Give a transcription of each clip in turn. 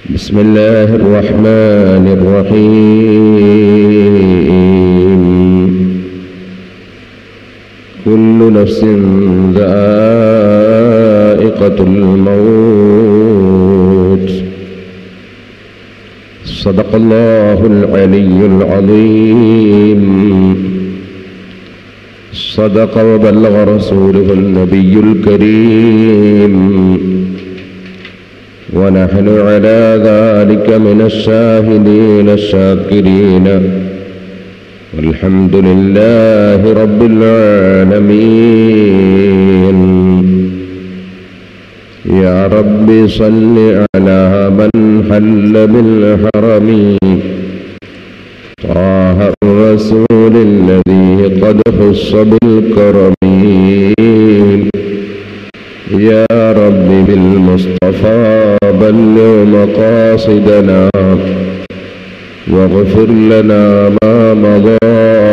بسم الله الرحمن الرحيم كل نفس ذائقة الموت صدق الله العلي العظيم صدق وبلغ رسوله النبي الكريم ونحن على ذلك من الشاهدين الشاكرين والحمد لله رب العالمين يا رب صل على من حل بالحرم طه الرسول الذي قد خص بالكرم يا رب بالمصطفى بلغ مقاصدنا واغفر لنا ما مضى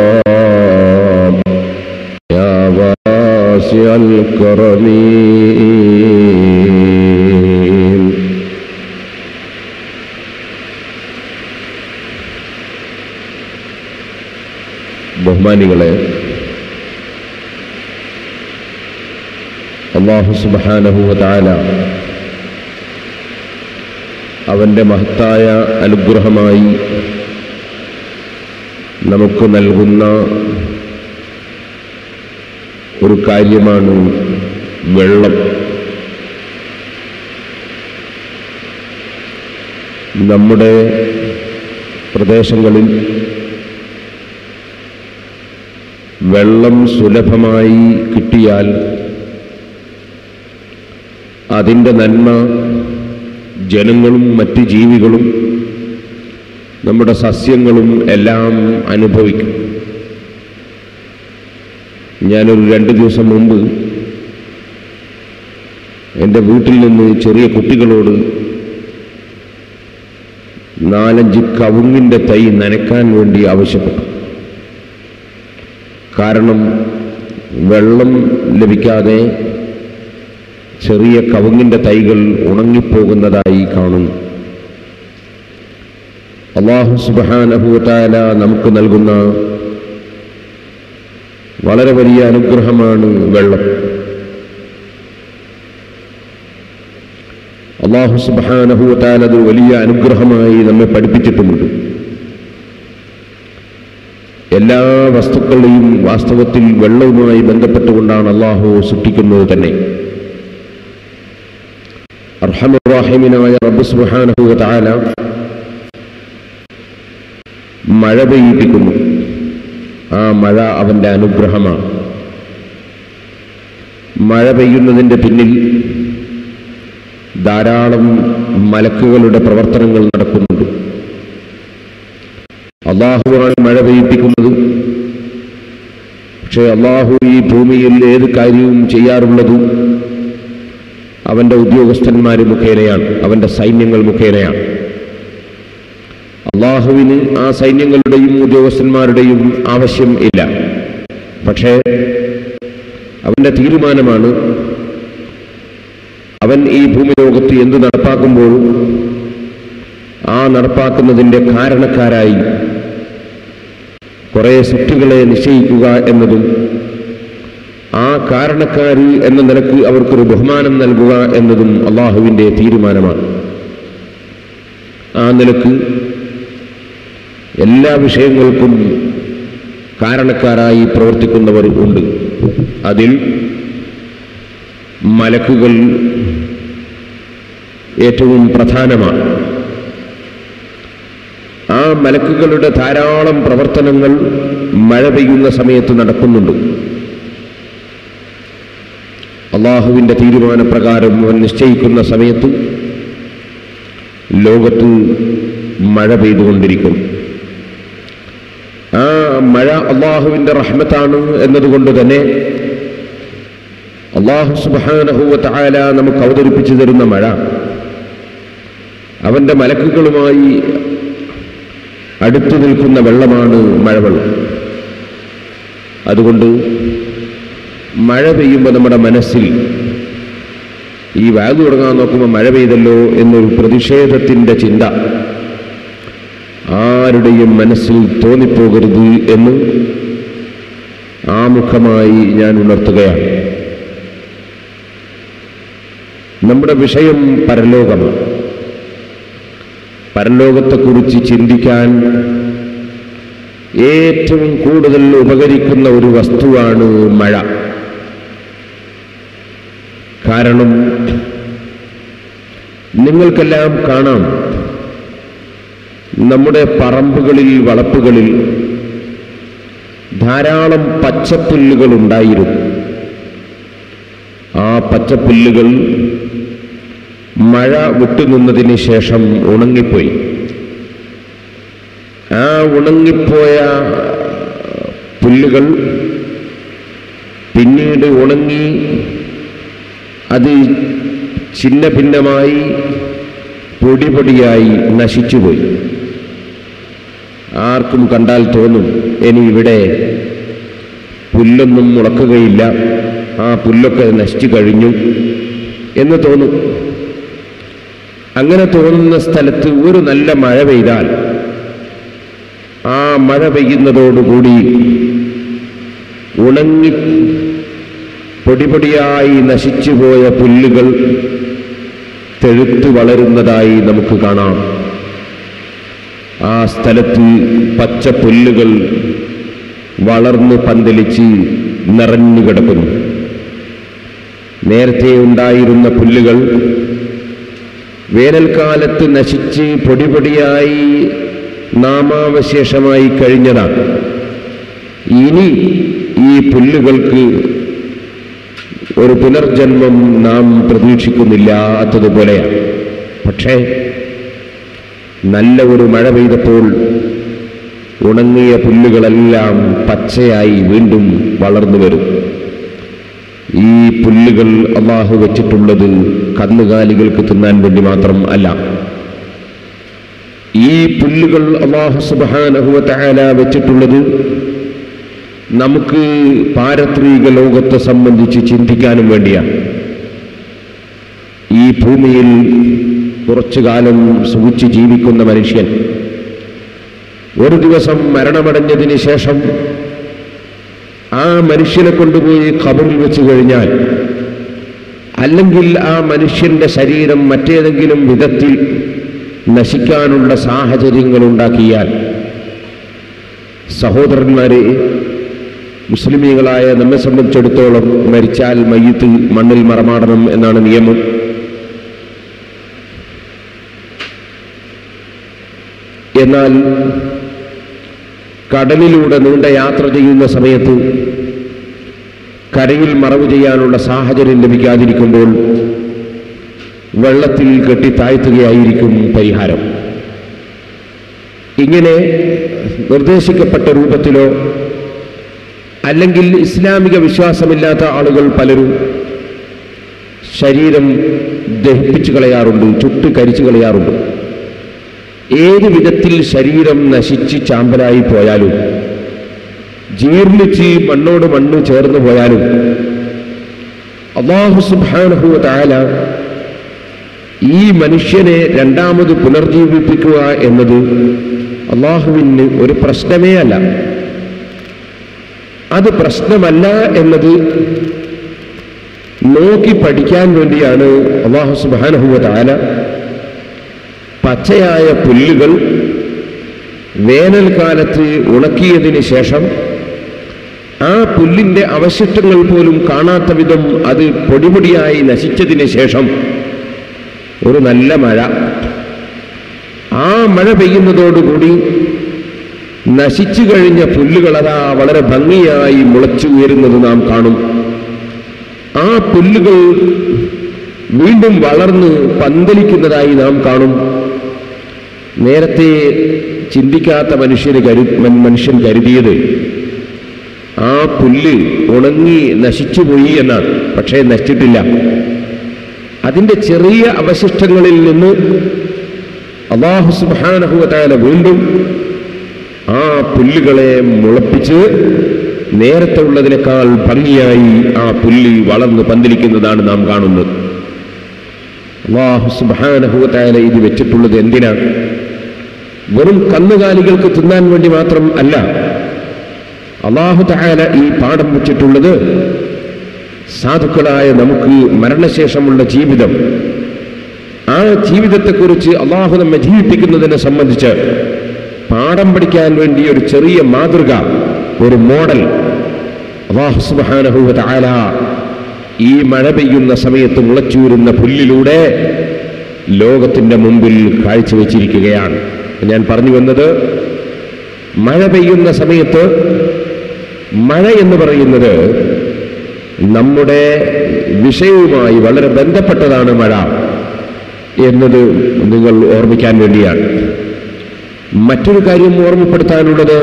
يا واسع الكرم ബഹുമാനികളെ അള്ളാഹു സുബാനഹുവതാല അവൻ്റെ മഹത്തായ അനുഗ്രഹമായി നമുക്ക് നൽകുന്ന ഒരു കാര്യമാണ് വെള്ളം നമ്മുടെ പ്രദേശങ്ങളിൽ വെള്ളം സുലഭമായി കിട്ടിയാൽ അതിൻ്റെ നന്മ ജനങ്ങളും മറ്റ് ജീവികളും നമ്മുടെ സസ്യങ്ങളും എല്ലാം അനുഭവിക്കും ഞാനൊരു രണ്ട് ദിവസം മുമ്പ് എൻ്റെ വീട്ടിൽ നിന്ന് ചെറിയ കുട്ടികളോട് നാലഞ്ച് കവുങ്ങിൻ്റെ തൈ നനയ്ക്കാൻ വേണ്ടി ആവശ്യപ്പെട്ടു കാരണം വെള്ളം ലഭിക്കാതെ ചെറിയ കവുങ്ങിൻ്റെ തൈകൾ ഉണങ്ങിപ്പോകുന്നതായി കാണുന്നു അള്ളാഹു സുബാനഹുത്താല നമുക്ക് നൽകുന്ന വളരെ വലിയ അനുഗ്രഹമാണ് വെള്ളം അള്ളാഹു സുബാനഹുത്താല അത് വലിയ അനുഗ്രഹമായി നമ്മെ പഠിപ്പിച്ചിട്ടുമുണ്ട് എല്ലാ വസ്തുക്കളെയും വാസ്തവത്തിൽ വെള്ളവുമായി ബന്ധപ്പെട്ടുകൊണ്ടാണ് അള്ളാഹു സൃഷ്ടിക്കുന്നത് തന്നെ അർഹമുറാഹിമിനായ റബ്ബ് സുബ്ഹാനഹു തആല മഴ പെയ്യിപ്പിക്കുന്നു ആ മഴ അവൻ്റെ അനുഗ്രഹമാണ് മഴ പെയ്യുന്നതിൻ്റെ പിന്നിൽ ധാരാളം മലക്കുകളുടെ പ്രവർത്തനങ്ങൾ നടക്കുന്നുണ്ട് അള്ളാഹുവാണ് മഴ പെയ്യിപ്പിക്കുന്നത് പക്ഷേ അള്ളാഹു ഈ ഭൂമിയിൽ ഏത് കാര്യവും ചെയ്യാറുള്ളത് അവൻ്റെ ഉദ്യോഗസ്ഥന്മാർ മുഖേനയാണ് അവൻ്റെ സൈന്യങ്ങൾ മുഖേനയാണ് അള്ളാഹുവിന് ആ സൈന്യങ്ങളുടെയും ഉദ്യോഗസ്ഥന്മാരുടെയും ആവശ്യം ഇല്ല പക്ഷേ അവൻ്റെ തീരുമാനമാണ് അവൻ ഈ ഭൂമിലോകത്ത് എന്ത് നടപ്പാക്കുമ്പോഴും ആ നടപ്പാക്കുന്നതിൻ്റെ കാരണക്കാരായി കുറേ സൃഷ്ടികളെ നിശ്ചയിക്കുക എന്നതും ആ കാരണക്കാര് എന്ന നിലക്ക് അവർക്കൊരു ബഹുമാനം നൽകുക എന്നതും അള്ളാഹുവിൻ്റെ തീരുമാനമാണ് ആ നിലക്ക് എല്ലാ വിഷയങ്ങൾക്കും കാരണക്കാരായി പ്രവർത്തിക്കുന്നവർ ഉണ്ട് അതിൽ മലക്കുകൾ ഏറ്റവും പ്രധാനമാണ് ആ മലക്കുകളുടെ ധാരാളം പ്രവർത്തനങ്ങൾ മഴ പെയ്യുന്ന സമയത്ത് നടക്കുന്നുണ്ട് അള്ളാഹുവിൻ്റെ തീരുമാനപ്രകാരം അവൻ നിശ്ചയിക്കുന്ന സമയത്ത് ലോകത്ത് മഴ പെയ്തുകൊണ്ടിരിക്കും ആ മഴ അള്ളാഹുവിൻ്റെ റഹ്മത്താണ് എന്നതുകൊണ്ട് തന്നെ അള്ളാഹു സുബാനഹുവ തായാല നമുക്ക് അവതരിപ്പിച്ചു തരുന്ന മഴ അവൻ്റെ മലക്കുകളുമായി അടുത്തു നിൽക്കുന്ന വെള്ളമാണ് മഴവെള്ളം അതുകൊണ്ട് മഴ പെയ്യുമ്പോൾ നമ്മുടെ മനസ്സിൽ ഈ വാത് തുടങ്ങാൻ നോക്കുമ്പോൾ മഴ പെയ്തല്ലോ എന്നൊരു പ്രതിഷേധത്തിൻ്റെ ചിന്ത ആരുടെയും മനസ്സിൽ തോന്നിപ്പോകരുത് എന്ന് ആമുഖമായി ഞാൻ ഉണർത്തുകയാണ് നമ്മുടെ വിഷയം പരലോകമാണ് പരലോകത്തെക്കുറിച്ച് ചിന്തിക്കാൻ ഏറ്റവും കൂടുതൽ ഉപകരിക്കുന്ന ഒരു വസ്തുവാണ് മഴ കാരണം നിങ്ങൾക്കെല്ലാം കാണാം നമ്മുടെ പറമ്പുകളിൽ വളപ്പുകളിൽ ധാരാളം പച്ചപ്പുല്ലുകൾ ഉണ്ടായിരുന്നു ആ പച്ചപ്പുല്ലുകൾ മഴ വിട്ടുനിന്നതിന് ശേഷം ഉണങ്ങിപ്പോയി ആ ഉണങ്ങിപ്പോയ പുല്ലുകൾ പിന്നീട് ഉണങ്ങി അത് ഛിന്ന ഭിന്നമായി പൊടിപൊടിയായി നശിച്ചുപോയി ആർക്കും കണ്ടാൽ തോന്നും ഇനി ഇവിടെ പുല്ലൊന്നും മുളക്കുകയില്ല ആ പുല്ലൊക്കെ നശിച്ചു കഴിഞ്ഞു എന്ന് തോന്നും അങ്ങനെ തോന്നുന്ന സ്ഥലത്ത് ഒരു നല്ല മഴ പെയ്താൽ ആ മഴ പെയ്യുന്നതോടുകൂടി ഉണങ്ങി പൊടിപൊടിയായി നശിച്ചുപോയ പുല്ലുകൾ തെഴുത്തു വളരുന്നതായി നമുക്ക് കാണാം ആ സ്ഥലത്ത് പച്ച പുല്ലുകൾ വളർന്ന് പന്തലിച്ച് നിറഞ്ഞു കിടക്കുന്നു നേരത്തെ ഉണ്ടായിരുന്ന പുല്ലുകൾ വേനൽക്കാലത്ത് നശിച്ച് പൊടിപൊടിയായി നാമാവശേഷമായി കഴിഞ്ഞതാണ് ഇനി ഈ പുല്ലുകൾക്ക് ഒരു പുനർജന്മം നാം പ്രതീക്ഷിക്കുന്നില്ലാത്തതുപോലെയാണ് പക്ഷേ നല്ല ഒരു മഴ പെയ്തപ്പോൾ ഉണങ്ങിയ പുല്ലുകളെല്ലാം പച്ചയായി വീണ്ടും വളർന്നു വരും ഈ പുല്ലുകൾ അള്ളാഹു വെച്ചിട്ടുള്ളത് കന്നുകാലികൾക്ക് തിന്നാൻ വേണ്ടി മാത്രം അല്ല ഈ പുല്ലുകൾ അള്ളാഹു സുബാനഹുവ തആല വെച്ചിട്ടുള്ളത് നമുക്ക് പാരത്രിക ലോകത്തെ സംബന്ധിച്ച് ചിന്തിക്കാനും വേണ്ടിയാണ് ഈ ഭൂമിയിൽ കുറച്ചു കാലം സുഖിച്ച് ജീവിക്കുന്ന മനുഷ്യൻ ഒരു ദിവസം മരണമടഞ്ഞതിന് ശേഷം ആ മനുഷ്യനെ കൊണ്ടുപോയി ഖബറിൽ വെച്ച് കഴിഞ്ഞാൽ അല്ലെങ്കിൽ ആ മനുഷ്യന്റെ ശരീരം മറ്റേതെങ്കിലും വിധത്തിൽ നശിക്കാനുള്ള സാഹചര്യങ്ങൾ ഉണ്ടാക്കിയാൽ സഹോദരന്മാരെ മുസ്ലിമീങ്ങളായ നമ്മെ സംബന്ധിച്ചിടത്തോളം മരിച്ചാൽ മയ്യത്ത് മണ്ണിൽ മറമാടണം എന്നാണ് നിയമം എന്നാൽ കടലിലൂടെ നീണ്ട യാത്ര ചെയ്യുന്ന സമയത്ത് കരയിൽ മറവ് ചെയ്യാനുള്ള സാഹചര്യം ലഭിക്കാതിരിക്കുമ്പോൾ വെള്ളത്തിൽ കെട്ടി താഴ്ത്തുകയായിരിക്കും പരിഹാരം ഇങ്ങനെ നിർദ്ദേശിക്കപ്പെട്ട രൂപത്തിലോ അല്ലെങ്കിൽ ഇസ്ലാമിക വിശ്വാസമില്ലാത്ത ആളുകൾ പലരും ശരീരം ദഹിപ്പിച്ചു കളയാറുണ്ട് ചുട്ട് കരിച്ചു കളയാറുണ്ട് ഏത് വിധത്തിൽ ശരീരം നശിച്ച് ചാമ്പലായി പോയാലും ജീർണിച്ച് മണ്ണോട് മണ്ണ് ചേർന്ന് പോയാലും അള്ളാഹു സുബ്ഹാനഹു താല ഈ മനുഷ്യനെ രണ്ടാമത് പുനർജീവിപ്പിക്കുക എന്നത് അള്ളാഹുവിന് ഒരു പ്രശ്നമേ അല്ല അത് പ്രശ്നമല്ല എന്നത് നോക്കി പഠിക്കാൻ വേണ്ടിയാണ് അള്ളാഹു സുബാനഹുവ താല പച്ചയായ പുല്ലുകൾ വേനൽക്കാലത്ത് ഉണക്കിയതിന് ശേഷം ആ പുല്ലിന്റെ അവശിഷ്ടങ്ങൾ പോലും കാണാത്ത വിധം അത് പൊടിപൊടിയായി നശിച്ചതിന് ശേഷം ഒരു നല്ല മഴ ആ മഴ പെയ്യുന്നതോടുകൂടി നശിച്ചു കഴിഞ്ഞ പുല്ലുകൾ അതാ വളരെ ഭംഗിയായി മുളച്ചു ഉയരുന്നത് നാം കാണും ആ പുല്ലുകൾ വീണ്ടും വളർന്ന് പന്തലിക്കുന്നതായി നാം കാണും നേരത്തെ ചിന്തിക്കാത്ത മനുഷ്യന് കരു മൻ- മനുഷ്യൻ കരുതിയത് ആ പുല്ല് ഉണങ്ങി നശിച്ചുപോയി എന്നാണ് പക്ഷേ നശിച്ചിട്ടില്ല അതിൻ്റെ ചെറിയ അവശിഷ്ടങ്ങളിൽ നിന്ന് അള്ളാഹു സുബാനഹുവതാല വീണ്ടും ആ പുല്ലുകളെ മുളപ്പിച്ച് നേരത്തെ ഉള്ളതിനേക്കാൾ ഭംഗിയായി ആ പുല്ല് വളർന്ന് പന്തലിക്കുന്നതാണ് നാം കാണുന്നത് അള്ളാഹു സുബാനഹുവത്തായ ഇത് വെച്ചിട്ടുള്ളത് എന്തിനാണ് വെറും കന്നുകാലികൾക്ക് തിന്നാൻ വേണ്ടി മാത്രം അല്ല അള്ളാഹു താല ഈ പാഠം വെച്ചിട്ടുള്ളത് സാധുക്കളായ നമുക്ക് മരണശേഷമുള്ള ജീവിതം ആ ജീവിതത്തെക്കുറിച്ച് അള്ളാഹു നമ്മെ ജീവിപ്പിക്കുന്നതിനെ സംബന്ധിച്ച് പാഠം പഠിക്കാൻ വേണ്ടി ഒരു ചെറിയ മാതൃക ഒരു മോഡൽ അള്ളാഹു സുബാനഹുവ താല ഈ മഴ പെയ്യുന്ന സമയത്ത് മുളച്ചൂരുന്ന പുല്ലിലൂടെ ലോകത്തിന്റെ മുമ്പിൽ കാഴ്ചവെച്ചിരിക്കുകയാണ് ഞാൻ പറഞ്ഞു വന്നത് മഴ പെയ്യുന്ന സമയത്ത് മഴ എന്ന് പറയുന്നത് നമ്മുടെ വിഷയവുമായി വളരെ ബന്ധപ്പെട്ടതാണ് മഴ എന്നത് നിങ്ങൾ ഓർമ്മിക്കാൻ വേണ്ടിയാണ് മറ്റൊരു കാര്യം ഓർമ്മപ്പെടുത്താനുള്ളത്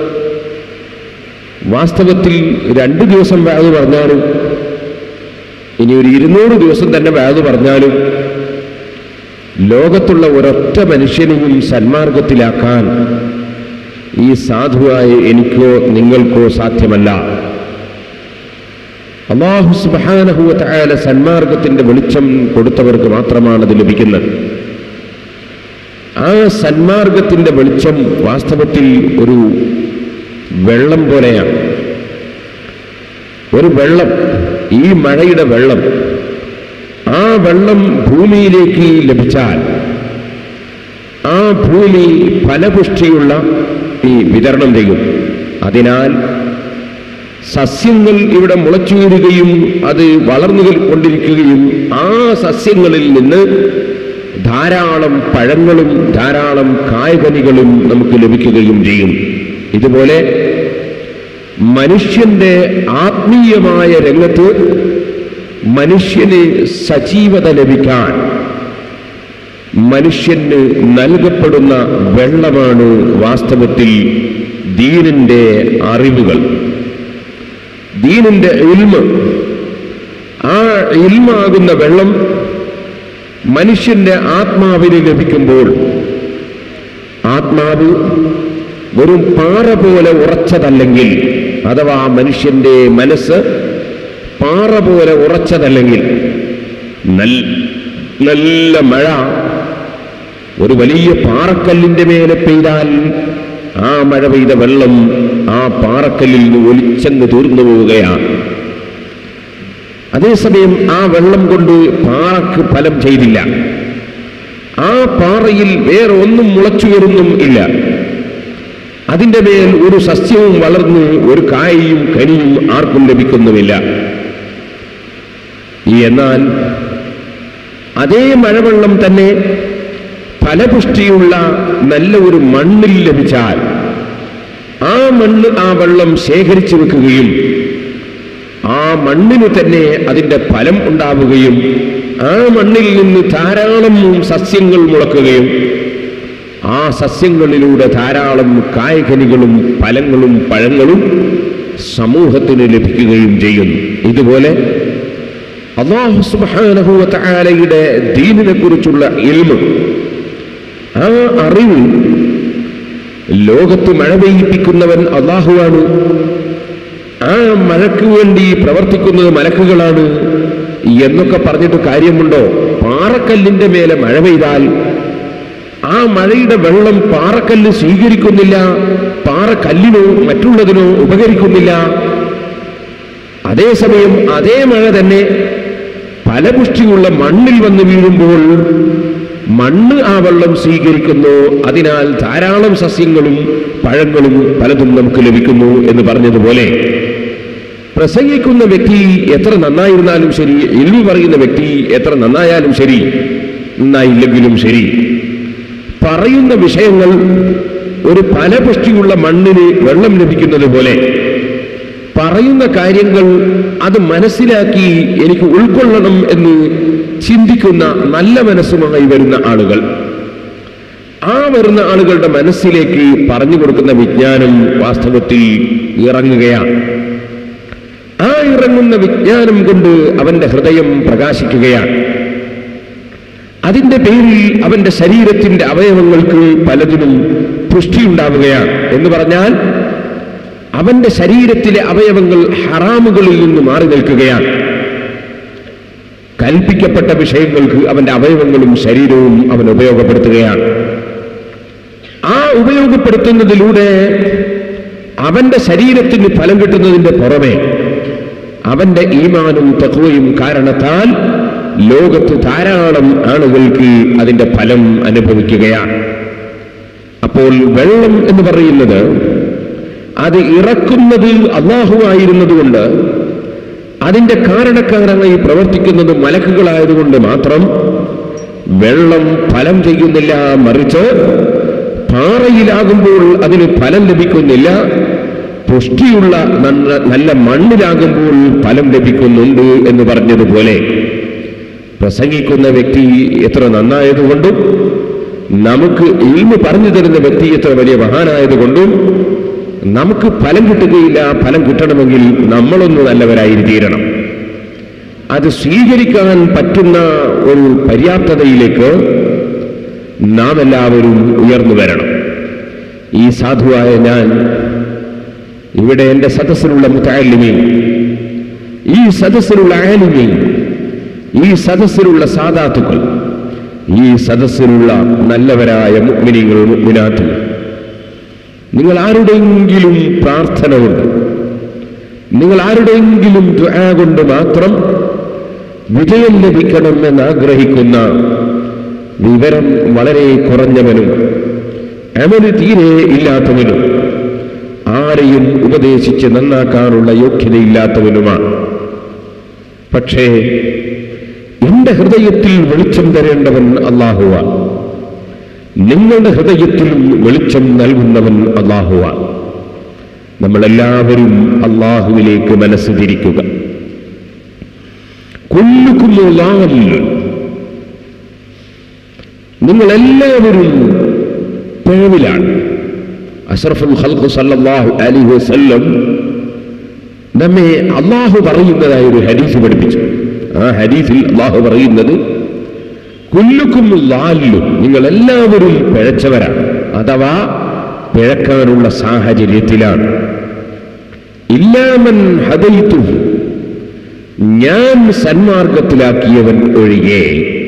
വാസ്തവത്തിൽ രണ്ടു ദിവസം വാത് പറഞ്ഞാലും ഇനി ഒരു ഇരുന്നൂറ് ദിവസം തന്നെ വാത് പറഞ്ഞാലും ലോകത്തുള്ള ഒരൊറ്റ മനുഷ്യനെയും സന്മാർഗത്തിലാക്കാൻ ഈ സാധുവായ എനിക്കോ നിങ്ങൾക്കോ സാധ്യമല്ല അള്ളാഹു സുബാനഹുവല സന്മാർഗത്തിന്റെ വെളിച്ചം കൊടുത്തവർക്ക് മാത്രമാണ് അത് ലഭിക്കുന്നത് ആ സന്മാർഗത്തിന്റെ വെളിച്ചം വാസ്തവത്തിൽ ഒരു വെള്ളം പോലെയാണ് ഒരു വെള്ളം ഈ മഴയുടെ വെള്ളം ആ വെള്ളം ഭൂമിയിലേക്ക് ലഭിച്ചാൽ ആ ഭൂമി ഫലപുഷ്ടിയുള്ള ഈ വിതരണം ചെയ്യും അതിനാൽ സസ്യങ്ങൾ ഇവിടെ മുളച്ചുവരികയും അത് വളർന്നു കൊണ്ടിരിക്കുകയും ആ സസ്യങ്ങളിൽ നിന്ന് ധാരാളം പഴങ്ങളും ധാരാളം കായ്കനികളും നമുക്ക് ലഭിക്കുകയും ചെയ്യും ഇതുപോലെ മനുഷ്യന്റെ ആത്മീയമായ രംഗത്ത് മനുഷ്യന് സജീവത ലഭിക്കാൻ മനുഷ്യന് നൽകപ്പെടുന്ന വെള്ളമാണ് വാസ്തവത്തിൽ ദീനിന്റെ അറിവുകൾ ദീനിന്റെ ഇൽമ് ആ ഇൽമാകുന്ന വെള്ളം മനുഷ്യന്റെ ആത്മാവിന് ലഭിക്കുമ്പോൾ ആത്മാവ് വെറും പാറ പോലെ ഉറച്ചതല്ലെങ്കിൽ അഥവാ മനുഷ്യന്റെ മനസ്സ് പാറ പോലെ ഉറച്ചതല്ലെങ്കിൽ നല്ല മഴ ഒരു വലിയ പാറക്കല്ലിന്റെ മേലെ പെയ്താൽ ആ മഴ പെയ്ത വെള്ളം ആ പാറക്കല്ലിൽ നിന്ന് ഒലിച്ചെന്ന് തീർന്നു പോവുകയാണ് അതേസമയം ആ വെള്ളം കൊണ്ട് പാറക്ക് ഫലം ചെയ്തില്ല ആ പാറയിൽ വേറെ ഒന്നും മുളച്ചു വരുന്നും ഇല്ല അതിന്റെ മേൽ ഒരു സസ്യവും വളർന്ന് ഒരു കായയും കനിയും ആർക്കും ലഭിക്കുന്നുമില്ല എന്നാൽ അതേ മഴവെള്ളം തന്നെ ഫലപുഷ്ടിയുള്ള നല്ല ഒരു മണ്ണിൽ ലഭിച്ചാൽ ആ മണ്ണ് ആ വെള്ളം ശേഖരിച്ചു വെക്കുകയും ആ മണ്ണിന് തന്നെ അതിൻ്റെ ഫലം ഉണ്ടാവുകയും ആ മണ്ണിൽ നിന്ന് ധാരാളം സസ്യങ്ങൾ മുളക്കുകയും ആ സസ്യങ്ങളിലൂടെ ധാരാളം കായ്കനികളും ഫലങ്ങളും പഴങ്ങളും സമൂഹത്തിന് ലഭിക്കുകയും ചെയ്യുന്നു ഇതുപോലെ അള്ളാഹു സുബാനഹുവലയുടെ ദീനിനെ കുറിച്ചുള്ള ഇൽമ് ആ അറിവ് ലോകത്ത് മഴ പെയ്യിപ്പിക്കുന്നവൻ അള്ളാഹുവാണ് ആ മഴയ്ക്ക് വേണ്ടി പ്രവർത്തിക്കുന്നത് മലക്കുകളാണ് എന്നൊക്കെ പറഞ്ഞിട്ട് കാര്യമുണ്ടോ പാറക്കല്ലിന്റെ മേലെ മഴ പെയ്താൽ ആ മഴയുടെ വെള്ളം പാറക്കല്ല് സ്വീകരിക്കുന്നില്ല പാറക്കല്ലിനോ മറ്റുള്ളതിനോ ഉപകരിക്കുന്നില്ല അതേസമയം അതേ മഴ തന്നെ ഫലപുഷ്ടിയുള്ള മണ്ണിൽ വന്ന് വീഴുമ്പോൾ മണ്ണ് ആ വെള്ളം സ്വീകരിക്കുന്നു അതിനാൽ ധാരാളം സസ്യങ്ങളും പഴങ്ങളും പലതും നമുക്ക് ലഭിക്കുന്നു എന്ന് പറഞ്ഞതുപോലെ പ്രസംഗിക്കുന്ന വ്യക്തി എത്ര നന്നായിരുന്നാലും ശരി എൽവി പറയുന്ന വ്യക്തി എത്ര നന്നായാലും ശരി നന്നായില്ലെങ്കിലും ശരി പറയുന്ന വിഷയങ്ങൾ ഒരു ഫലപുഷ്ടിയുള്ള മണ്ണിന് വെള്ളം ലഭിക്കുന്നത് പോലെ പറയുന്ന കാര്യങ്ങൾ അത് മനസ്സിലാക്കി എനിക്ക് ഉൾക്കൊള്ളണം എന്ന് ചിന്തിക്കുന്ന നല്ല മനസ്സുമായി വരുന്ന ആളുകൾ ആ വരുന്ന ആളുകളുടെ മനസ്സിലേക്ക് പറഞ്ഞു കൊടുക്കുന്ന വിജ്ഞാനം വാസ്തവത്തിൽ ഇറങ്ങുകയാണ് ആ ഇറങ്ങുന്ന വിജ്ഞാനം കൊണ്ട് അവന്റെ ഹൃദയം പ്രകാശിക്കുകയാണ് അതിന്റെ പേരിൽ അവന്റെ ശരീരത്തിന്റെ അവയവങ്ങൾക്ക് പലതിനും പുഷ്ടിയുണ്ടാവുകയാണ് എന്ന് പറഞ്ഞാൽ അവന്റെ ശരീരത്തിലെ അവയവങ്ങൾ ഹറാമുകളിൽ നിന്ന് മാറി നിൽക്കുകയാണ് കൽപ്പിക്കപ്പെട്ട വിഷയങ്ങൾക്ക് അവന്റെ അവയവങ്ങളും ശരീരവും അവൻ ഉപയോഗപ്പെടുത്തുകയാണ് ആ ഉപയോഗപ്പെടുത്തുന്നതിലൂടെ അവന്റെ ശരീരത്തിന് ഫലം കിട്ടുന്നതിന്റെ പുറമെ അവന്റെ ഈമാനും തത്വയും കാരണത്താൽ ലോകത്ത് ധാരാളം ആളുകൾക്ക് അതിന്റെ ഫലം അനുഭവിക്കുകയാണ് അപ്പോൾ വെള്ളം എന്ന് പറയുന്നത് അത് ഇറക്കുന്നത് അള്ളാഹു ആയിരുന്നതുകൊണ്ട് അതിന്റെ കാരണക്കാരായി പ്രവർത്തിക്കുന്നത് മലക്കുകളായതുകൊണ്ട് മാത്രം വെള്ളം ഫലം ചെയ്യുന്നില്ല മറിച്ച് പാറയിലാകുമ്പോൾ അതിന് ഫലം ലഭിക്കുന്നില്ല പുഷ്ടിയുള്ള നല്ല നല്ല മണ്ണിലാകുമ്പോൾ ഫലം ലഭിക്കുന്നുണ്ട് എന്ന് പറഞ്ഞതുപോലെ പ്രസംഗിക്കുന്ന വ്യക്തി എത്ര നന്നായതുകൊണ്ടും നമുക്ക് ഇൽമ പറഞ്ഞു തരുന്ന വ്യക്തി എത്ര വലിയ മഹാനായതുകൊണ്ടും നമുക്ക് ഫലം കിട്ടുകയില്ല ഫലം കിട്ടണമെങ്കിൽ നമ്മളൊന്ന് നല്ലവരായിത്തീരണം അത് സ്വീകരിക്കാൻ പറ്റുന്ന ഒരു പര്യാപ്തതയിലേക്ക് നാം എല്ലാവരും ഉയർന്നു വരണം ഈ സാധുവായ ഞാൻ ഇവിടെ എൻ്റെ സദസ്സിലുള്ള മുത്താലിമീൻ ഈ സദസ്സിലുള്ള ആലിമീൻ ഈ സദസ്സിലുള്ള സാധാത്തുക്കൾ ഈ സദസ്സിലുള്ള നല്ലവരായ മുഗ്മിനികൾ മുഗ്മിനാത്തുകൾ നിങ്ങൾ ആരുടെയെങ്കിലും പ്രാർത്ഥന കൊണ്ട് നിങ്ങൾ ആരുടെയെങ്കിലും ദുആ കൊണ്ട് മാത്രം വിജയം ലഭിക്കണം എന്ന് ആഗ്രഹിക്കുന്ന വിവരം വളരെ കുറഞ്ഞവനും അമല് തീരെ ഇല്ലാത്തവനും ആരെയും ഉപദേശിച്ച് നന്നാക്കാനുള്ള യോഗ്യതയില്ലാത്തവനുമാണ് പക്ഷേ എന്റെ ഹൃദയത്തിൽ വെളിച്ചം തരേണ്ടവൻ അള്ളാഹുവാണ് നിങ്ങളുടെ ഹൃദയത്തിലും വെളിച്ചം നൽകുന്നവൻ അള്ളാഹുവാണ് നമ്മളെല്ലാവരും അള്ളാഹുവിലേക്ക് മനസ്സ് തിരിക്കുക കൊല്ലുക്കുന്നുള്ളാവല്ലോ നിങ്ങളെല്ലാവരും പിഴവിലാണ് അഷ്റഫുൽ ഖൽഖ് സല്ലല്ലാഹു അലൈഹി വസല്ലം നമ്മെ അള്ളാഹു പറയുന്നതായ ഒരു ഹദീസ് പഠിപ്പിച്ചു ആ ഹദീസിൽ അള്ളാഹു പറയുന്നത് കുല്ലുക്കും ലാലും നിങ്ങൾ എല്ലാവരും പിഴച്ചവരാണ് അഥവാ പിഴക്കാനുള്ള സാഹചര്യത്തിലാണ് ഇല്ലാമൻ ഹദയിത്തു ഞാൻ സന്മാർഗത്തിലാക്കിയവൻ ഒഴികെ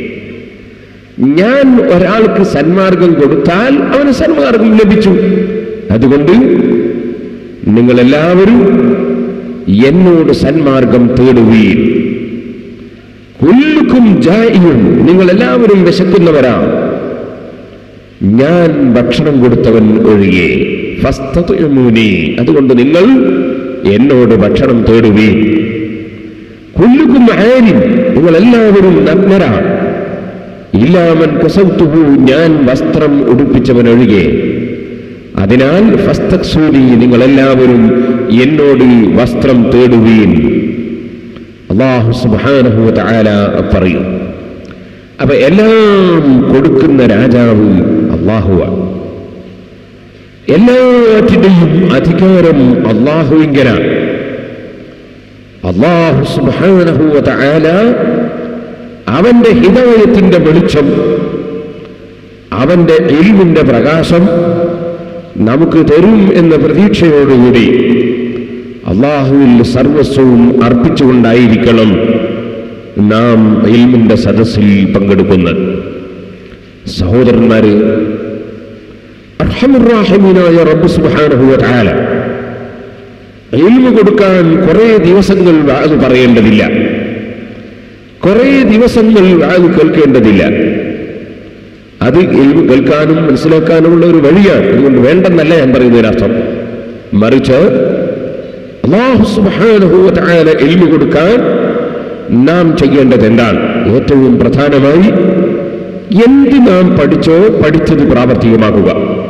ഞാൻ ഒരാൾക്ക് സന്മാർഗം കൊടുത്താൽ അവന് സന്മാർഗം ലഭിച്ചു അതുകൊണ്ട് നിങ്ങളെല്ലാവരും എന്നോട് സന്മാർഗം തേടുകയും കുല്ലുക്കും ജായിയും നിങ്ങൾ എല്ലാവരും വിശക്കുന്നവരാണ് ഞാൻ ഭക്ഷണം കൊടുത്തവൻ ഒഴികെ ഫസ്തതുയമൂനി അതുകൊണ്ട് നിങ്ങൾ എന്നോട് ഭക്ഷണം തേടുകയും കുല്ലുക്കും ആരും നിങ്ങൾ എല്ലാവരും നഗ്നരാണ് ഇല്ലാമൻ കസൗത്തുഹു ഞാൻ വസ്ത്രം ഉടുപ്പിച്ചവൻ ഒഴികെ അതിനാൽ ഫസ്തക്സൂരി നിങ്ങളെല്ലാവരും എന്നോട് വസ്ത്രം തേടുകയും അള്ളാഹു സുബാനഹു താല പറയും അപ്പൊ എല്ലാം കൊടുക്കുന്ന രാജാവ് അള്ളാഹുവാണ് എല്ലാറ്റിന്റെയും അധികാരം അള്ളാഹുവിങ്കലാണ് അള്ളാഹു സുബാനഹു താല അവന്റെ ഹിതവയത്തിന്റെ വെളിച്ചം അവന്റെ എൽവിന്റെ പ്രകാശം നമുക്ക് തരും എന്ന പ്രതീക്ഷയോടുകൂടി അള്ളാഹുവിൽ സർവസ്വവും അർപ്പിച്ചുകൊണ്ടായിരിക്കണം നാം ഇൽമിന്റെ സദസ്സിൽ പങ്കെടുക്കുന്നത് സഹോദരന്മാര് അർഹമുറാഹിമീനായ റബ്ബ് സുബ്ഹാനഹു വ തആല ഇൽമു കൊടുക്കാൻ കുറേ ദിവസങ്ങൾ അത് പറയേണ്ടതില്ല കുറേ ദിവസങ്ങൾ അത് കേൾക്കേണ്ടതില്ല അത് ഇൽമു കേൾക്കാനും മനസ്സിലാക്കാനുമുള്ള ഒരു വഴിയാണ് അതുകൊണ്ട് വേണ്ടെന്നല്ല ഞാൻ പറയുന്നതിനർത്ഥം മറിച്ച് അള്ളാഹു സുബ്ഹാനഹു വ തആല ഇൽമു കൊടുക്കാൻ നാം ചെയ്യേണ്ടത് എന്താണ് ഏറ്റവും പ്രധാനമായി എന്ത് നാം പഠിച്ചോ പഠിച്ചത് പ്രാവർത്തികമാക്കുക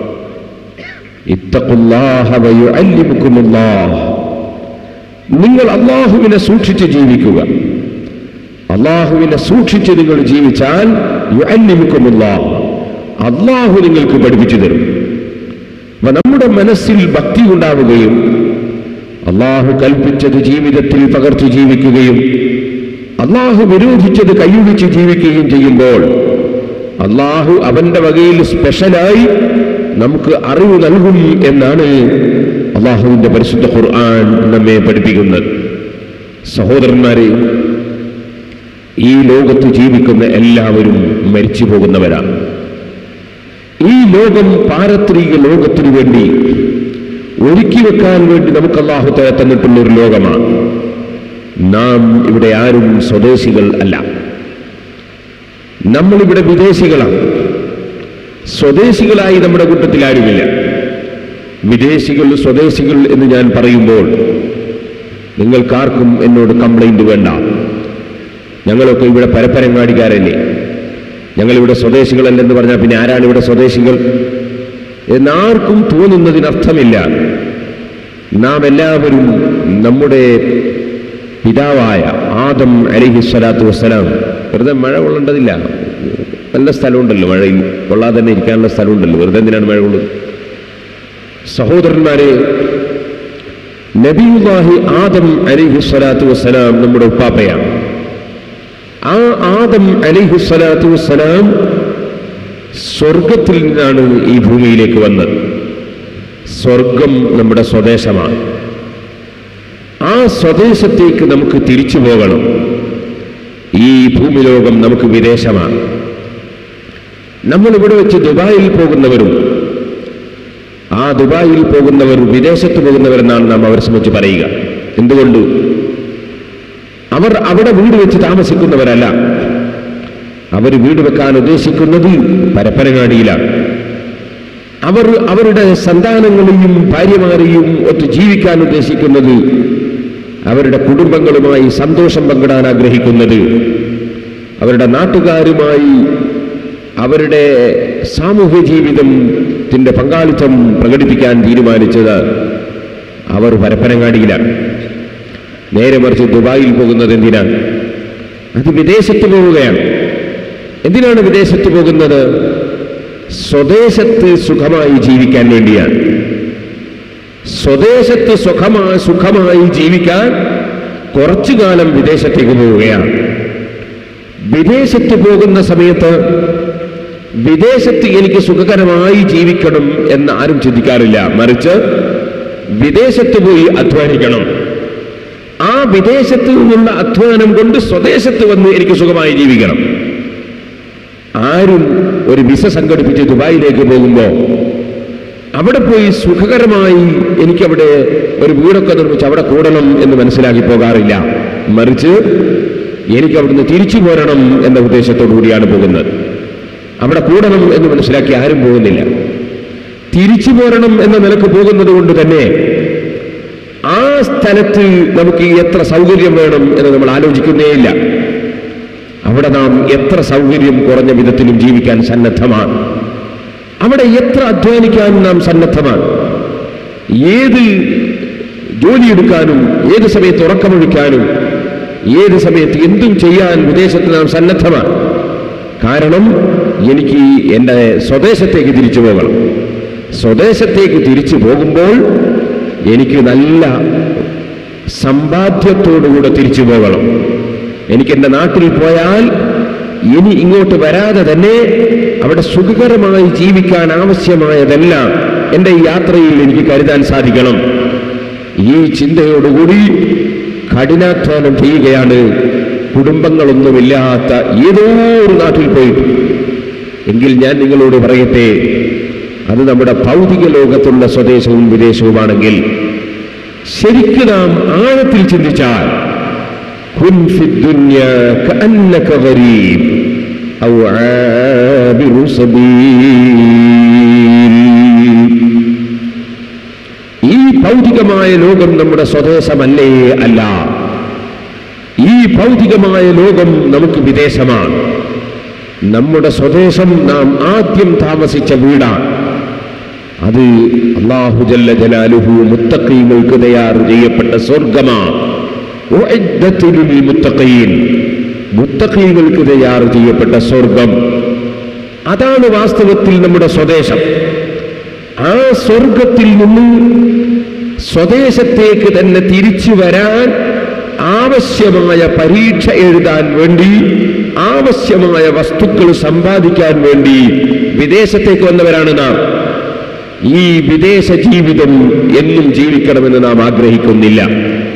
ഇത്തഖുല്ലാഹ വയുഅല്ലിമുക്കുമുല്ലാഹ് നിങ്ങൾ അള്ളാഹുവിനെ സൂക്ഷിച്ച് ജീവിക്കുക അള്ളാഹുവിനെ സൂക്ഷിച്ച് നിങ്ങൾ ജീവിച്ചാൽ യുഅല്ലിമുക്കുമുല്ലാഹ് അള്ളാഹു നിങ്ങൾക്ക് പഠിപ്പിച്ചു തരും അപ്പൊ നമ്മുടെ മനസ്സിൽ ഭക്തി ഉണ്ടാവുകയും അള്ളാഹു കൽപ്പിച്ചത് ജീവിതത്തിൽ പകർത്തി ജീവിക്കുകയും അള്ളാഹു വിരോധിച്ചത് കൈയൊഴിച്ച് ജീവിക്കുകയും ചെയ്യുമ്പോൾ അള്ളാഹു അവന്റെ വകയിൽ സ്പെഷ്യലായി നമുക്ക് അറിവ് നൽകും എന്നാണ് അള്ളാഹുവിന്റെ പരിശുദ്ധ ഖുർആൻ നമ്മെ പഠിപ്പിക്കുന്നത് സഹോദരന്മാരെ ഈ ലോകത്ത് ജീവിക്കുന്ന എല്ലാവരും മരിച്ചു പോകുന്നവരാണ് ഈ ലോകം പാരത്രിക ലോകത്തിനു വേണ്ടി ഒരുക്കി വെക്കാൻ വേണ്ടി നമുക്ക് അള്ളാഹുത്തല തന്നിട്ടുള്ള ഒരു ലോകമാണ് നാം ഇവിടെ ആരും സ്വദേശികൾ അല്ല നമ്മളിവിടെ വിദേശികളാണ് സ്വദേശികളായി നമ്മുടെ കൂട്ടത്തിൽ ആരുമില്ല വിദേശികൾ സ്വദേശികൾ എന്ന് ഞാൻ പറയുമ്പോൾ നിങ്ങൾക്കാർക്കും എന്നോട് കംപ്ലൈന്റ് വേണ്ട ഞങ്ങളൊക്കെ ഇവിടെ പരപ്പരങ്ങാടിക്കാരല്ലേ ഞങ്ങളിവിടെ സ്വദേശികളല്ലെന്ന് പറഞ്ഞാൽ പിന്നെ ആരാണ് ഇവിടെ സ്വദേശികൾ എന്നാർക്കും തോന്നുന്നതിനർത്ഥമില്ല നാം എല്ലാവരും നമ്മുടെ പിതാവായ ആദം അലിഹി സ്വലാത്തു വസ്സലാം വെറുതെ മഴ കൊള്ളേണ്ടതില്ല നല്ല സ്ഥലമുണ്ടല്ലോ മഴയിൽ കൊള്ളാതെ തന്നെ ഇരിക്കാനുള്ള സ്ഥലമുണ്ടല്ലോ വെറുതെ എന്തിനാണ് മഴ കൊള്ളുന്നത് സഹോദരന്മാരെ നബിയുല്ലാഹി ആദം അലിഹി സ്വലാത്തു വസ്സലാം നമ്മുടെ ഉപ്പാപ്പയാണ് ആ ആദം അലിഹി സ്വലാത്തു വസ്സലാം സ്വർഗത്തിൽ നിന്നാണ് ഈ ഭൂമിയിലേക്ക് വന്നത് സ്വർഗം നമ്മുടെ സ്വദേശമാണ് ആ സ്വദേശത്തേക്ക് നമുക്ക് തിരിച്ചു പോകണം ഈ ഭൂമിലോകം നമുക്ക് വിദേശമാണ് നമ്മൾ ഇവിടെ വെച്ച് ദുബായിൽ പോകുന്നവരും ആ ദുബായിൽ പോകുന്നവർ വിദേശത്ത് പോകുന്നവരെന്നാണ് നാം അവരെ സംബന്ധിച്ച് പറയുക എന്തുകൊണ്ട് അവർ അവിടെ വീട് വെച്ച് താമസിക്കുന്നവരല്ല അവർ വീട് വെക്കാൻ ഉദ്ദേശിക്കുന്നത് പരപ്പനങ്ങാടിയിലാണ് അവർ അവരുടെ സന്താനങ്ങളെയും ഭാര്യമാരെയും ഒത്ത് ജീവിക്കാൻ ഉദ്ദേശിക്കുന്നത് അവരുടെ കുടുംബങ്ങളുമായി സന്തോഷം പങ്കിടാൻ ആഗ്രഹിക്കുന്നത് അവരുടെ നാട്ടുകാരുമായി അവരുടെ സാമൂഹ്യ ജീവിതത്തിന്റെ പങ്കാളിത്തം പ്രകടിപ്പിക്കാൻ തീരുമാനിച്ചത് അവർ പരപ്പനങ്ങാടിയിലാണ് നേരെ മറിച്ച് ദുബായിൽ പോകുന്നത് എന്തിനാണ് അത് വിദേശത്ത് പോവുകയാണ് എന്തിനാണ് വിദേശത്ത് പോകുന്നത് സ്വദേശത്ത് സുഖമായി ജീവിക്കാൻ വേണ്ടിയാണ് സ്വദേശത്ത് സുഖമായി സുഖമായി ജീവിക്കാൻ കുറച്ചു കാലം വിദേശത്തേക്ക് പോവുകയാണ് വിദേശത്ത് പോകുന്ന സമയത്ത് വിദേശത്ത് എനിക്ക് സുഖകരമായി ജീവിക്കണം എന്ന് ആരും ചിന്തിക്കാറില്ല മറിച്ച് വിദേശത്ത് പോയി അധ്വാനിക്കണം ആ വിദേശത്ത് നിന്നുള്ള അധ്വാനം കൊണ്ട് സ്വദേശത്ത് വന്ന് എനിക്ക് സുഖമായി ജീവിക്കണം ആരും ഒരു വിസ സംഘടിപ്പിച്ച് ദുബായിലേക്ക് പോകുമ്പോൾ അവിടെ പോയി സുഖകരമായി എനിക്കവിടെ ഒരു വീടൊക്കെ നിർമ്മിച്ച് അവിടെ കൂടണം എന്ന് മനസ്സിലാക്കി പോകാറില്ല മറിച്ച് എനിക്ക് അവിടുന്ന് തിരിച്ചു പോരണം എന്ന ഉദ്ദേശത്തോടു കൂടിയാണ് പോകുന്നത് അവിടെ കൂടണം എന്ന് മനസ്സിലാക്കി ആരും പോകുന്നില്ല തിരിച്ചു പോരണം എന്ന നിലക്ക് പോകുന്നത് കൊണ്ട് തന്നെ ആ സ്ഥലത്ത് നമുക്ക് എത്ര സൗകര്യം വേണം എന്ന് നമ്മൾ ആലോചിക്കുന്നേയില്ല അവിടെ നാം എത്ര സൗകര്യം കുറഞ്ഞ വിധത്തിലും ജീവിക്കാൻ സന്നദ്ധമാണ് അവിടെ എത്ര അധ്വാനിക്കാൻ നാം സന്നദ്ധമാണ് ഏത് ജോലിയെടുക്കാനും ഏത് സമയത്ത് ഉറക്കമൊഴിക്കാനും ഏത് സമയത്ത് എന്തും ചെയ്യാൻ വിദേശത്ത് നാം സന്നദ്ധമാണ് കാരണം എനിക്ക് എൻ്റെ സ്വദേശത്തേക്ക് തിരിച്ചു പോകണം സ്വദേശത്തേക്ക് തിരിച്ചു പോകുമ്പോൾ എനിക്ക് നല്ല സമ്പാദ്യത്തോടുകൂടെ തിരിച്ചു പോകണം എനിക്ക് എൻ്റെ നാട്ടിൽ പോയാൽ ഇനി ഇങ്ങോട്ട് വരാതെ തന്നെ അവിടെ സുഖകരമായി ജീവിക്കാൻ ആവശ്യമായതെല്ലാം എൻ്റെ ഈ യാത്രയിൽ എനിക്ക് കരുതാൻ സാധിക്കണം ഈ ചിന്തയോടുകൂടി കഠിനാധ്വാനം ചെയ്യുകയാണ് കുടുംബങ്ങളൊന്നുമില്ലാത്ത ഏതോ ഒരു നാട്ടിൽ പോയിട്ട് എങ്കിൽ ഞാൻ നിങ്ങളോട് പറയട്ടെ അത് നമ്മുടെ ഭൗതിക ലോകത്തുള്ള സ്വദേശവും വിദേശവുമാണെങ്കിൽ ശരിക്ക് നാം ആഴത്തിൽ ചിന്തിച്ചാൽ കുൻ ഫി ദുനിയ കഅന്നക ഗരീബ് ഔ ആബിറു സബീൽ ഈ ഭൗതികമായ ലോകം നമ്മുടെ സ്വദേശമല്ലേ അല്ല ഈ ഭൗതികമായ ലോകം നമുക്ക് വിദേശമാണ് നമ്മുടെ സ്വദേശം നാം ആദ്യം താമസിച്ച വീടാണ് അത് അള്ളാഹു ജല്ല ജലാലുഹു മുത്തക്കീങ്ങൾക്ക് തയ്യാർ ചെയ്യപ്പെട്ട സ്വർഗമാണ് ഉഅദ്ദത്ത് ലിൽ മുത്തഖീൻ. മുത്തഖീങ്ങൾക്ക് തയ്യാർ ചെയ്യപ്പെട്ട സ്വർഗം അതാണ് വാസ്തവത്തിൽ നമ്മുടെ സ്വദേശം ആ സ്വർഗത്തിൽ നിന്ന് സ്വദേശത്തേക്ക് തന്നെ തിരിച്ചു വരാൻ ആവശ്യമായ പരീക്ഷ എഴുതാൻ വേണ്ടി ആവശ്യമായ വസ്തുക്കൾ സമ്പാദിക്കാൻ വേണ്ടി വിദേശത്തേക്ക് വന്നവരാണ് നാം ഈ വിദേശ ജീവിതം എന്നും ജീവിക്കണമെന്ന് നാം ആഗ്രഹിക്കുന്നില്ല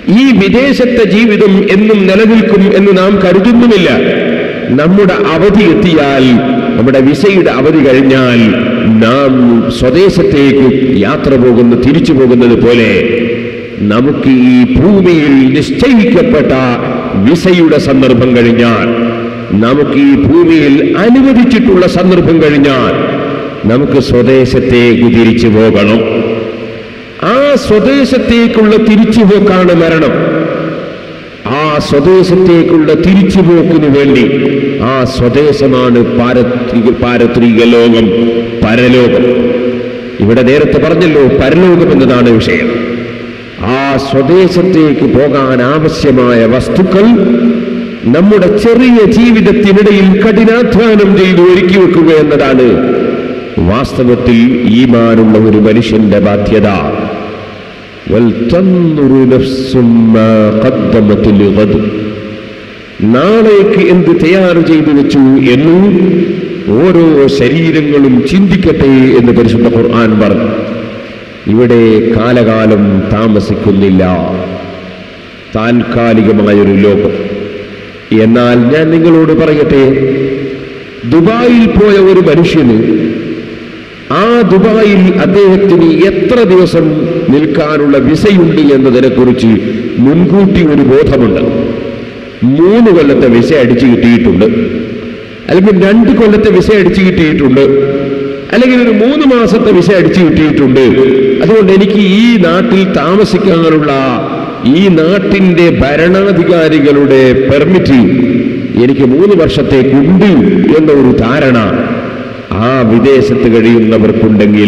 ഈ വിദേശത്തെ ജീവിതം എന്നും നിലനിൽക്കും എന്ന് നാം കരുതുന്നുമില്ല നമ്മുടെ അവധി എത്തിയാൽ നമ്മുടെ വിസയുടെ അവധി കഴിഞ്ഞാൽ നാം സ്വദേശത്തേക്ക് യാത്ര പോകുന്ന തിരിച്ചു പോകുന്നത് പോലെ നമുക്ക് ഈ ഭൂമിയിൽ നിശ്ചയിക്കപ്പെട്ട വിസയുടെ സന്ദർഭം കഴിഞ്ഞാൽ നമുക്ക് ഈ ഭൂമിയിൽ അനുവദിച്ചിട്ടുള്ള സന്ദർഭം കഴിഞ്ഞാൽ നമുക്ക് സ്വദേശത്തേക്ക് തിരിച്ചു പോകണം ആ സ്വദേശത്തേക്കുള്ള തിരിച്ചുപോക്കാണ് മരണം ആ സ്വദേശത്തേക്കുള്ള തിരിച്ചുപോക്കിന് വേണ്ടി ആ സ്വദേശമാണ് പാരത്രിക പാരത്രിക ലോകം പരലോകം ഇവിടെ നേരത്തെ പറഞ്ഞല്ലോ പരലോകം എന്നതാണ് വിഷയം ആ സ്വദേശത്തേക്ക് പോകാൻ ആവശ്യമായ വസ്തുക്കൾ നമ്മുടെ ചെറിയ ജീവിതത്തിനിടയിൽ കഠിനാധ്വാനം ചെയ്ത് ഒരുക്കി വെക്കുക എന്നതാണ് വാസ്തവത്തിൽ ഈമാനുള്ള ഒരു മനുഷ്യന്റെ ബാധ്യത وَلْتَنْظُرُ نَفْسٌ مَا قَدَّمَتْ لِغَدٍ നാളേക്ക് എന്ത് തയ്യാറ് ചെയ്തു വെച്ചു എന്ന് ഓരോ ശരീരങ്ങളും ചിന്തിക്കട്ടെ എന്ന് പരിശുദ്ധ ഖുർആൻ പറഞ്ഞു ഇവിടെ കാലകാലം താമസിക്കുന്നില്ല താൽക്കാലികമായൊരു ലോകം എന്നാൽ ഞാൻ നിങ്ങളോട് പറയട്ടെ ദുബായിൽ പോയ ഒരു മനുഷ്യന് ആ ദുബായിൽ അദ്ദേഹത്തിന് എത്ര ദിവസം നിൽക്കാനുള്ള വിസയുണ്ട് എന്നതിനെ കുറിച്ച് മുൻകൂട്ടി ഒരു ബോധമുണ്ട് മൂന്ന് കൊല്ലത്തെ വിസ അടിച്ചു കിട്ടിയിട്ടുണ്ട് അല്ലെങ്കിൽ രണ്ട് കൊല്ലത്തെ വിസ അടിച്ചു കിട്ടിയിട്ടുണ്ട് അല്ലെങ്കിൽ ഒരു മൂന്ന് മാസത്തെ വിസ അടിച്ചു കിട്ടിയിട്ടുണ്ട് അതുകൊണ്ട് എനിക്ക് ഈ നാട്ടിൽ താമസിക്കാനുള്ള ഈ നാട്ടിന്റെ ഭരണാധികാരികളുടെ പെർമിറ്റ് എനിക്ക് മൂന്ന് വർഷത്തേക്കുണ്ട് എന്ന ഒരു ധാരണ ആ വിദേശത്ത് കഴിയുന്നവർക്കുണ്ടെങ്കിൽ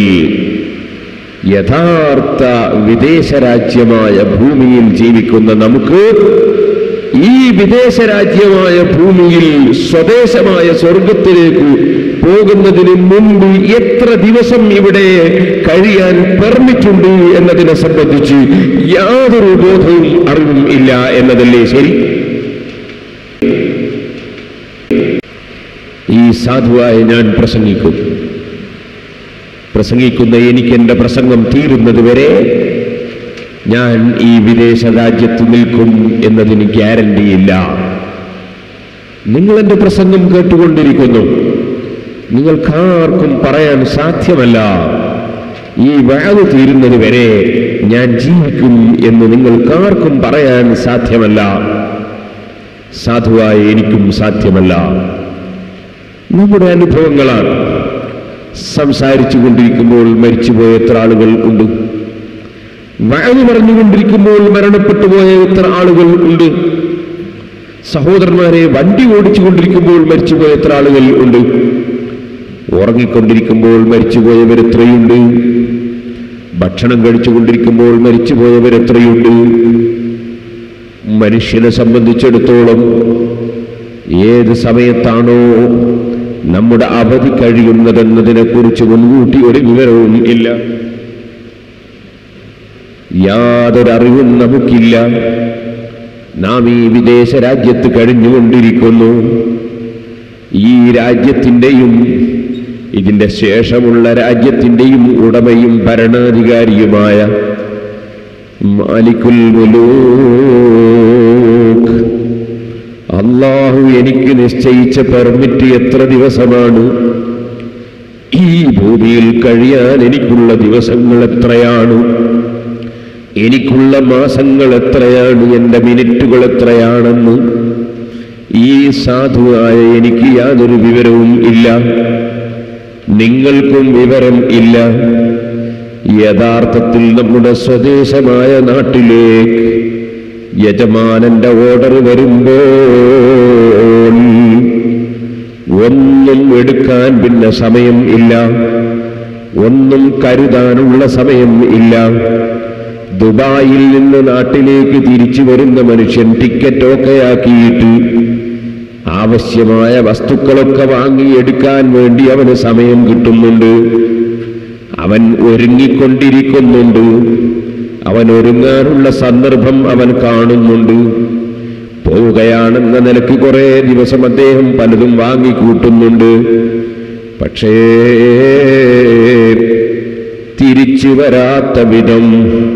യഥാർത്ഥ വിദേശ രാജ്യമായ ഭൂമിയിൽ ജീവിക്കുന്ന നമുക്ക് ഈ വിദേശ രാജ്യമായ ഭൂമിയിൽ സ്വദേശമായ സ്വർഗത്തിലേക്ക് പോകുന്നതിന് മുൻപ് എത്ര ദിവസം ഇവിടെ കഴിയാൻ പെർമിറ്റുണ്ട് എന്നതിനെ സംബന്ധിച്ച് യാതൊരു ബോധവും അറിവും ഇല്ല എന്നതല്ലേ ശരി ഈ സാധുവായ ഞാൻ പ്രസംഗിക്കും പ്രസംഗിക്കുന്ന എനിക്ക് എൻ്റെ പ്രസംഗം തീരുന്നത് വരെ ഞാൻ ഈ വിദേശ രാജ്യത്ത് നിൽക്കും എന്നതിന് ഗ്യാരണ്ടിയില്ല നിങ്ങൾ എൻ്റെ പ്രസംഗം കേട്ടുകൊണ്ടിരിക്കുന്നു നിങ്ങൾക്കാർക്കും പറയാൻ സാധ്യമല്ല ഈ വഴവ് തീരുന്നത് വരെ ഞാൻ ജീവിക്കും എന്ന് നിങ്ങൾക്കാർക്കും പറയാൻ സാധ്യമല്ല സാധുവായ എനിക്കും സാധ്യമല്ല നമ്മുടെ അനുഭവങ്ങളാണ് സംസാരിച്ചു കൊണ്ടിരിക്കുമ്പോൾ മരിച്ചുപോയ എത്ര ആളുകൾ ഉണ്ട് വഴന്നു പറഞ്ഞുകൊണ്ടിരിക്കുമ്പോൾ മരണപ്പെട്ടു പോയ എത്ര ആളുകൾ ഉണ്ട് സഹോദരന്മാരെ വണ്ടി ഓടിച്ചു കൊണ്ടിരിക്കുമ്പോൾ മരിച്ചുപോയ എത്ര ആളുകൾ ഉണ്ട് ഉറങ്ങിക്കൊണ്ടിരിക്കുമ്പോൾ മരിച്ചുപോയവർ എത്രയുണ്ട് ഭക്ഷണം കഴിച്ചുകൊണ്ടിരിക്കുമ്പോൾ മരിച്ചുപോയവർ എത്രയുണ്ട് മനുഷ്യനെ സംബന്ധിച്ചിടത്തോളം ഏത് സമയത്താണോ നമ്മുടെ അവധി കഴിയുന്നതെന്നതിനെ കുറിച്ച് മുൻകൂട്ടി ഒരു വിവരവും ഇല്ല യാതൊരറിവും നമുക്കില്ല നാം ഈ വിദേശ രാജ്യത്ത് കഴിഞ്ഞുകൊണ്ടിരിക്കുന്നു ഈ രാജ്യത്തിൻ്റെയും ഇതിൻ്റെ ശേഷമുള്ള രാജ്യത്തിൻ്റെയും ഉടമയും ഭരണാധികാരിയുമായ മാലിക്കുൽ മുലൂക്ക് അള്ളാഹു എനിക്ക് നിശ്ചയിച്ച പെർമിറ്റ് എത്ര ദിവസമാണ് ഈ ഭൂമിയിൽ കഴിയാൻ എനിക്കുള്ള ദിവസങ്ങൾ എത്രയാണ് എനിക്കുള്ള മാസങ്ങൾ എത്രയാണ് എൻ്റെ മിനിറ്റുകൾ എത്രയാണെന്ന് ഈ സാധുവായ എനിക്ക് യാതൊരു വിവരവും ഇല്ല നിങ്ങൾക്കും വിവരം ഇല്ല യഥാർത്ഥത്തിൽ നമ്മുടെ സ്വദേശമായ നാട്ടിലേക്ക് യജമാനന്റെ ഓർഡർ വരുമ്പോൾ ഒന്നും എടുക്കാൻ പിന്നെ സമയം ഇല്ല ഒന്നും കരുതാനുള്ള സമയം ഇല്ല ദുബായിൽ നിന്ന് നാട്ടിലേക്ക് തിരിച്ചു വരുന്ന മനുഷ്യൻ ടിക്കറ്റ് ഒക്കെ ആക്കിയിട്ട് ആവശ്യമായ വസ്തുക്കളൊക്കെ വാങ്ങിയെടുക്കാൻ വേണ്ടി അവന് സമയം കിട്ടുന്നുണ്ട് അവൻ ഒരുങ്ങിക്കൊണ്ടിരിക്കുന്നുണ്ട് അവൻ ഒരുങ്ങാനുള്ള സന്ദർഭം അവൻ കാണുന്നുണ്ട് പോവുകയാണെന്ന നിലക്ക് കുറെ ദിവസം അദ്ദേഹം പലതും വാങ്ങിക്കൂട്ടുന്നുണ്ട് പക്ഷേ തിരിച്ചു വരാത്ത വിധം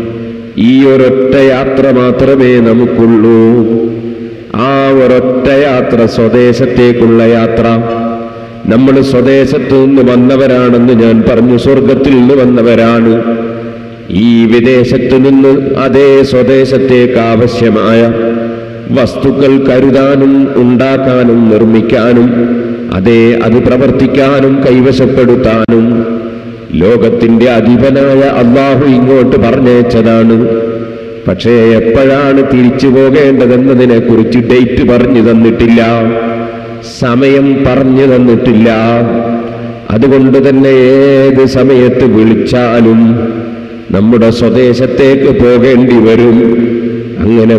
ഈ ഒരൊറ്റ യാത്ര മാത്രമേ നമുക്കുള്ളൂ ആ ഒരൊറ്റ യാത്ര സ്വദേശത്തേക്കുള്ള യാത്ര നമ്മൾ സ്വദേശത്ത് നിന്ന് വന്നവരാണെന്ന് ഞാൻ പറഞ്ഞു സ്വർഗത്തിൽ നിന്ന് വന്നവരാണ് ഈ വിദേശത്ത് നിന്ന് അതേ സ്വദേശത്തേക്ക് ആവശ്യമായ വസ്തുക്കൾ കരുതാനും ഉണ്ടാക്കാനും നിർമ്മിക്കാനും അതേ അത് പ്രവർത്തിക്കാനും കൈവശപ്പെടുത്താനും ലോകത്തിന്റെ അധിപനായ അള്ളാഹു ഇങ്ങോട്ട് പറഞ്ഞയച്ചതാണ് പക്ഷേ എപ്പോഴാണ് തിരിച്ചു പോകേണ്ടതെന്നതിനെ കുറിച്ച് ഡേറ്റ് പറഞ്ഞു തന്നിട്ടില്ല സമയം പറഞ്ഞു തന്നിട്ടില്ല അതുകൊണ്ട് തന്നെ ഏത് സമയത്ത് വിളിച്ചാലും നമ്മുടെ സ്വദേശത്തേക്ക് പോകേണ്ടി വരും അങ്ങനെ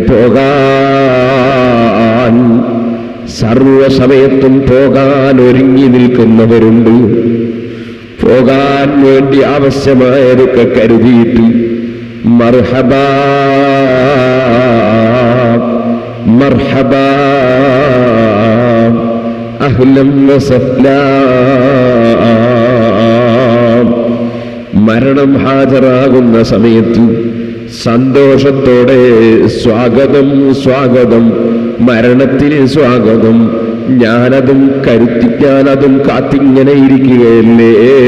പോകാൻ സർവസമയത്തും പോകാൻ ഒരുങ്ങി നിൽക്കുന്നവരുണ്ട് പോകാൻ വേണ്ടി ആവശ്യമായതൊക്കെ കരുതിയിട്ട് മർഹബ മർഹബ അഹ്ലം വസഹ്ലാ മരണം ഹാജരാകുന്ന സമയത്ത് സന്തോഷത്തോടെ സ്വാഗതം സ്വാഗതം മരണത്തിന് സ്വാഗതം ഞാനതും കരുത്തി ഞാനതും കാത്തിങ്ങനെ ഇരിക്കുകയല്ലേ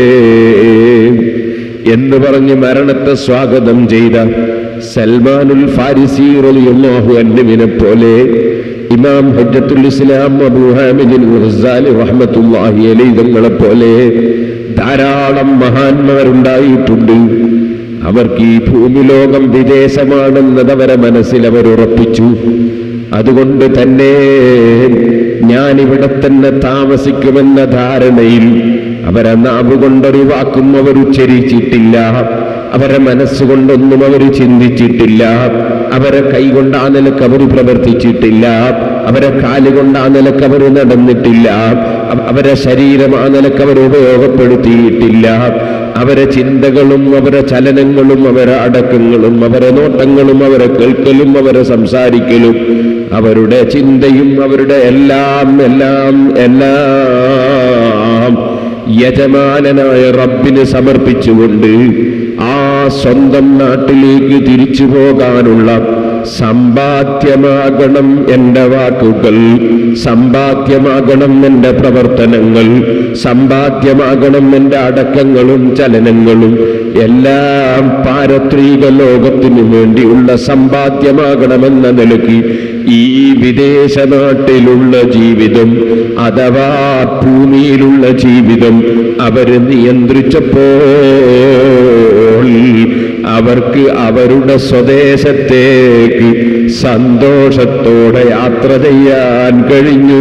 എന്ന് പറഞ്ഞ് മരണത്തെ സ്വാഗതം ചെയ്ത സൽമാനുൽ ഫാരിസി റളിയല്ലാഹു അൻഹുവിനെ പോലെ ഇമാം ഹജ്ജത്തുൽ ഇസ്ലാം അബൂ ഹാമിദുൽ ഗസാലി റഹ്മത്തുള്ളാഹി അലൈഹി തങ്ങളെ പോലെ ധാരാളം മഹാന്മാരുണ്ടായിട്ടുണ്ട് അവർക്ക് ഈ ഭൂമി ലോകം വിദേശമാണെന്നത് അവരെ മനസ്സിൽ അവർ ഉറപ്പിച്ചു അതുകൊണ്ട് തന്നെ ഞാനിവിടെ തന്നെ താമസിക്കുമെന്ന ധാരണയിൽ അവരെ നാവ് കൊണ്ടൊരു വാക്കും അവർ ഉച്ചരിച്ചിട്ടില്ല അവരെ മനസ്സുകൊണ്ടൊന്നും അവർ ചിന്തിച്ചിട്ടില്ല അവരെ കൈകൊണ്ട് ആ നിലക്ക് അവർ പ്രവർത്തിച്ചിട്ടില്ല അവരെ കാലുകൊണ്ട് ആ നിലക്ക് അവർ നടന്നിട്ടില്ല അവ- അവരെ ശരീരം ആ നിലക്ക് അവർ ഉപയോഗപ്പെടുത്തിയിട്ടില്ല അവരെ ചിന്തകളും അവരെ ചലനങ്ങളും അവരെ അടക്കങ്ങളും അവരെ നോട്ടങ്ങളും അവരെ കേൾക്കലും അവരെ സംസാരിക്കലും അവരുടെ ചിന്തയും അവരുടെ എല്ലാം എല്ലാം എല്ലാം യജമാനനായ റബ്ബിന് സമർപ്പിച്ചുകൊണ്ട് ആ സ്വന്തം നാട്ടിലേക്ക് തിരിച്ചു പോകാനുള്ള സമ്പാദ്യമാകണം എൻ്റെ വാക്കുകൾ സമ്പാദ്യമാകണം എൻ്റെ പ്രവർത്തനങ്ങൾ സമ്പാദ്യമാകണം എൻ്റെ അടക്കങ്ങളും ചലനങ്ങളും എല്ലാം പാരത്രിക ലോകത്തിനു വേണ്ടിയുള്ള സമ്പാദ്യമാകണമെന്ന നിലയ്ക്ക് ഈ വിദേശ നാട്ടിലുള്ള ജീവിതം അഥവാ ഭൂമിയിലുള്ള ജീവിതം അവര് നിയന്ത്രിച്ചപ്പോൾ അവർക്ക് അവരുടെ സ്വദേശത്തേക്ക് സന്തോഷത്തോടെ യാത്ര ചെയ്യാൻ കഴിഞ്ഞു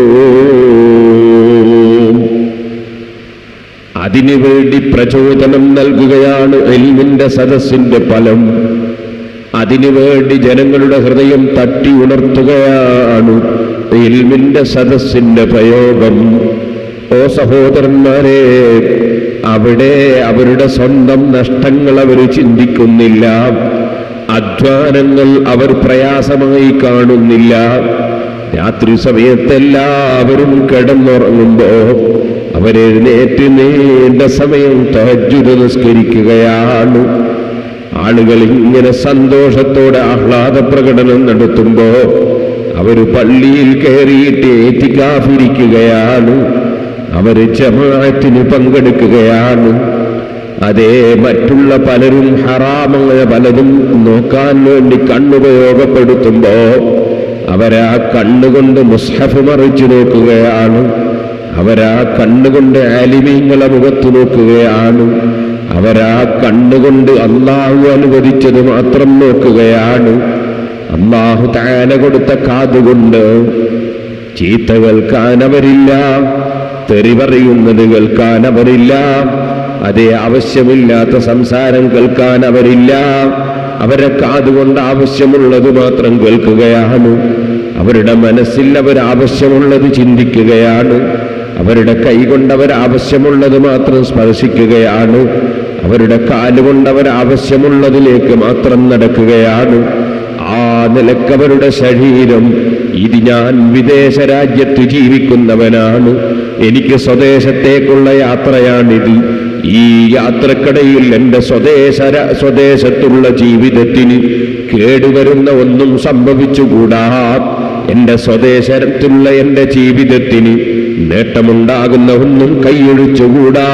അതിനുവേണ്ടി പ്രചോദനം നൽകുകയാണ് എൽമിന്റെ സദസ്സിന്റെ ഫലം അതിനുവേണ്ടി ജനങ്ങളുടെ ഹൃദയം തട്ടി ഉണർത്തുകയാണ് ഇൽമിന്റെ സദസ്സിന്റെ പ്രയോഗം ഓ സഹോദരന്മാരെ അവിടെ അവരുടെ സ്വന്തം നഷ്ടങ്ങൾ അവർ ചിന്തിക്കുന്നില്ല അധ്വാനങ്ങൾ അവർ പ്രയാസമായി കാണുന്നില്ല രാത്രി സമയത്തെല്ലാവരും കിടന്നുറങ്ങുമ്പോ അവരെഴുന്നേറ്റ് നീണ്ട സമയം തഹജ്ജുദ് നിസ്കരിക്കുകയാണ് ആളുകൾ ഇങ്ങനെ സന്തോഷത്തോടെ ആഹ്ലാദ പ്രകടനം നടത്തുമ്പോ അവര് പള്ളിയിൽ കയറിയിട്ട് ഏറ്റിക്കാഫിരിക്കുകയാണ് അവര് ജമാഅത്തിന് പങ്കെടുക്കുകയാണ് അതേ മറ്റുള്ള പലരും ഹറാമങ്ങനെ പലതും നോക്കാൻ വേണ്ടി കണ്ണുപയോഗപ്പെടുത്തുമ്പോ അവരാ കണ്ണുകൊണ്ട് മുസ്ഹഫ് മറിച്ചു നോക്കുകയാണ് അവരാ കണ്ണുകൊണ്ട് ആലിമീങ്ങളെ മുഖത്ത് നോക്കുകയാണ് അവരാ കണ്ണുകൊണ്ട് അള്ളാഹു അനുവദിച്ചത് മാത്രം നോക്കുകയാണ് അള്ളാഹു താന കൊടുത്ത കാതുകൊണ്ട് ചീത്ത കേൾക്കാൻ അവരില്ല തെറി പറയുന്നത് കേൾക്കാൻ അവരില്ല അതേ ആവശ്യമില്ലാത്ത സംസാരം കേൾക്കാൻ അവരില്ല അവരെ കാതുകൊണ്ട് ആവശ്യമുള്ളത് മാത്രം കേൾക്കുകയാണ് അവരുടെ മനസ്സിൽ അവർ ആവശ്യമുള്ളത് ചിന്തിക്കുകയാണ് അവരുടെ കൈകൊണ്ട് അവർ ആവശ്യമുള്ളത് മാത്രം സ്പർശിക്കുകയാണ് അവരുടെ കാലുകൊണ്ട് അവർ ആവശ്യമുള്ളതിലേക്ക് മാത്രം നടക്കുകയാണ് ആ നിലക്കവരുടെ ശരീരം ഇത് ഞാൻ വിദേശ രാജ്യത്ത് ജീവിക്കുന്നവനാണ് എനിക്ക് സ്വദേശത്തേക്കുള്ള യാത്രയാണിത് ഈ യാത്രക്കിടയിൽ എൻ്റെ സ്വദേശ സ്വദേശത്തുള്ള ജീവിതത്തിന് കേടുവരുന്ന ഒന്നും സംഭവിച്ചുകൂടാ എൻ്റെ സ്വദേശത്തുള്ള എൻ്റെ ജീവിതത്തിന് നേട്ടമുണ്ടാകുന്ന ഒന്നും കൈയൊഴിച്ചുകൂടാ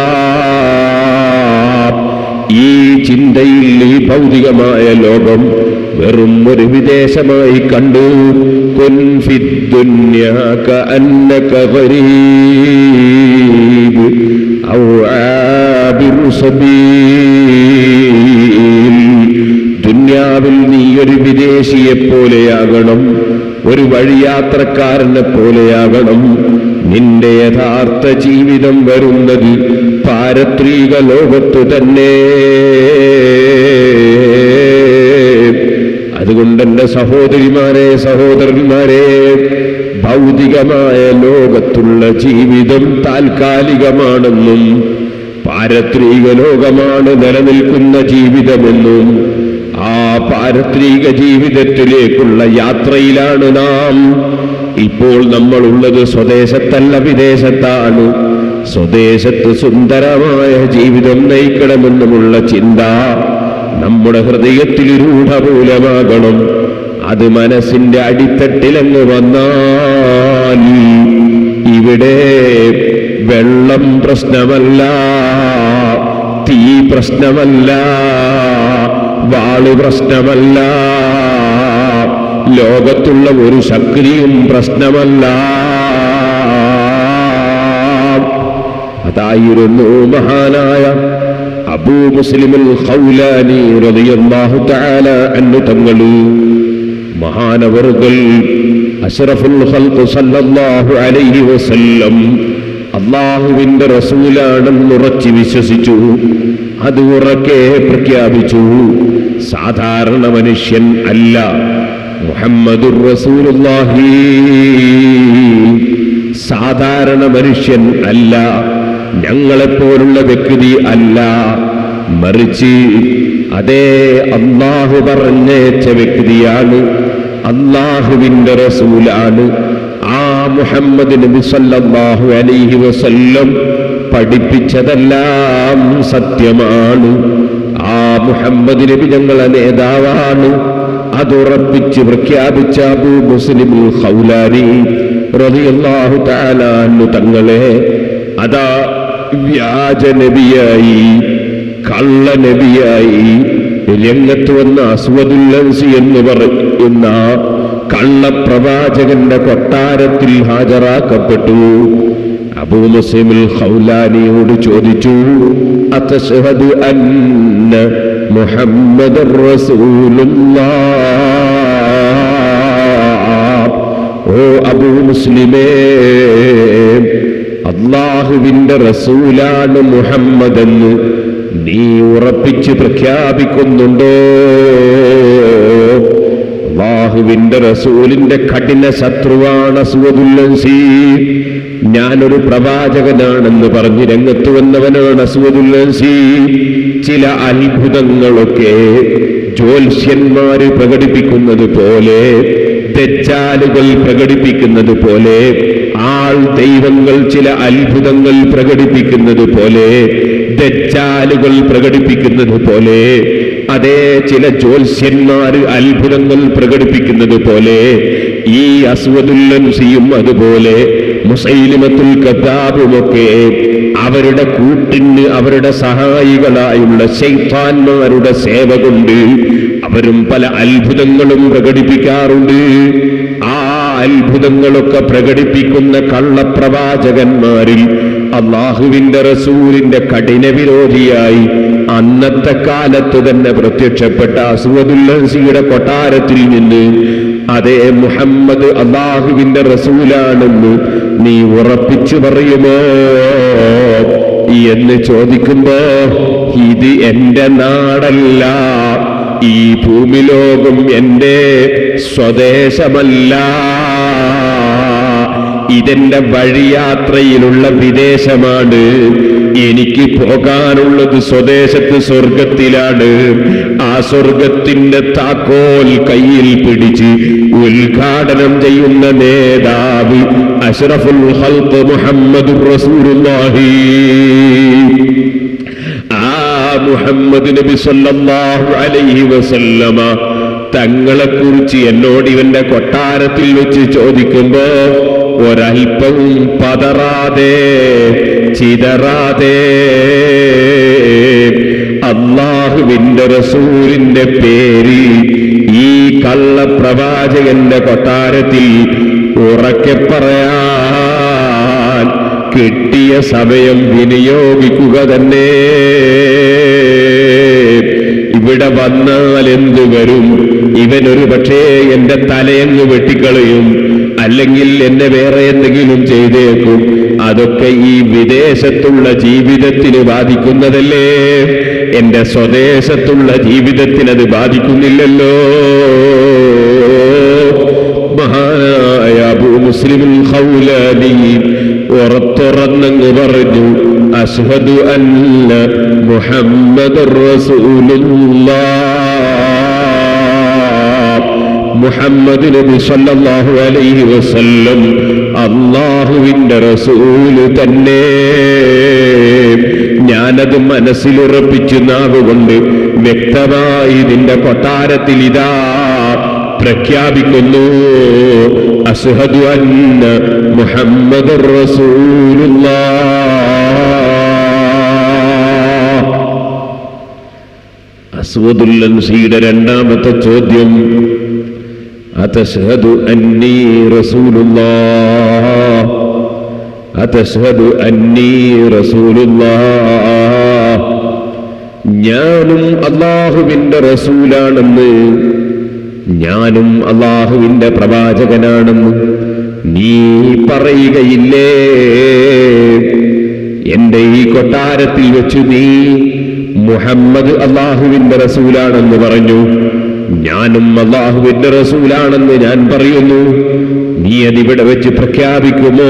ഈ ചിന്തയിൽ ഈ ഭൗതികമായ ലോകം വെറും ഒരു വിദേശമായി കണ്ടു കൊൻഫിദ്ദുന്യാക അന്നക ഗരീബ് ഔ ആബിറു സബീൽ ദുന്യാവിൽ നീ ഒരു വിദേശിയെ പോലെയാകണം ഒരു വഴിയാത്രക്കാരനെ പോലെയാകണം നിന്റെ യഥാർത്ഥ ജീവിതം വരുന്നത് പാരത്രിക ലോകത്തു തന്നെ അതുകൊണ്ട് എൻ്റെ സഹോദരിമാരെ സഹോദരന്മാരെ ഭൗതികമായ ലോകത്തുള്ള ജീവിതം താൽക്കാലികമാണെന്നും പാരത്രിക ലോകമാണ് നിലനിൽക്കുന്ന ജീവിതമെന്നും ആ പാരത്രിക ജീവിതത്തിലേക്കുള്ള യാത്രയിലാണ് നാം ഇപ്പോൾ നമ്മളുള്ളത് സ്വദേശത്തല്ല വിദേശത്താണ് സ്വദേശത്ത് സുന്ദരമായ ജീവിതം നയിക്കണമെന്നുമുള്ള ചിന്ത നമ്മുടെ ഹൃദയത്തിൽ രൂഢമൂലമാകണം അത് മനസ്സിന്റെ അടിത്തട്ടിലങ്ങ് വന്നാൽ ഇവിടെ വെള്ളം പ്രശ്നമല്ല തീ പ്രശ്നമല്ല വാള് പ്രശ്നമല്ല ലോകത്തുള്ള ഒരു ശക്തിയും പ്രശ്നമല്ല അതായിരുന്നു മഹാനായ അബൂ മുസ്ലിമുൽ ഖൗലാനി റളിയല്ലാഹു തആല അന്നു തങ്ങളു മഹാനവറുകൾ അഷ്റഫുൽ ഖൽഖ് സല്ലല്ലാഹു അലൈഹി വസല്ലം അള്ളാഹുവിന്റെ റസൂലാണെന്ന് ഉറച്ചു വിശ്വസിച്ചു അത് ഉറക്കെ പ്രഖ്യാപിച്ചു സാധാരണ മനുഷ്യൻ അല്ല മുഹമ്മദുർ റസൂലുള്ളാഹി സാധാരണ മനുഷ്യൻ അല്ല ഞങ്ങളെപ്പോലുള്ള വ്യക്തി അല്ല മറിച്ച് അതേ അള്ളാഹു പറഞ്ഞേച്ച വ്യക്തിയാണ് അള്ളാഹുവിന്റെ റസൂലാണ് ആ മുഹമ്മദ് നബി സല്ലല്ലാഹു അലൈഹി വസല്ലം പഠിപ്പിച്ചതെല്ലാം സത്യമാണ് ആ മുഹമ്മദ് നബി ഞങ്ങളെ നേതാവാണ് അതുറപ്പിച്ച് പ്രഖ്യാപിച്ച അബൂ മുസ്ലിമുൽ ഖൗലാനി റളിയല്ലാഹു തആല അൻഹു തങ്ങളെ അതാ വ്യാജ നബിയായി കള്ള നബിയായി രംഗത്ത് വന്ന അസ്വദുല്ലൻസി എന്ന് പറയുന്ന കള്ളപ്രവാചകന്റെ കൊട്ടാരത്തിൽ ഹാജരാക്കപ്പെട്ടു അബൂ മുസ്ലിമുൽ ഖൗലാനിയോട് ചോദിച്ചു അത്തശ്ഹദു അന്ന മുഹമ്മദ് ഓ അബൂ മുസ്ലിമേ അള്ളാഹുവിന്റെ റസൂലാണ് മുഹമ്മദ് എന്ന് നീ ഉറപ്പിച്ച് പ്രഖ്യാപിക്കുന്നുണ്ടോ അള്ളാഹുവിന്റെ റസൂലിന്റെ കഠിന ശത്രുവാണ് അസുവദുല്ലൻസി ഞാനൊരു പ്രവാചകനാണെന്ന് പറഞ്ഞ് രംഗത്ത് വന്നവനാണ് അസുവദുല്ലൻസി ചില അത്ഭുതങ്ങളൊക്കെ ജ്യോത്സ്യന്മാര് പ്രകടിപ്പിക്കുന്നത് പോലെ തെച്ചാലുകൾ പ്രകടിപ്പിക്കുന്നത് പോലെ ആൾ ദൈവങ്ങൾ ചില അത്ഭുതങ്ങൾ പ്രകടിപ്പിക്കുന്നത് പോലെ ദജ്ജാലുകൾ പ്രകടിപ്പിക്കുന്നത് പോലെ അതേ ചില ജ്യോത്സ്യന്മാർ അത്ഭുതങ്ങൾ പ്രകടിപ്പിക്കുന്നത് പോലെ ഈ അസ്വദുല്ലൻസിയും അതുപോലെ മുസൈലിമത്തുൽ കത്താബുമൊക്കെ അവരുടെ കൂട്ടിന് അവരുടെ സഹായികളായുള്ള ശൈത്താന്മാരുടെ സേവ കൊണ്ട് അവരും പല അത്ഭുതങ്ങളും പ്രകടിപ്പിക്കാറുണ്ട് ആ അത്ഭുതങ്ങളൊക്കെ പ്രകടിപ്പിക്കുന്ന കള്ളപ്രവാചകന്മാരിൽ അള്ളാഹുവിന്റെ റസൂലിന്റെ കഠിന വിരോധിയായി അന്നത്തെ കാലത്ത് തന്നെ പ്രത്യക്ഷപ്പെട്ട അസുവദുല്ലസിയുടെ കൊട്ടാരത്തിൽ നിന്ന് അതേ മുഹമ്മദ് അള്ളാഹുവിന്റെ റസൂലാണെന്ന് നീ ഉറപ്പിച്ചു പറയുമോ എന്ന് ചോദിക്കുമ്പോ ഇത് എന്റെ നാടല്ല ഈ ഭൂമിലോകം എന്റെ സ്വദേശമല്ല ഇതെന്റെ വഴിയാത്രയിലുള്ള വിദേശമാണ് എനിക്ക് പോകാനുള്ളത് സ്വദേശത്ത് സ്വർഗത്തിലാണ് ആ സ്വർഗത്തിന്റെ താക്കോൽ കയ്യിൽ പിടിച്ച് ഉദ്ഘാടനം ചെയ്യുന്ന നേതാവ് അഷ്റഫുൽ ഹൽക്ക് മുഹമ്മദ് റസൂലുള്ളാഹി മുഹമ്മദ് നബി സല്ലല്ലാഹു അലൈഹി വസല്ലമ തങ്ങളെ കുറിച്ച് എന്നോട് ഇവന്റെ കൊട്ടാരത്തിൽ വെച്ച് ചോദിക്കുമ്പോ ഒരൽപ്പവും പതറാതെ ചിതറാതെ അള്ളാഹുവിന്റെ റസൂലിന്റെ പേര് ഈ കള്ളപ്രവാചകന്റെ കൊട്ടാരത്തിൽ ഉറക്കെ പറയാൻ കിട്ടിയ സമയം വിനിയോഗിക്കുക തന്നെ ഇവിടെ വന്നാൽ എന്തു വരും ഇവനൊരു പക്ഷേ എന്റെ തലയങ്ങ് വെട്ടിക്കളയും അല്ലെങ്കിൽ എന്നെ വേറെ എന്തെങ്കിലും ചെയ്തേക്കും അതൊക്കെ ഈ വിദേശത്തുള്ള ജീവിതത്തിന് ബാധിക്കുന്നതല്ലേ എന്റെ സ്വദേശത്തുള്ള ജീവിതത്തിന് അത് ബാധിക്കുന്നില്ലല്ലോ മഹാനായ അബൂ മുസ്ലിമുൽ ഖൗലാനി ഉറത്തുറന്നങ്ങ് പറഞ്ഞു അഷ്ഹദു അന്ന മുഹമ്മദ് മുഹമ്മദ് നബി സല്ലല്ലാഹു അലൈഹി വസല്ലം അള്ളാഹുവിന്റെ റസൂല് തന്നെ ഞാനത് മനസ്സിലുറപ്പിച്ചു നാവുകൊണ്ട് വ്യക്തമായി നിന്റെ കൊട്ടാരത്തിൽ ഇതാ പ്രഖ്യാപിക്കുന്നു അസ്ഹദു അന്ന മുഹമ്മദ് അസ്വദുല്ലൻസിയുടെ രണ്ടാമത്തെ ചോദ്യം അതഷ്ഹദു അന്നീ റസൂലുള്ളാ അതഷ്ഹദു അന്നീ റസൂലുള്ളാ ഞാനും അള്ളാഹുവിന്റെ റസൂലാണെന്ന് ഞാനും അള്ളാഹുവിന്റെ പ്രവാചകനാണെന്ന് നീ പറയുകയില്ലേ എന്റെ ഈ കൊട്ടാരത്തിൽ വെച്ചു നീ മുഹമ്മദ് അള്ളാഹുവിന്റെ റസൂലാണെന്ന് പറഞ്ഞു ഞാനും അള്ളാഹുവിന്റെ റസൂലാണെന്ന് ഞാൻ പറയുന്നു നീ അതിവിടെ വെച്ച് പ്രഖ്യാപിക്കുമോ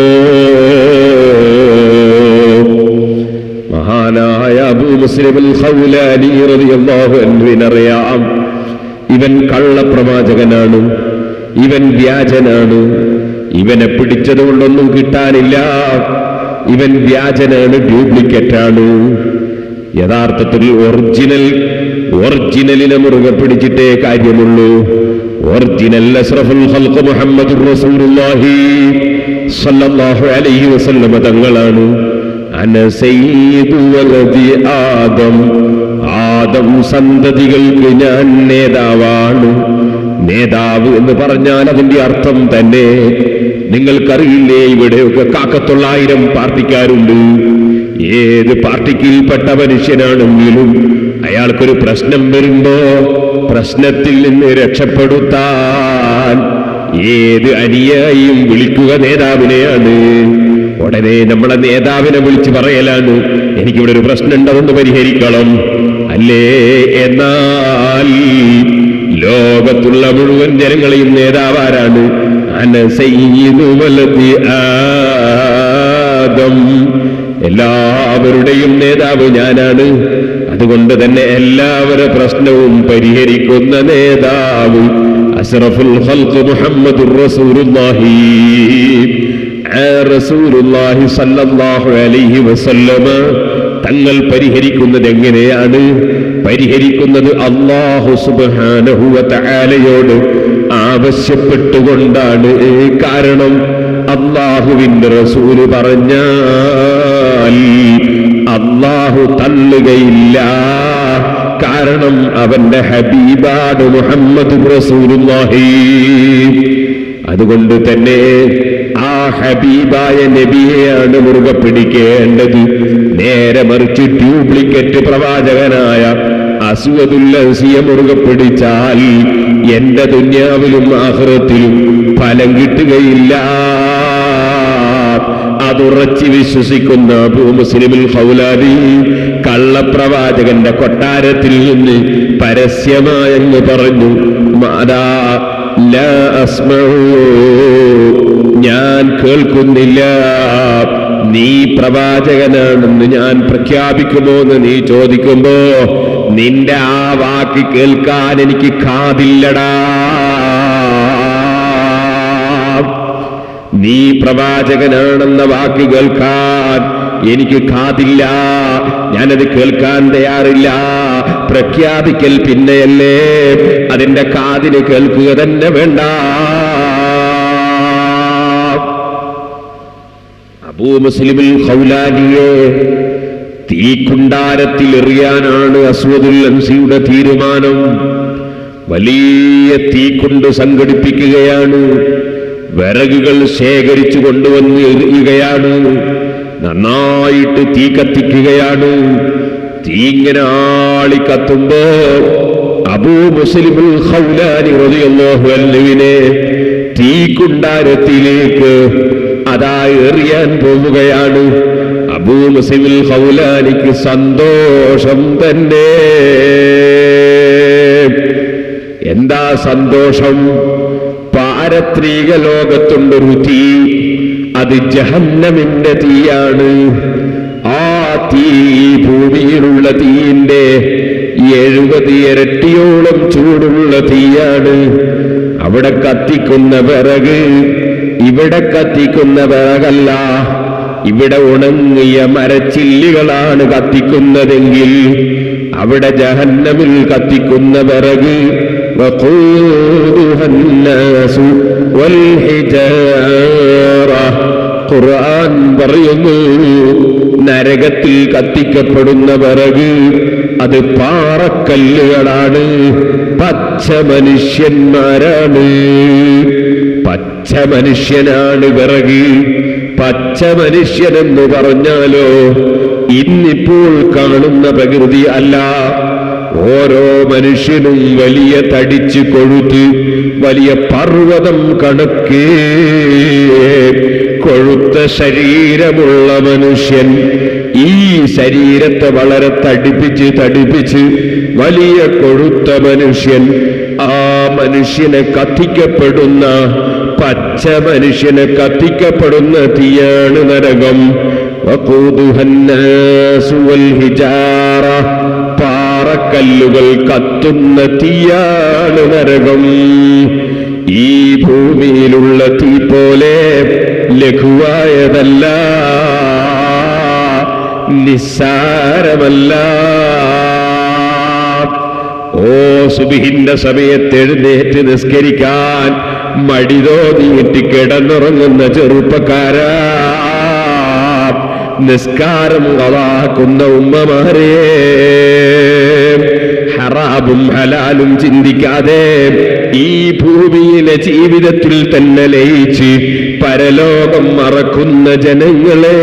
മഹാനായ അബൂ മുസ്ലിം ഖൗലാനി റളിയല്ലാഹു അൻഹുവിനറിയാം ഇവൻ കള്ളപ്രവാചകനാണ് ഇവൻ വ്യാജനാണ് ഇവനെ പിടിച്ചത് കൊണ്ടൊന്നും കിട്ടാനില്ല ഇവൻ വ്യാജനാണ് ഡ്യൂപ്ലിക്കേറ്റ് ആണ് യഥാർത്ഥത്തിൽ ഒറിജിനൽ ഒറിജിനലിനെ മുറുകെ പിടിച്ചിട്ടേ കാര്യമുള്ളൂ ഒറിജിനൽ അഷ്റഫുൽ ഖൽഖ് മുഹമ്മദുർ റസൂലുള്ളാഹി സല്ലല്ലാഹു അലൈഹി വസല്ലമ തങ്ങളാണ് അന സയ്യിദു വലദി ആദം ആദം സന്തതികൾക്ക് ഞാൻ നേതാവാണ് നേതാവ് എന്ന് പറഞ്ഞാൽ അതിന്റെ അർത്ഥം തന്നെ നിങ്ങൾക്കറിയില്ലേ ഇവിടെയൊക്കെ കാക്കത്തൊള്ളായിരം പാർട്ടിക്കാരുണ്ട് ഏത് പാർട്ടിക്കിൽപ്പെട്ട മനുഷ്യനാണെങ്കിലും അയാൾക്കൊരു പ്രശ്നം വരുമ്പോ പ്രശ്നത്തിൽ നിന്ന് രക്ഷപ്പെടുത്താൻ ഏത് അനുയായിയും വിളിക്കുക നേതാവിനെയാണ് ഉടനെ നമ്മളെ നേതാവിനെ വിളിച്ച് പറയലാണ് എനിക്കിവിടെ ഒരു പ്രശ്നം അതൊന്ന് പരിഹരിക്കണം അല്ലേ എന്നാൽ ലോകത്തുള്ള മുഴുവൻ ജനങ്ങളെയും നേതാവാരാണ് അന സയ്യിദു വലദി ആദം എല്ലാവരുടെയും നേതാവ് ഞാനാണ് അതുകൊണ്ട് തന്നെ എല്ലാവരുടെ പ്രശ്നവും പരിഹരിക്കുന്ന നേതാവ് അഷ്റഫുൽ ഖൽഖ് മുഹമ്മദുർ റസൂലുള്ളാഹി ആ റസൂലുള്ളാഹി സല്ലല്ലാഹു അലൈഹി വസല്ലമ തങ്ങൾ പരിഹരിക്കുന്നത് എങ്ങനെയാണ് പരിഹരിക്കുന്നത് അള്ളാഹു സുബ്ഹാനഹു വ തആലയോട് ആവശ്യപ്പെട്ടുകൊണ്ടാണ് കാരണം അള്ളാഹുവിന്റെ റസൂല് പറഞ്ഞാൽ അള്ളാഹു തള്ളുകയില്ല കാരണം അവന്റെ ഹബീബാണ് മുഹമ്മദ് റസൂലുള്ളാഹി അതുകൊണ്ട് തന്നെ ആ ഹബീബായ നബിയെയാണ് മുറുകെ പിടിക്കേണ്ടത് നേരെ മറിച്ച് ഡ്യൂപ്ലിക്കറ്റ് പ്രവാചകനായ അസുവതുല്ലസിയെ മുറുകെ പിടിച്ചാൽ എന്റെ ദുന്യാവിലും ആഹ്റത്തിലും ഫലം കിട്ടുകയില്ല അതുറച്ച് വിശ്വസിക്കുന്ന അബൂ മുസ്ലിമുൽ ഖൗലാദി കള്ളപ്രവാചകന്റെ കൊട്ടാരത്തിൽ നിന്ന് പരസ്യമായെന്ന് പറഞ്ഞു മാതാ ലാ അസ്മഊ ഞാൻ കേൾക്കുന്നില്ല നീ പ്രവാചകനാണെന്ന് ഞാൻ പ്രഖ്യാപിക്കുമോ എന്ന് നീ ചോദിക്കുമ്പോ നിന്റെ ആ വാക്ക് കേൾക്കാൻ എനിക്ക് കാതില്ലടാ നീ പ്രവാചകനാണെന്ന വാക്ക് കേൾക്കാൻ എനിക്ക് കാതില്ല ഞാനത് കേൾക്കാൻ തയ്യാറില്ല പ്രഖ്യാപിക്കൽ പിന്നെയല്ലേ അതിന്റെ കാതിന് കേൾക്കുക തന്നെ വേണ്ട അബൂ മുസ്ലിമിൽ ഖൗലാനിയെ തീക്കുണ്ടാരത്തിൽ എറിയാനാണ് അസ്വദുൽ അൻസിയുടെ തീരുമാനം വലിയ തീക്കുണ്ട് സംഘടിപ്പിക്കുകയാണ് വിറകുകൾ ശേഖരിച്ചു കൊണ്ടുവന്ന് എറിയുകയാണ് നന്നായിട്ട് തീ കത്തിക്കുകയാണ് തീ ഇങ്ങനെ ആളി കത്തുമ്പോ അബൂ മുസ്ലിമുൽ ഖൗലാനി റളിയല്ലാഹു അൻഹുവിനെ തീക്കുണ്ടാരത്തിലേക്ക് അതാ എറിയാൻ പോവുകയാണ് അബൂ മുസ്ലിമുൽ ഖൗലാനിക്ക് സന്തോഷം തന്നെ എന്താ സന്തോഷം പാരത്രിക ലോകത്തുണ്ടൊരു തീ അത് ജഹന്നമിന്റെ തീയാണ് ആ തീ ഭൂമിയിലുള്ള തീയിന്റെ എഴുപത് ഇരട്ടിയോളം ചൂടുള്ള തീയാണ് അവിടെ കത്തിക്കുന്ന വിറക് ഇവിടെ കത്തിക്കുന്ന വിറകല്ല ഇവിടെ ഉണങ്ങിയ മരച്ചില്ലികളാണ് കത്തിക്കുന്നതെങ്കിൽ അവിടെ ജഹന്നമിൽ കത്തിക്കുന്ന വിറക് وقودها الناس والحجارة ഖുർആൻ പറയുന്നു നരകത്തിൽ കത്തിക്കപ്പെടുന്ന വിറക് അത് പാറക്കല്ലുകളാണ് പച്ച മനുഷ്യന്മാരാണ് പച്ച മനുഷ്യനാണ് വിറക് പച്ച മനുഷ്യനെന്ന് പറഞ്ഞാലോ ഇന്നിപ്പോൾ കാണുന്ന പ്രകൃതി അല്ല ഓരോ മനുഷ്യനും വലിയ തടിച്ച് കൊഴുത്ത് വലിയ പർവ്വതം കണക്കേ കൊഴുത്ത ശരീരമുള്ള മനുഷ്യൻ ഈ ശരീരത്തെ വളരെ തടിപ്പിച്ച് തടിപ്പിച്ച് വലിയ കൊഴുത്ത മനുഷ്യൻ ആ മനുഷ്യനെ കത്തിക്കപ്പെടുന്ന പച്ച മനുഷ്യനെ കത്തിക്കപ്പെടുന്ന തീയാണ് നരകം وقودها الناس والحجارة പാറക്കല്ലുകൾ കത്തുന്ന തീയാണ് നരകം ഈ ഭൂമിയിലുള്ള തീ പോലെ ലഘുവായതല്ല നിസ്സാരമല്ല ഓ സുബിഹിന്റെ സമയത്ത് എഴുന്നേറ്റ് നിസ്കരിക്കാൻ മടി തോന്നിയിട്ട് കിടന്നുറങ്ങുന്ന ചെറുപ്പക്കാരാ നിസ്കാരം കളാക്കുന്ന ഉമ്മമാരെ ഹറാബും ഹലാലും ചിന്തിക്കാതെ ഈ ഭൂമിയിലെ ജീവിതത്തിൽ തന്നെ ലയിച്ച് പരലോകം മറക്കുന്ന ജനങ്ങളെ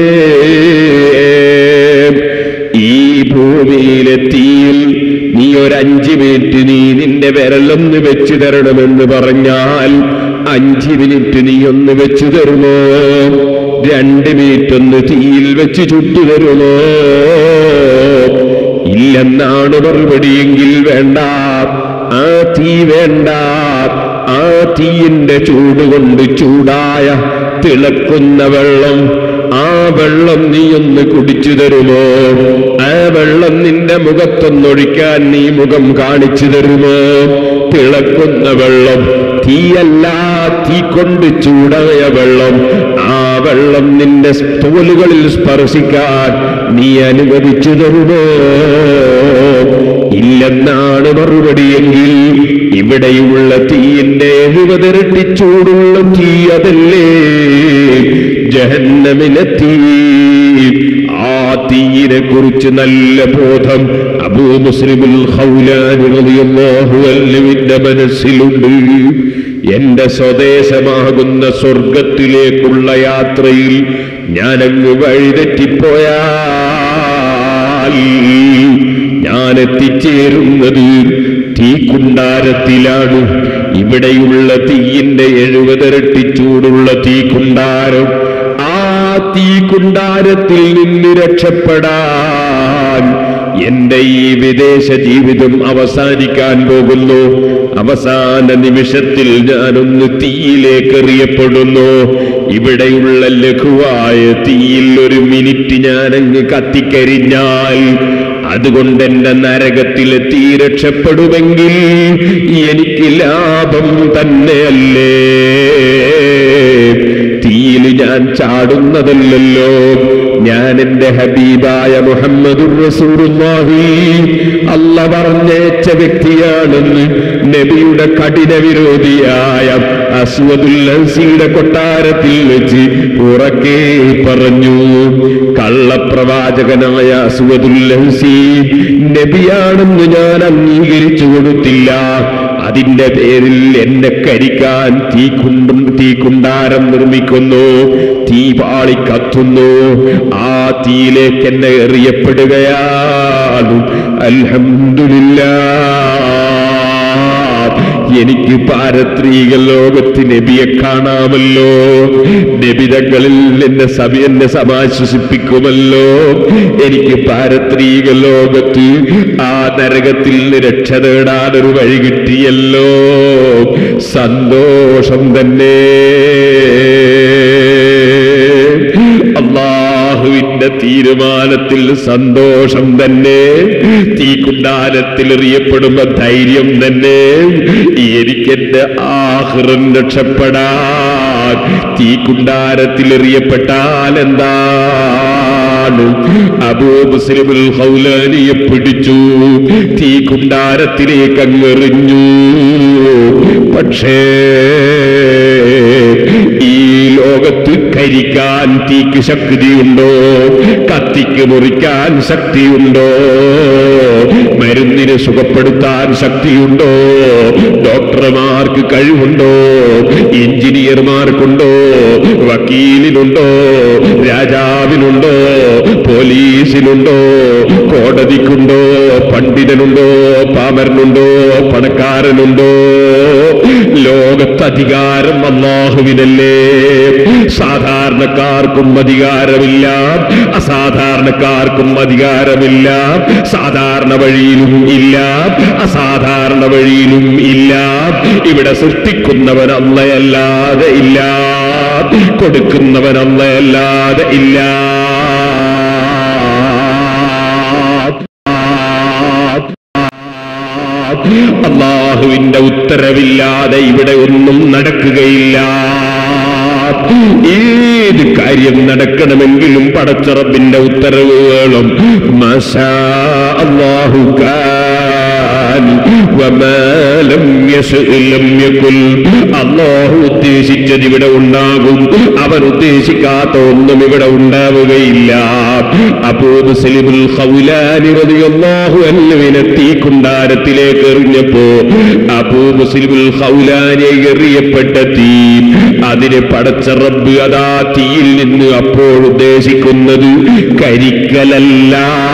ഈ ഭൂമിയിലെ തീയിൽ നീ ഒരു അഞ്ച് മിനിറ്റ് നീ നിന്റെ വിരലൊന്ന് വെച്ചു തരണമെന്ന് പറഞ്ഞാൽ അഞ്ച് മിനിറ്റ് നീ ഒന്ന് വെച്ചു തരുമോ രണ്ട് മിനിറ്റ് ഒന്ന് തീയിൽ വെച്ച് ചുട്ടു തരുമോ ഇല്ലെന്നാണ് മറുപടിയെങ്കിൽ വേണ്ട ആ തീ വേണ്ട ആ തീയിന്റെ ചൂട് കൊണ്ട് ചൂടായ തിളക്കുന്ന വെള്ളം ആ വെള്ളം നീ ഒന്ന് കുടിച്ചു തരുമോ ആ വെള്ളം നിന്റെ മുഖത്തൊന്നൊഴിക്കാൻ നീ മുഖം കാണിച്ചു തരുമോ തിളക്കുന്ന വെള്ളം തീയല്ല തീ കൊണ്ട് ചൂടായ വെള്ളം ആ വെള്ളം നിന്റെ തോലുകളിൽ സ്പർശിക്കാൻ നീ അനുവദിച്ചു തരുമോ ഇല്ലെന്നാണ് മറുപടിയെങ്കിൽ ഇവിടെയുള്ള തീയിന്റെ എഴുപതിരട്ടി ചൂടുള്ള തീ അതല്ലേ ജഹന്നമിലെ തീ ആ തീയിനെ കുറിച്ച് നല്ല ബോധം അബൂ മുസ്ലിമുൽ ഖൗലാനി റളിയല്ലാഹു അൻഹുവിന്റെ മനസ്സിലുണ്ട് എന്റെ സ്വദേശമാകുന്ന സ്വർഗത്തിലേക്കുള്ള യാത്രയിൽ ഞാനങ്ങ് വഴിതെറ്റിപ്പോയാൽ ഞാൻ എത്തിച്ചേരുന്നത് തീക്കുണ്ടാരത്തിലാണ് ഇവിടെയുള്ള തീയിന്റെ എഴുപതിരട്ടി ചൂടുള്ള തീക്കുണ്ടാരം ആ തീക്കുണ്ടാരത്തിൽ നിന്ന് രക്ഷപ്പെടാൻ എന്റെ ഈ വിദേശ ജീവിതം അവസാനിക്കാൻ പോകുന്നു അവസാന നിമിഷത്തിൽ ഞാനൊന്ന് തീയിലേക്ക് എറിയപ്പെടുന്നു ഇവിടെയുള്ള ലഘുവായ തീയിൽ ഒരു മിനിറ്റ് ഞാനങ്ങ് കത്തിക്കരിഞ്ഞാൽ അതുകൊണ്ട് എന്റെ നരകത്തിലെ തീ രക്ഷപ്പെടുമെങ്കിൽ എനിക്ക് ലാഭം തന്നെയല്ലേ തീ തീയിൽ ഞാൻ ചാടുന്നതല്ലല്ലോ ഞാൻ എന്റെ ഹബീബായ മുഹമ്മദുർ റസൂലുള്ളാഹി അല്ല പറഞ്ഞേച്ച വ്യക്തിയാണെന്ന് നബിയുടെ കഠിന വിരോധിയായ അസ്വദുൽ അൻസിയുടെ കൊട്ടാരത്തിൽ വെച്ച് ഉറക്കെ പറഞ്ഞു കള്ളപ്രവാചകനായ അസ്വദുൽ അൻസി നബിയാണെന്ന് ഞാൻ അംഗീകരിച്ചു കൊടുത്തില്ല അതിന്റെ പേരിൽ എന്നെ കരിക്കാൻ തീ കുണ്ടും തീ കുണ്ടാരം നിർമ്മിക്കുന്നു തീ പാളി കത്തുന്നു ആ തീയിലേക്ക് എന്നെ എറിയപ്പെടുകയാണ് അൽഹംദുലില്ലാ എനിക്ക് പാരത്രീക ലോകത്ത് നബിയെ കാണാമല്ലോ നബിതങ്ങളിൽ എന്നെ സഭ എന്നെ സമാശ്വസിപ്പിക്കുമല്ലോ എനിക്ക് പാരത്രീക ലോകത്ത് ആ നരകത്തിൽ നിന്ന് രക്ഷ നേടാൻ ഒരു വഴി കിട്ടിയല്ലോ സന്തോഷം തന്നെ അള്ളാഹുവിന്റെ തീരുമാനത്തിൽ സന്തോഷം തന്നെ തീക്കുണ്ടാരത്തിൽ എറിയപ്പെടുമ്പോ ധൈര്യം തന്നെ എനിക്കെന്റെ ആഹ്റം രക്ഷപ്പെടാൻ തീക്കുണ്ടാരത്തിൽ എറിയപ്പെട്ടാൽ എന്താണ് അബൂ മുസ്ലിമുൽ ഹൗലാനിയെ പിടിച്ചു തീക്കുണ്ടാരത്തിലേക്ക് അങ്ങെറിഞ്ഞു പക്ഷേ ഈ ലോകത്ത് കരിക്കാൻ തീക്ക് ശക്തിയുണ്ടോ കത്തിക്ക് മുറിക്കാൻ ശക്തിയുണ്ടോ മരുന്നിന് സുഖപ്പെടുത്താൻ ശക്തിയുണ്ടോ ഡോക്ടർമാർക്ക് കഴിവുണ്ടോ എഞ്ചിനീയർമാർക്കുണ്ടോ വക്കീലിനുണ്ടോ രാജാവിനുണ്ടോ പോലീസിനുണ്ടോ കോടതിക്കുണ്ടോ പണ്ഡിതനുണ്ടോ പാമരനുണ്ടോ പണക്കാരനുണ്ടോ ലോകത്ത് അധികാരം അള്ളാഹുവിനല്ലേ സാധാരണക്കാർക്കും അധികാരമില്ല അസാധാരണക്കാർക്കും അധികാരമില്ല സാധാരണ വഴിയിലും ഇല്ല അസാധാരണ വഴിയിലും ഇല്ല ഇവിടെ സൃഷ്ടിക്കുന്നവൻ അല്ലയല്ലാതെ ഇല്ല കൊടുക്കുന്നവൻ അല്ലയല്ലാതെ ഇല്ല അള്ളാഹുവിന്റെ ഉത്തരവില്ലാതെ ഇവിടെ ഒന്നും നടക്കുകയില്ല ഏത് കാര്യം നടക്കണമെങ്കിലും പടച്ചറബിന്റെ ഉത്തരവ് വേണം മസാ അള്ളാഹു അള്ളാഹു ഉദ്ദേശിച്ചത് ഇവിടെ ഉണ്ടാകും അവൻ ഉദ്ദേശിക്കാത്ത ഒന്നും ഇവിടെ ഉണ്ടാവുകയില്ല അപ്പോ മുസ്ലിമുൽ ഖൗലാനി റളിയല്ലാഹു അൻഹുവിനെ തീക്കുണ്ടാരത്തിലേക്ക് എറിഞ്ഞപ്പോ അബൂ മുസ്ലിമുൽ ഖൗലാനി എറിയപ്പെട്ട തീ അതിന് പടച്ച റബ്ബ് അതാ തീയിൽ നിന്ന് അപ്പോൾ ഉദ്ദേശിക്കുന്നത് കരിക്കലല്ല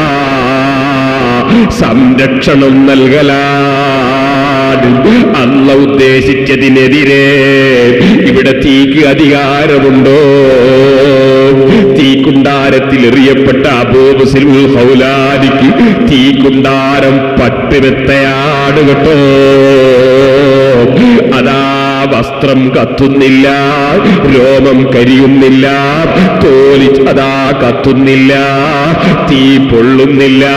സംരക്ഷണം നൽകലാണ് അല്ല ഉദ്ദേശിച്ചതിനെതിരെ ഇവിടെ തീക്ക് അധികാരമുണ്ടോ തീക്കുണ്ടാരത്തിൽ എറിയപ്പെട്ട അബൂബുസിൽ ഹൗലാനിക്ക് തീക്കുണ്ടാരം പട്ടുമെത്തയാണ് കേട്ടോ അതാ വസ്ത്രം കത്തുന്നില്ല രോമം കരിയുന്നില്ല തോലി അതാ കത്തുന്നില്ല തീ പൊള്ളുന്നില്ല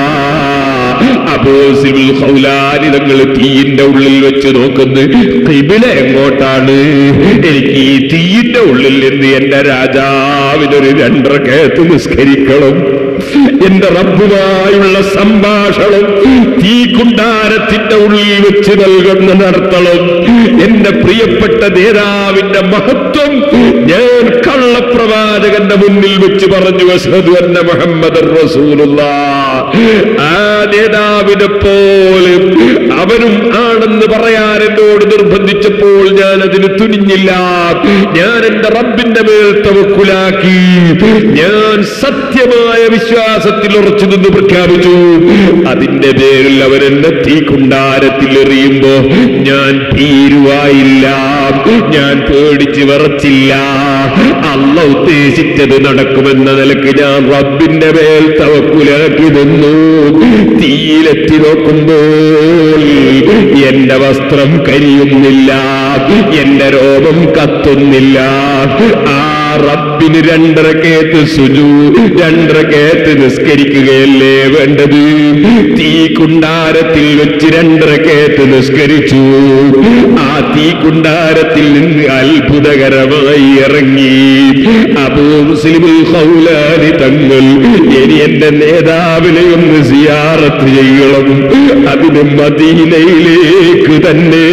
അബോസിബിൾ ഹൗലാനി തങ്ങൾ തീയിന്റെ ഉള്ളിൽ വെച്ച് നോക്കുന്നു കിബില എങ്ങോട്ടാണ് എനിക്ക് ഈ തീയിന്റെ ഉള്ളിൽ നിന്ന് എന്റെ രാജാവിനൊരു രണ്ടര കേത്ത് നിസ്കരിക്കണം എന്റെ റബ്ബുമായുള്ള സംഭാഷണം തീ കുണ്ടാരത്തിന്റെ ഉള്ളിൽ വെച്ച് നൽകുന്ന നടത്തണം എന്റെ പ്രിയപ്പെട്ട നേതാവിന്റെ മഹത്വം ഞാൻ കള്ളപ്രവാചകന്റെ മുന്നിൽ വെച്ച് പറഞ്ഞു അഷ്ഹദു അന്ന മുഹമ്മദ് റസൂലുള്ള ആ നേതാവിനെ പോലെ അവനും ആണെന്ന് പറയാൻ എന്നോട് നിർബന്ധിച്ചപ്പോൾ ഞാൻ അതിന് തുനിഞ്ഞില്ല ഞാൻ എന്റെ റബ്ബിന്റെ മേൽ തവക്കുലാക്കി ഞാൻ സത്യമായ വിശ്വാസത്തിൽ ഉറച്ചു നിന്ന് പ്രഖ്യാപിച്ചു അതിന്റെ പേരിൽ അവരെന്നെ തീക്കുണ്ടാരത്തിൽ എറിയുമ്പോ ഞാൻ ഭീരുവായില്ല ഞാൻ പേടിച്ച് വിറച്ചില്ല അല്ല ഉദ്ദേശിച്ചത് നടക്കുമെന്ന നിലക്ക് ഞാൻ റബ്ബിന്റെ മേൽ തവക്കുലാക്കി നിന്നു തീയിലെത്തി നോക്കുമ്പോൾ എന്റെ വസ്ത്രം കരിയുന്നില്ല എന്റെ രോമം കത്തുന്നില്ല ആ റബ്ബിന് രണ്ടരക്കേത്ത് സുജു രണ്ടരക്കേത്ത് നിസ്കരിക്കുകയല്ലേ വേണ്ടത് തീ കുണ്ടാരത്തിൽ വെച്ച് രണ്ടരക്കേത്ത് നിസ്കരിച്ചു ആ തീ കുണ്ടാരത്തിൽ നിന്ന് അത്ഭുതകരമായി ഇറങ്ങി അബൂ മുസ്ലിമുൽ ഖൗലാനി തങ്ങൾ ഇനി എന്റെ നേതാവിനെ ഒന്ന് സിയാറത്ത് ചെയ്യണം അതിന് മദീനയിലേക്ക് തന്നെ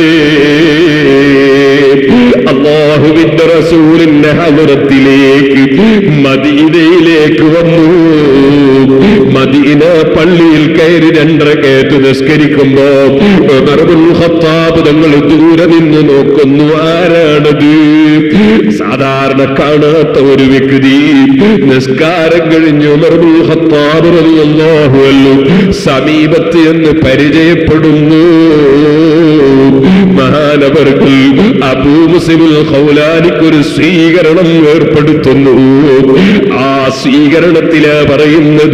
അള്ളാഹുവിന്റെ റസൂലിന്റെ ഹവറത്തിലേക്ക് മദീനയിലേക്ക് വന്നു മദീന പള്ളിയിൽ കയറി രണ്ടര കയറ്റ് നിസ്കരിക്കുമ്പോ ഉമറുൽ ഖത്താബ് തങ്ങൾ ദൂരെ നിന്ന് നോക്കുന്നു ആരാണത് സാധാരണ കാണാത്ത ഒരു വ്യക്തി നിസ്കാരം കഴിഞ്ഞ് ഉമറുൽ ഖത്താബ് റളിയല്ലാഹു അൻഹു സമീപത്ത് എന്ന് പരിചയപ്പെടുന്നു മഹാനവർകൾ അബൂ മുസ്ലിമുൽ ഖൗലാനിക്ക് ഒരു സ്വീകരണം ഏർപ്പെടുത്തുന്നു ആ സ്വീകരണത്തിലാ പറയുന്നത്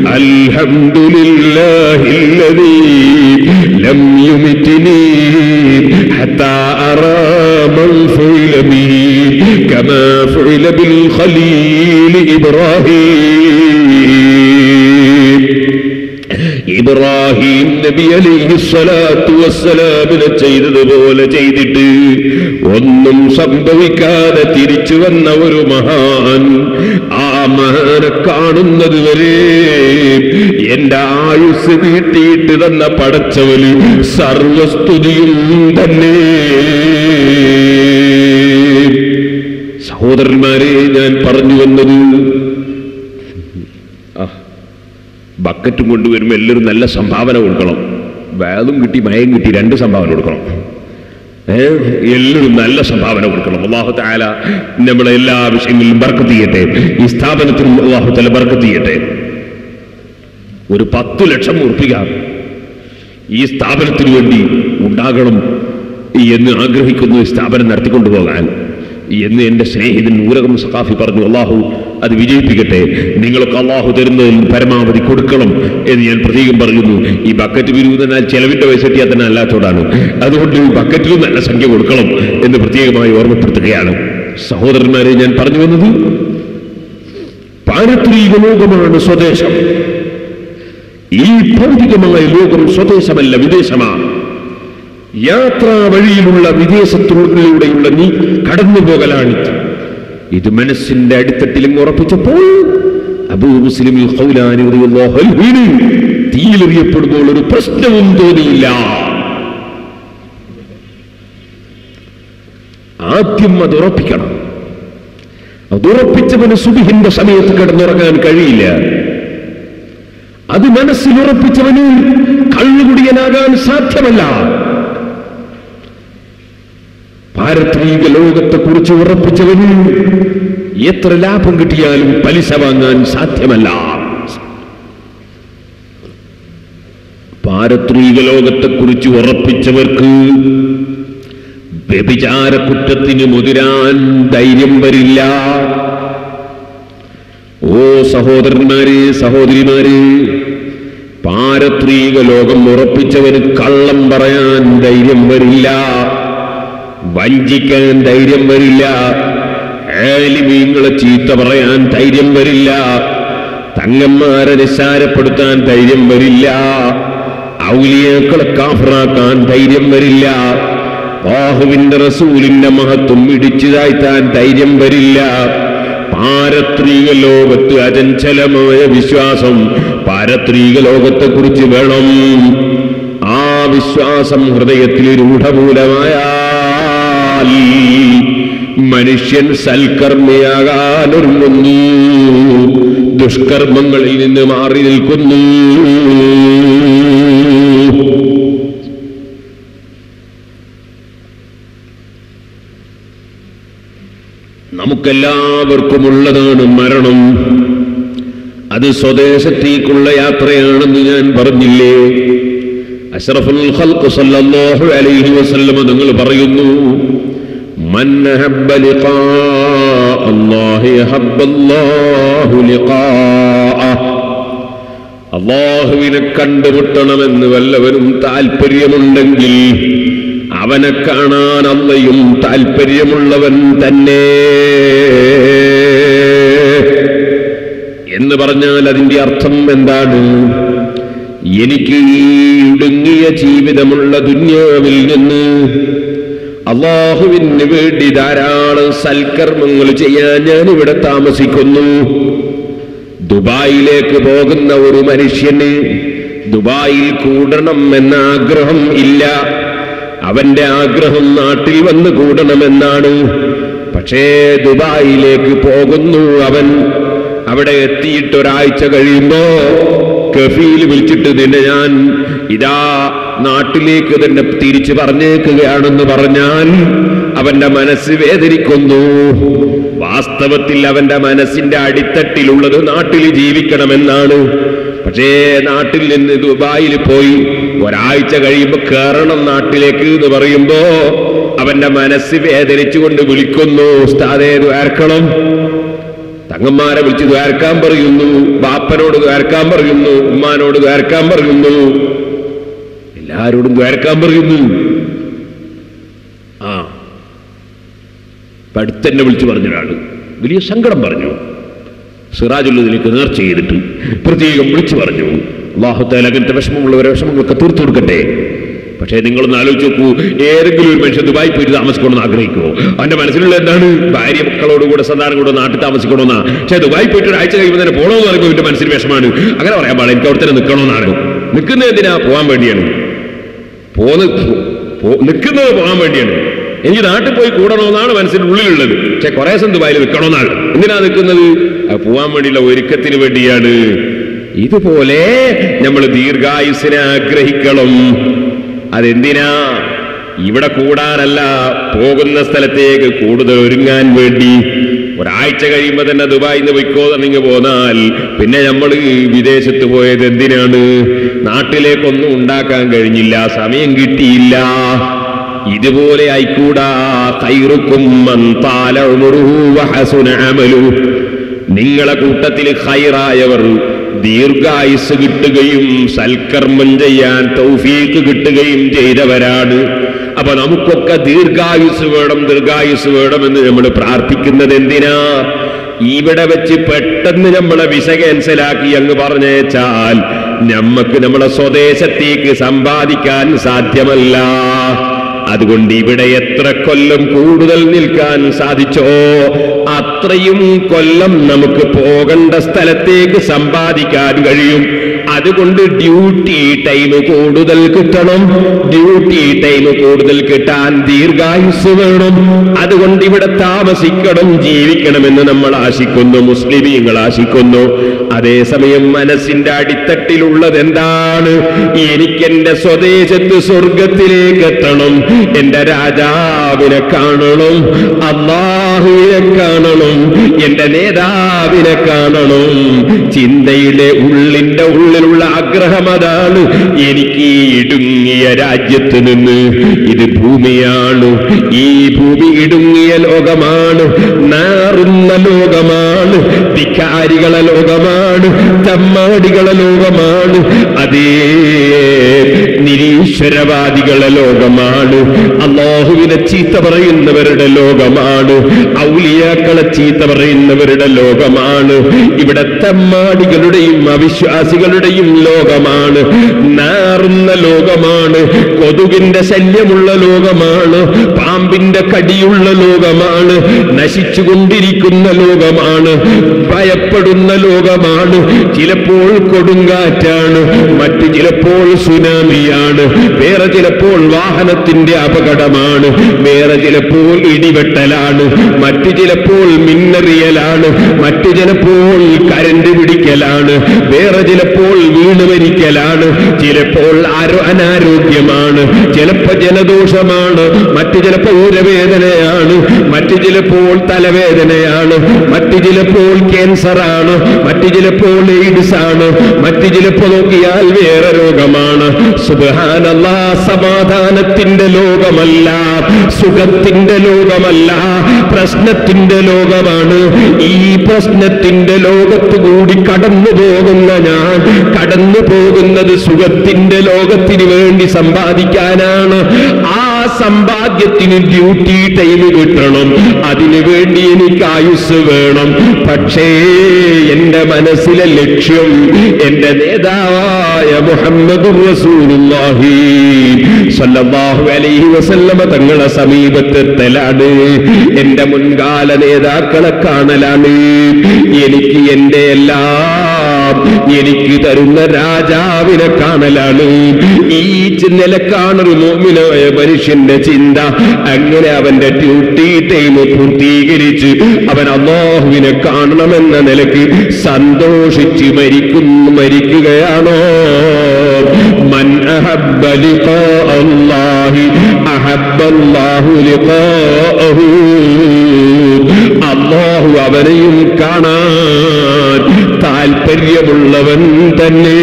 അൽഹംദുലില്ലാഹില്ലദീ ലം യുമിത്നി ഹത്താ അറാ മൻ ഫുഇല ബി കമാ ഫുഇല ബിൽ ഖലീൽ ഇബ്രാഹിം ഇബ്രാഹിം നബി അലൈഹി സ്വലാത്തു വസ്സലാമിനെ ചെയ്തതുപോലെ ചെയ്തിട്ട് ഒന്നും സംഭവിക്കാതെ തിരിച്ചു വന്ന ഒരു മഹാൻ ആ മഹാനെ കാണുന്നത് വരെ എന്റെ ആയുസ് നീട്ടിയിട്ട് തന്ന പടച്ചവന് സർവസ്തുതിയും തന്നെ സഹോദരന്മാരെ ഞാൻ പറഞ്ഞു വന്നത് ആ ബക്കറ്റും കൊണ്ടുവരുമ്പോൾ എല്ലാവരും നല്ല സംഭാവന കൊടുക്കണം വേദം കിട്ടി മയം കിട്ടി രണ്ട് സംഭാവന കൊടുക്കണം ഏ എല്ലാവരും നല്ല സംഭാവന കൊടുക്കണം അള്ളാഹു താല നമ്മളെ എല്ലാ വിഷയങ്ങളിലും ബർക്കത്ത് ചെയ്യട്ടെ ഈ സ്ഥാപനത്തിനും അള്ളാഹു താല ബർക്കത്ത് ചെയ്യട്ടെ ഒരു പത്തു ലക്ഷം ഉറപ്പിക്കാം ഈ സ്ഥാപനത്തിന് വേണ്ടി ഉണ്ടാകണം എന്ന് ആഗ്രഹിക്കുന്നു ഈ സ്ഥാപനം നടത്തിക്കൊണ്ടുപോകാൻ എന്ന് എൻ്റെ സ്നേഹിതൻ ഊരകം സഖാഫി പറഞ്ഞു അള്ളാഹു അത് വിജയിപ്പിക്കട്ടെ നിങ്ങളൊക്കെ അള്ളാഹു തരുന്നതിൽ പരമാവധി കൊടുക്കണം എന്ന് ഞാൻ പ്രതീകം പറയുന്നു ഈ ബക്കറ്റ് പിരിവുന്നാൽ ചെലവിന്റെ പൈസ കിട്ടിയാൽ തന്നെ അല്ലാത്തോടാണ് അതുകൊണ്ട് ഈ ബക്കറ്റിലും നല്ല സംഖ്യ കൊടുക്കണം എന്ന് പ്രത്യേകമായി ഓർമ്മപ്പെടുത്തുകയാണ് സഹോദരന്മാരെ ഞാൻ പറഞ്ഞു വന്നത് പാരത്രീക ലോകമാണ് സ്വദേശം ഈ ഭൗതികമായ ലോകം സ്വദേശമല്ല വിദേശമാണ് യാത്രാ വഴിയിലുള്ള വിദേശത്തിലൂടെയുള്ള നീ കടന്നു പോകലാണിത് ഇത് മനസ്സിന്റെ അടിത്തട്ടിലും ഉറപ്പിച്ചപ്പോൾ അബൂ മുസ്ലിം ഖൗലാനി റളിയല്ലാഹു അൻഹുവിന് തീയിലെറിയപ്പെടുമ്പോൾ ഒരു പ്രശ്നവും തോന്നിയില്ല ആദ്യം അത് ഉറപ്പിക്കണം അത് ഉറപ്പിച്ചവന് സുബിഹിന്റെ സമയത്ത് കിടന്നുറങ്ങാൻ കഴിയില്ല അത് മനസ്സിൽ ഉറപ്പിച്ചവന് കള്ളുകുടിയനാകാൻ സാധ്യമല്ല പാരത്രീക ലോകത്തെ കുറിച്ച് ഉറപ്പിച്ചവന് എത്ര ലാഭം കിട്ടിയാലും പലിശ വാങ്ങാൻ സാധ്യമല്ല പാരത്രീക ലോകത്തെ കുറിച്ച് ഉറപ്പിച്ചവർക്ക് വ്യഭിചാര കുറ്റത്തിന് മുതിരാൻ ധൈര്യം വരില്ല ഓ സഹോദരന്മാരെ സഹോദരിമാരെ പാരത്രീക ലോകം ഉറപ്പിച്ചവന് കള്ളം പറയാൻ ധൈര്യം വരില്ല വഞ്ചിക്കാൻ ധൈര്യം വരില്ല ആലിമീങ്ങളെ ചീത്ത പറയാൻ ധൈര്യം വരില്ല തങ്ങന്മാരെ നിസ്സാരപ്പെടുത്താൻ ധൈര്യം വരില്ല ഔലിയാക്കളെ കാഫറാക്കാൻ ധൈര്യം വരില്ല ബാഹുവിന്റെ റസൂലിന്റെ മഹത്വം ഇടിച്ചു താഴ്ത്താൻ ധൈര്യം വരില്ല പാരത്രീക ലോകത്ത് അചഞ്ചലമായ വിശ്വാസം പാരത്രീക ലോകത്തെ കുറിച്ച് വേണം ആ വിശ്വാസം ഹൃദയത്തിൽ രൂഢമൂലമായാൽ മനുഷ്യൻ സൽക്കർമ്മിയാകാൻ ഒരുങ്ങുന്നു ദുഷ്കർമ്മങ്ങളിൽ നിന്ന് മാറി നിൽക്കുന്നു നമുക്കെല്ലാവർക്കും ഉള്ളതാണ് മരണം അത് സ്വദേശത്തേക്കുള്ള യാത്രയാണെന്ന് ഞാൻ പറഞ്ഞില്ലേ അഷ്റഫുൽ ഖൽഖ് സല്ലല്ലാഹു അലൈഹി വസല്ലമ നിങ്ങൾ പറയുന്നു മൻ അഹബ്ബ ലിഖാ അല്ലാഹി അഹബ്ബ അല്ലാഹു ലിഖാഅഹ് അള്ളാഹുവിനെ കണ്ടുമുട്ടണമെന്ന് വല്ലവനും താല്പര്യമുണ്ടെങ്കിൽ അവനെ കാണാൻ അള്ളയും താല്പര്യമുള്ളവൻ തന്നെ എന്ന് പറഞ്ഞാൽ അതിന്റെ അർത്ഥം എന്താണ് എനിക്ക് ഈ ഇടുങ്ങിയ ജീവിതമുള്ള ദുന്യാവിൽ നിന്ന് അള്ളാഹുവിന് വേണ്ടി ധാരാളം സൽക്കർമ്മങ്ങൾ ചെയ്യാൻ ഞാൻ ഇവിടെ താമസിക്കുന്നു ദുബായിലേക്ക് പോകുന്ന ഒരു മനുഷ്യന് ദുബായിൽ കൂടണം എന്ന ആഗ്രഹം ഇല്ല അവന്റെ ആഗ്രഹം നാട്ടിൽ വന്ന് കൂടണമെന്നാണ് പക്ഷേ ദുബായിലേക്ക് പോകുന്നു അവൻ അവിടെ എത്തിയിട്ട് ഒരാഴ്ച കഴിയുമ്പോ കഫീൽ വിളിച്ചിട്ട് നിന്നെ ഞാൻ ഇതാ നാട്ടിലേക്ക് തന്നെ തിരിച്ചു പറഞ്ഞേക്കുകയാണെന്ന് പറഞ്ഞാൽ അവന്റെ മനസ്സ് വേദനിക്കുന്നു വാസ്തവത്തിൽ അവന്റെ മനസ്സിന്റെ അടിത്തട്ടിലുള്ളത് നാട്ടിൽ ജീവിക്കണമെന്നാണ് പക്ഷേ നാട്ടിൽ നിന്ന് ദുബായിൽ പോയി ഒരാഴ്ച കഴിയുമ്പോ കയറണം നാട്ടിലേക്ക് എന്ന് പറയുമ്പോ അവന്റെ മനസ്സ് വേദനിച്ചുകൊണ്ട് വിളിക്കുന്നു ഉസ്താദേ ദ്വാർക്കണം തങ്ങന്മാരെ വിളിച്ച് ദ്വാരക്കാൻ പറയുന്നു ബാപ്പനോട് ദ്വാരക്കാൻ പറയുന്നു ഉമ്മാനോട് ദ്വാരക്കാൻ പറയുന്നു എല്ലാരോടും ദ്വാരക്കാൻ പറയുന്നു ആ അടുത്തന്നെ വിളിച്ചു പറഞ്ഞൊരാള് വലിയ സങ്കടം പറഞ്ഞു സിറാജുള്ളതിലേക്ക് നേർച്ച ചെയ്തിട്ട് പ്രത്യേകം വിളിച്ചു പറഞ്ഞു അള്ളാഹുത്താൽ അങ്ങനത്തെ വിഷമമുള്ളവരെ വിഷമങ്ങളൊക്കെ തീർത്തു കൊടുക്കട്ടെ പക്ഷേ നിങ്ങളൊന്ന് ആലോചിച്ച് നോക്കൂ ഏതെങ്കിലും ഒരു മനുഷ്യൻ ദുബായി പോയിട്ട് താമസിക്കണമെന്ന് ആഗ്രഹിക്കുമോ അവന്റെ മനസ്സിലുള്ള എന്താണ് ഭാര്യ മക്കളോട് കൂടെ സന്താനം കൂടെ നാട്ടിൽ താമസിക്കണമെന്നാ പക്ഷേ ദുബായി പോയിട്ട് ഒരാഴ്ച കഴിയുമ്പോൾ തന്നെ പോകണമെന്ന് പറയുമ്പോൾ എന്റെ മനസ്സിൽ വിഷമാണ് അങ്ങനെ പറയാൻ പാടില്ല എനിക്ക് അവിടെ തന്നെ നിൽക്കണമെന്നാണ് നിൽക്കുന്നത് എന്തിനാ പോകാൻ വേണ്ടിയാണ് പോന്ന് പോ- നിൽക്കുന്നത് പോകാൻ വേണ്ടിയാണ് എനിക്ക് നാട്ടിൽ പോയി കൂടണമെന്നാണ് മനസ്സിന്റെ ഉള്ളിലുള്ളത് പക്ഷെ കുറെ ദിവസം ദുബായിൽ നിൽക്കണമെന്നാണ് എന്തിനാ നിൽക്കുന്നത് അത് പോവാൻ വേണ്ടിയുള്ള ഒരുക്കത്തിന് വേണ്ടിയാണ് ഇതുപോലെ നമ്മൾ ദീർഘായുസിനെ ആഗ്രഹിക്കണം അതെന്തിനാ ഇവിടെ കൂടാനല്ല പോകുന്ന സ്ഥലത്തേക്ക് കൂടുതൽ ഒരുങ്ങാൻ വേണ്ടി ഒരാഴ്ച കഴിയുമ്പോ തന്നെ ദുബായിൽ നിന്ന് പൊയ്ക്കോ തന്നിങ്ങ് പോന്നാൽ പിന്നെ നമ്മൾ വിദേശത്ത് പോയത് എന്തിനാണ് നാട്ടിലേക്കൊന്നും ഉണ്ടാക്കാൻ കഴിഞ്ഞില്ല സമയം കിട്ടിയില്ല ഇതുപോലെ ആയിക്കൂടാ ഖൈറുക്കും മൻ താല ഉമറുഹു വഹസുന അമലുഹു. നിങ്ങളെ കൂട്ടത്തിൽ ഹൈറായവർ ദീർഘായുസ് കിട്ടുകയും സൽക്കർമ്മം ചെയ്യാൻ തൗഫീക്ക് കിട്ടുകയും ചെയ്തവരാണ് അപ്പൊ നമുക്കൊക്കെ ദീർഘായുസ് വേണം ദീർഘായുസ് വേണമെന്ന് നമ്മൾ പ്രാർത്ഥിക്കുന്നത് എന്തിനാ ഇവിടെ വെച്ച് പെട്ടെന്ന് നമ്മളെ വിസ ക്യാൻസലാക്കി അങ്ങ് പറഞ്ഞേച്ചാൽ നമ്മക്ക് നമ്മളെ സ്വദേശത്തേക്ക് സമ്പാദിക്കാൻ സാധ്യമല്ല അതുകൊണ്ട് ഇവിടെ എത്ര കൊല്ലം കൂടുതൽ നിൽക്കാൻ സാധിച്ചോ അത്രയും കൊല്ലം നമുക്ക് പോകേണ്ട സ്ഥലത്തേക്ക് സമ്പാദിക്കാൻ കഴിയും അതുകൊണ്ട് ഡ്യൂട്ടി ടൈം കൂടുതൽ കിട്ടണം ഡ്യൂട്ടി ടൈം കൂടുതൽ കിട്ടാൻ ദീർഘായുസ് വേണം അതുകൊണ്ട് ഇവിടെ താമസിക്കണം ജീവിക്കണമെന്ന് നമ്മൾ ആശിക്കുന്നു മുസ്ലിമീങ്ങൾ ആശിക്കുന്നു അതേസമയം മനസ്സിന്റെ അടിത്തട്ടിലുള്ളത് എന്താണ് എനിക്കെന്റെ സ്വദേശത്ത് സ്വർഗത്തിലേക്ക് എത്തണം എന്റെ രാജാവിനെ കാണണം അള്ളാഹുവിനെ കാണണം എന്റെ നേതാവിനെ കാണണം ചിന്തയുടെ ഉള്ളിന്റെ ഉള്ളിലുള്ള ആഗ്രഹം അതാണ് എനിക്ക് ഈ ഇടുങ്ങിയ രാജ്യത്ത് നിന്ന് ഇത് ഭൂമിയാണ് ഈ ഭൂമി ഇടുങ്ങിയ ലോകമാണ് നാറുന്ന ലോകമാണ് ധിക്കാരികളെ ലോകമാണ് തമ്മാടികളെ ലോകമാണ് അതേ നിരീശ്വരവാദികളെ ലോകമാണ് അള്ളാഹുവിനെ ചീത്ത പറയുന്നവരുടെ ലോകമാണ് ഔലിയാക്കളെ ചീത്ത പറയുന്നവരുടെ ലോകമാണ് ഇവിടെ തമ്മാടികളുടെയും അവിശ്വാസികളുടെയും ലോകമാണ് നാറുന്ന ലോകമാണ് കൊതുകിന്റെ ശല്യമുള്ള ലോകമാണ് പാമ്പിന്റെ കടിയുള്ള ലോകമാണ് നശിച്ചുകൊണ്ടിരിക്കുന്ന ലോകമാണ് ഭയപ്പെടുന്ന ലോകമാണ് ചിലപ്പോൾ കൊടുങ്കാറ്റാണ് മറ്റു ചിലപ്പോൾ സുനാമിയാണ് വേറെ ചിലപ്പോൾ വാഹനത്തിന്റെ അപകടമാണ് വേറെ ചിലപ്പോൾ ഇടിവെട്ടലാണ് മറ്റു ചിലപ്പോൾ മിന്നറിയലാണ് മറ്റു ചിലപ്പോൾ കരണ്ട് പിടിക്കലാണ് വേറെ ചിലപ്പോൾ വീണ് മരിക്കലാണ് ചിലപ്പോൾ ആരോ അനാരോഗ്യമാണ് ചിലപ്പോ ജലദോഷമാണ് മറ്റു ചിലപ്പോൾ ഊരവേദനയാണ് മറ്റു ചിലപ്പോൾ തലവേദനയാണ് മറ്റു ചിലപ്പോൾ ക്യാൻസറാണ് മറ്റു ചിലപ്പോൾ എയ്ഡ്സ് ആണ് മറ്റു ചിലപ്പോൾ നോക്കിയാൽ വേറെ രോഗമാണ് സുബാനല്ല സമാധാനത്തിന്റെ ലോകമല്ല സുഖത്തിന്റെ ലോകമല്ല പ്രശ്നത്തിന്റെ ലോകമാണ് ഈ പ്രശ്നത്തിന്റെ ലോകത്ത് കൂടി കടന്നു പോകുന്ന ഞാൻ കടന്നു പോകുന്നത് സുഖത്തിന്റെ ലോകത്തിന് വേണ്ടി സമ്പാദിക്കാനാണ് ആ സമ്പാദ്യത്തിന് ഡ്യൂട്ടി ടൈം കിട്ടണം അതിനു വേണ്ടി എനിക്ക് ആയുസ് വേണം പക്ഷേ എന്റെ മനസ്സിലെ ലക്ഷ്യം എന്റെ നേതാവായ മുഹമ്മദ് റസൂലുള്ളാഹി സല്ലല്ലാഹു അലൈഹി വസല്ലമ തങ്ങളെ സമീപത്തെത്തലാണ് എന്റെ മുൻകാല നേതാക്കളെ കാണലാണ് എനിക്ക് എന്റെ എല്ലാം എനിക്ക് തരുന്ന രാജാവിനെ കാണലാണ് ഈ നിലക്കാണൊരു മോമിനായ മനുഷ്യന്റെ ചിന്ത അങ്ങനെ അവന്റെ ഡ്യൂട്ടി ടൈം പൂർത്തീകരിച്ച് അവൻ അള്ളാഹുവിനെ കാണണമെന്ന നിലക്ക് സന്തോഷിച്ച് മരിക്കുന്നു മരിക്കുകയാണോ മൻ അഹബ്ബ ലിഖാ അല്ലാഹി അഹബ്ബ അല്ലാഹു ലിഖാഅഹു അല്ലാഹു അവനെയും കാണാൻ താല്പര്യമുള്ളവൻ തന്നെ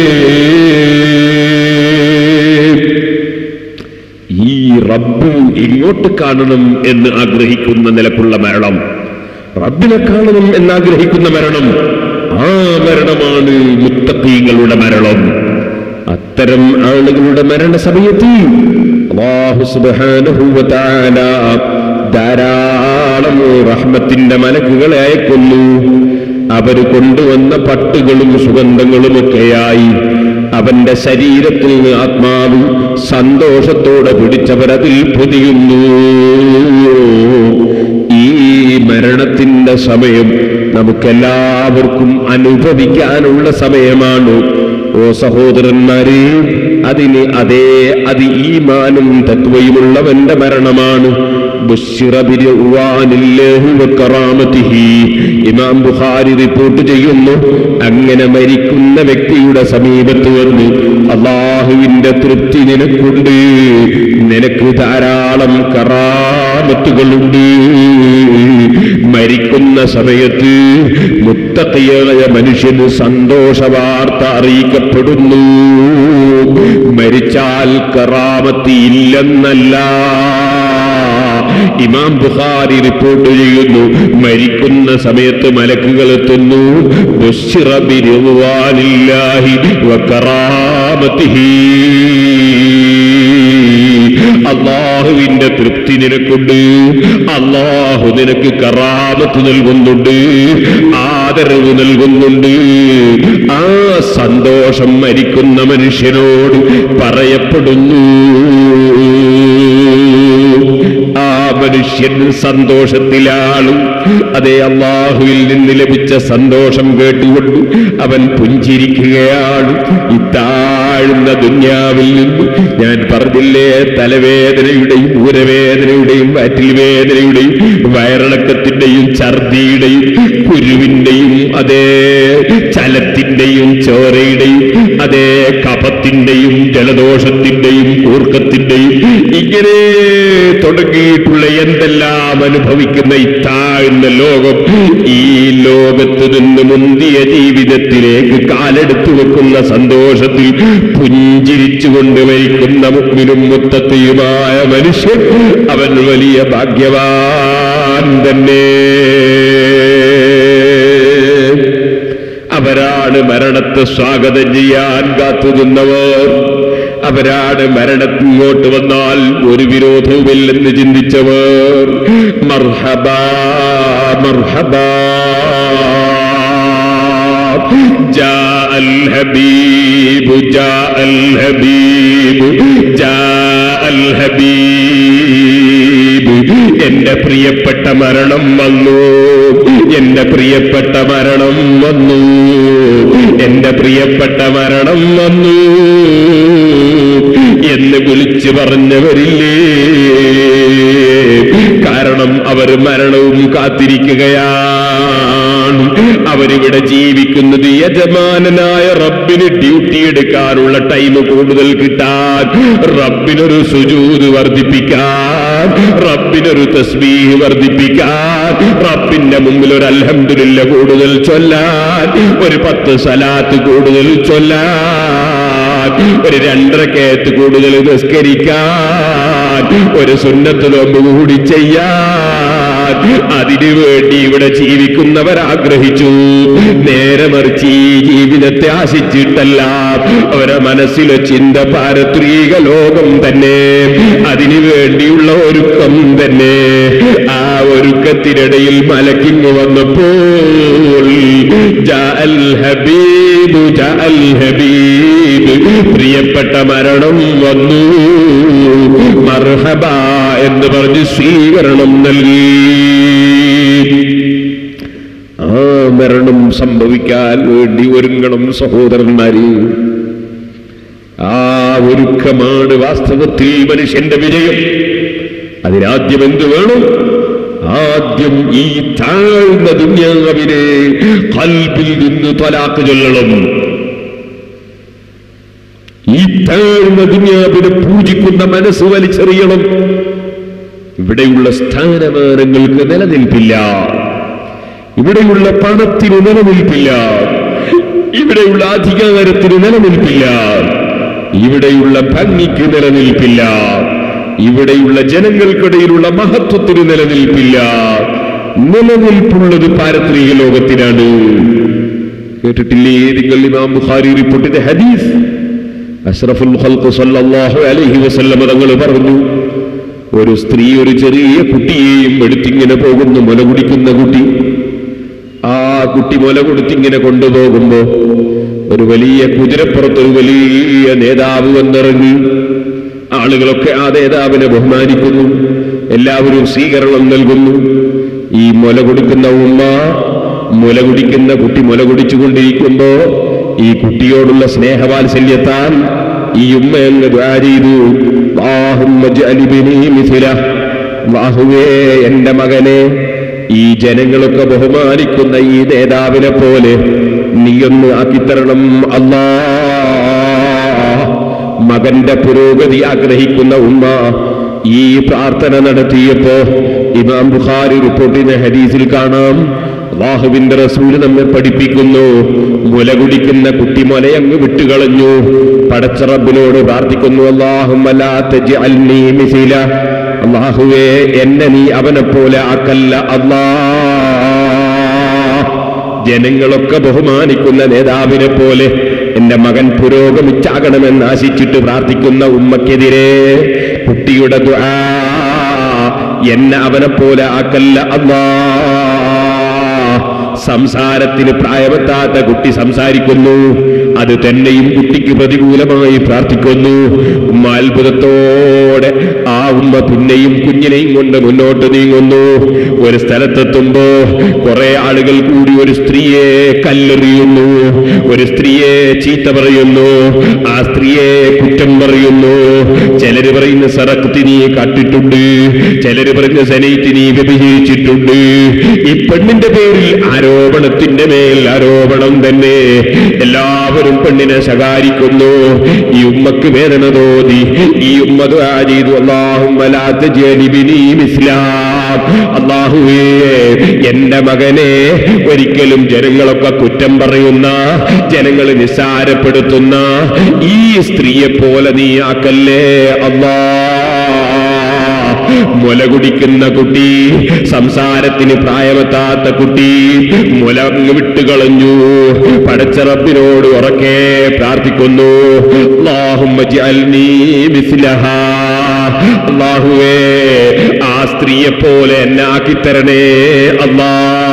ഈ റബ്ബ് ഇങ്ങോട്ട് കാണണം എന്ന് ആഗ്രഹിക്കുന്ന നിലക്കുള്ള മരണം റബ്ബിനെ കാണണം എന്നാഗ്രഹിക്കുന്ന മരണം ആ മരണമാണ് മുത്തക്കീങ്ങളുടെ മരണം അത്തരം ആളുകളുടെ മരണസമയത്ത് അല്ലാഹു സുബ്ഹാനഹു വ തആല ധാരാളം റഹ്മത്തിന്റെ മലക്കുകളെ അയക്കുന്നു അവർ കൊണ്ടുവന്ന പട്ടുകളും സുഗന്ധങ്ങളുമൊക്കെയായി അവന്റെ ശരീരത്തിൽ നിന്ന് ആത്മാവ് സന്തോഷത്തോടെ പിടിച്ചവരതിൽ പൊതിയുന്നു ഈ മരണത്തിന്റെ സമയം നമുക്കെല്ലാവർക്കും അനുഭവിക്കാനുള്ള സമയമാണ് ഓ സഹോദരന്മാരെ അതിന് അതേ അത് ഈമാനും തത്വയുമുള്ളവന്റെ മരണമാണ് ബുശ്ശിറ ബിരുവാനില്ലാഹി വകറാമതിഹി. ഇമാം ബുഖാരി റിപ്പോർട്ട് ചെയ്യുന്നു അങ്ങനെ മരിക്കുന്ന വ്യക്തിയുടെ സമീപത്ത് വന്ന് അള്ളാഹുവിന്റെ തൃപ്തി നിനക്കുണ്ട് നിനക്ക് ധാരാളം കറാമത്തുകളുണ്ട് മരിക്കുന്ന സമയത്ത് മുത്തക്കിയായ മനുഷ്യന് സന്തോഷ വാർത്ത അറിയിക്കപ്പെടുന്നു മരിച്ചാൽ കറാമത്ത് ഇല്ലെന്നല്ല ഇമാം ബുഖാരി റിപ്പോർട്ട് ചെയ്യുന്നു മരിക്കുന്ന സമയത്ത് മലക്കുകൾ എത്തുന്നു ബുശ്ശിറ ബിരുവാനില്ലാഹി വകറാമത്തിഹി. അള്ളാഹുവിന്റെ തൃപ്തി നിനക്കുണ്ട് അള്ളാഹു നിനക്ക് കറാമത്ത് നൽകുന്നുണ്ട് ആദരവ് നൽകുന്നുണ്ട് ആ സന്തോഷം മരിക്കുന്ന മനുഷ്യനോട് പറയപ്പെടുന്നു ആ മനുഷ്യൻ സന്തോഷത്തിലാണ് അതേ അള്ളാഹുവിൽ നിന്ന് ലഭിച്ച സന്തോഷം കേട്ടുകൊണ്ട് അവൻ പുഞ്ചിരിക്കുകയാണ് ഈ താഴ്ന്ന ദുന്യാവിൽ നിന്ന് ഞാൻ പറഞ്ഞില്ലേ തലവേദനയുടെയും ഊരവേദനയുടെയും വയറ്റിൽ വേദനയുടെയും വയറിളക്കത്തിന്റെയും ഛർദിയുടെയും കുരുവിന്റെയും അതേ ചലത്തിന്റെയും ചോരയുടെയും അതേ കഫത്തിന്റെയും ജലദോഷത്തിന്റെയും കൂർക്കത്തിന്റെയും ഇങ്ങനെ തുടങ്ങിയിട്ടുള്ള എന്തെല്ലാം അനുഭവിക്കുന്ന ഈ താഴ്ന്ന ലോകം ഈ ലോകത്ത് നിന്ന് മുന്തിയ ജീവിതത്തിലേക്ക് കാലെടുത്തു വെക്കുന്ന സന്തോഷത്തിൽ പുഞ്ചിരിച്ചുകൊണ്ട് മരിക്കുന്ന മുമ്പിലും മുത്തത്തെയുമായ മനുഷ്യൻ അവൻ വലിയ ഭാഗ്യവാൻ തന്നെ അവരാണ് മരണത്തെ സ്വാഗതം ചെയ്യാൻ കാത്തുനിന്നവർ അവരാണ് മരണത്തിങ്ങോട്ട് വന്നാൽ ഒരു വിരോധവുമില്ലെന്ന് ചിന്തിച്ചവർ മർഹബ മർഹബ جاء الحبيب جاء الحبيب جاء الحبيب എന്റെ പ്രിയപ്പെട്ട മരണം വന്നു എന്റെ പ്രിയപ്പെട്ട മരണം വന്നു എന്റെ പ്രിയപ്പെട്ട മരണം വന്നു എന്ന് വിളിച്ചു പറഞ്ഞവരില്ലേ കാരണം അവർ മരണവും കാത്തിരിക്കുകയാണ് അവരിവിടെ ജീവിക്കുന്നത് യജമാനനായ റബ്ബിന് ഡ്യൂട്ടി എടുക്കാനുള്ള ടൈം കൂടുതൽ കിട്ടാൻ റബ്ബിനൊരു സുജൂത് വർദ്ധിപ്പിക്കാൻ റബ്ബിനൊരു തസ്ബീഹ് വർദ്ധിപ്പിക്കാൻ റബ്ബിന്റെ മുമ്പിൽ ഒരു അൽഹംദുലില്ല കൂടുതൽ ചൊല്ലാൻ ഒരു പത്ത് സലാത്ത് കൂടുതൽ ചൊല്ലാൻ ഒരു രണ്ടരക്കയത്ത് കൂടുതൽ നിസ്കരിക്കാൻ ഒരു സുന്നത്ത് നോമ്പ് കൂടി ചെയ്യാൻ അതിനു വേണ്ടി ഇവിടെ ജീവിക്കുന്നവർ ആഗ്രഹിച്ചു നേരെ മറിച്ച് ഈ ജീവിതത്തെ ആശിച്ചിട്ടല്ല അവരെ മനസ്സിലെ ചിന്ത പാരത്രീക ലോകം തന്നെ അതിനു വേണ്ടിയുള്ള ഒരുക്കം തന്നെ ആ ഒരുക്കത്തിനിടയിൽ മലക്കിങ് വന്നപ്പോൾ ജഅൽ ഹബീബ് ജഅൽ ഹബീബ് പ്രിയപ്പെട്ട മരണം വന്നു മർഹബ എന്ന് പറഞ്ഞ് സ്വീകരണം നൽകി ആ മരണം സംഭവിക്കാൻ വേണ്ടി ഒരുങ്ങണം സഹോദരന്മാര് ആ ഒരുക്കമാണ് വാസ്തവത്തിൽ മനുഷ്യന്റെ വിജയം അതിനാദ്യം എന്ത് വേണം ആദ്യം ഈ താഴ്ന്ന ദുന്യാവിനെ കൽബിൽ നിന്ന് തലാക്ക് ചൊല്ലണം ഈ താഴ്ന്ന ദുന്യാവിനെ പൂജിക്കുന്ന മനസ്സ് വലിച്ചെറിയണം ഇവിടെയുള്ള സ്ഥാനമാനങ്ങൾക്ക് നിലനിൽപ്പില്ല ഇവിടെയുള്ള പണത്തിന് നിലനിൽപ്പില്ല ഇവിടെയുള്ള അധികാരത്തിന് നിലനിൽപ്പില്ല ഇവിടെയുള്ള ഭംഗിക്ക് നിലനിൽപ്പില്ല ഇവിടെയുള്ള ജനങ്ങൾക്കിടയിലുള്ള മഹത്വത്തിന് നിലനിൽപ്പില്ല നിലനിൽപ്പുള്ളത് പാരത്രിക ലോകത്തിനാണ് കേട്ടിട്ടില്ലേ നിങ്ങൾ ഇമാം ബുഖാരി റിപ്പോർട്ടിന്റെ ഹദീസ് അഷ്റഫുൽ ഖൽഖ് സല്ലല്ലാഹു അലൈഹി വസല്ലമ തങ്ങൾ പറഞ്ഞു ഒരു സ്ത്രീ ഒരു ചെറിയ കുട്ടിയെയും എടുത്തിങ്ങനെ പോകുന്നു മുല കുടിക്കുന്ന കുട്ടി ആ കുട്ടി മുല കൊടുത്തിങ്ങനെ കൊണ്ടുപോകുമ്പോ ഒരു വലിയ കുതിരപ്പുറത്ത് ഒരു വലിയ നേതാവ് വന്നിറങ്ങി ആളുകളൊക്കെ ആ നേതാവിനെ ബഹുമാനിക്കുന്നു എല്ലാവരും സ്വീകരണം നൽകുന്നു ഈ മുല കൊടുക്കുന്ന ഉമ്മ മുല കുടിക്കുന്ന കുട്ടി മുല കുടിച്ചുകൊണ്ടിരിക്കുമ്പോ ഈ കുട്ടിയോടുള്ള സ്നേഹവാത്സല്യത്താൽ ഈ ഉമ്മ അങ്ങ് ദ്വാ ചെയ്തു "അല്ലാഹുമ്മ ജഅലിബ്നി മിഥില." അല്ലാഹുവേ എന്റെ മകനെ ഈ ജനങ്ങളൊക്കെ ബഹുമാനിക്കുന്ന ഈ നേതാവിനെ പോലെ നീയൊന്ന് ആക്കിത്തരണം അല്ലാ മകന്റെ പുരോഗതി ആഗ്രഹിക്കുന്ന ഉമ്മ ഈ പ്രാർത്ഥന നടത്തിയപ്പോ ഇമാം ബുഖാരി റിപ്പോർട്ടിന്റെ ഹദീസിൽ കാണാം അള്ളാഹുവിന്റെ റസൂല് നമ്മെ പഠിപ്പിക്കുന്നു മുല കുടിക്കുന്ന കുട്ടി മുലയങ്ങ് വിട്ടുകളഞ്ഞു പടച്ച റബ്ബിനോട് പ്രാർത്ഥിക്കുന്നു അള്ളാഹുമല്ല അള്ളാഹുവേ എന്നെ നീ അവനെ പോലെ ആക്കല്ല അല്ലാ ജനങ്ങളൊക്കെ ബഹുമാനിക്കുന്ന നേതാവിനെ പോലെ എന്റെ മകൻ പുരോഗമിച്ചാകണമെന്ന് ആശിച്ചിട്ട് പ്രാർത്ഥിക്കുന്ന ഉമ്മക്കെതിരെ കുട്ടിയുടെ ദുആ എന്നെ അവനെ പോലെ ആക്കല്ല അല്ലാ സംസാരത്തിന് പ്രായമെത്താത്ത കുട്ടി സംസാരിക്കുന്നു അത് തന്നെയും കുട്ടിക്ക് പ്രതികൂലമായി പ്രാർത്ഥിക്കുന്നു ഉമ്മ അത്ഭുതത്തോടെ ആ ഉമ്മ പിന്നെയും കുഞ്ഞിനെയും കൊണ്ട് മുന്നോട്ട് നീങ്ങുന്നു ഒരു സ്ഥലത്തെത്തുമ്പോ കുറെ ആളുകൾ കൂടി ഒരു സ്ത്രീയെ കല്ലെറിയുന്നു ഒരു സ്ത്രീയെ ചീത്ത പറയുന്നു ആ സ്ത്രീയെ കുറ്റം പറയുന്നു ചിലര് പറയുന്ന സറക്കത്തി നീ കട്ടിട്ടുണ്ട് ചിലര് പറയുന്ന സനൈറ്റ് നീ വ്യഭിചരിച്ചിട്ടുണ്ട് ഈ പെണ്ണിന്റെ പേരിൽ ആരോപണത്തിന്റെ മേൽ ആരോപണം തന്നെ എല്ലാവരും പെണ്ണിനെ ശകാരിക്കുന്നു ഈ ഉമ്മക്ക് വേദന തോന്നി ഈ ഉമ്മ ദുആ ചെയ്തു ഇസ്ലാം അള്ളാഹുവേ എന്റെ മകനെ ഒരിക്കലും ജനങ്ങളൊക്കെ കുറ്റം പറയുന്ന ജനങ്ങൾ നിസ്സാരപ്പെടുത്തുന്ന ഈ സ്ത്രീയെ പോലെ നീ ആക്കല്ലേ അള്ളാ മുല കുടിക്കുന്ന കുട്ടി സംസാരത്തിന് പ്രായമെത്താത്ത കുട്ടി മുല അങ്ങ് വിട്ടുകളഞ്ഞു പടച്ച റബ്ബിനോട് ഉറക്കെ പ്രാർത്ഥിക്കുന്നു അല്ലാഹുമ്മ ജഅൽനീ മിസ്ലഹാ. അല്ലാഹുവേ ആ സ്ത്രീയെ പോലെ എന്നെ ആക്കിത്തരണേ അല്ലാ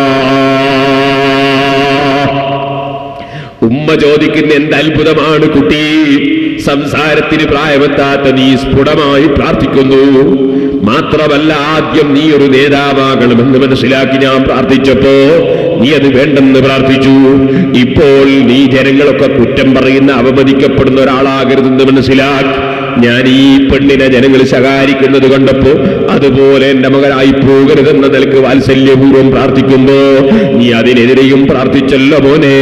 ഉമ്മ ചോദിക്കുന്ന എന്ത് അത്ഭുതമാണ് കുട്ടി സംസാരത്തിന് പ്രായമെത്താത്ത നീ സ്ഫുടമായി പ്രാർത്ഥിക്കുന്നു മാത്രമല്ല ആദ്യം നീ ഒരു നേതാവാകണമെന്ന് മനസ്സിലാക്കി ഞാൻ പ്രാർത്ഥിച്ചപ്പോ നീ അത് വേണ്ടെന്ന് പ്രാർത്ഥിച്ചു ഇപ്പോൾ നീ ജനങ്ങളൊക്കെ കുറ്റം പറയുന്ന അവമതിക്കപ്പെടുന്ന ഒരാളാകരുതെന്ന് മനസ്സിലാക്കി ഞാൻ ഈ പെണ്ണിനെ ജനങ്ങൾ ശകാരിക്കുന്നത് കണ്ടപ്പോ അതുപോലെ എന്റെ മകനായി പോകരുതെന്ന നിലക്ക് വാത്സല്യപൂർവ്വം പ്രാർത്ഥിക്കുമ്പോ നീ അതിനെതിരെയും പ്രാർത്ഥിച്ചല്ലോ മോനെ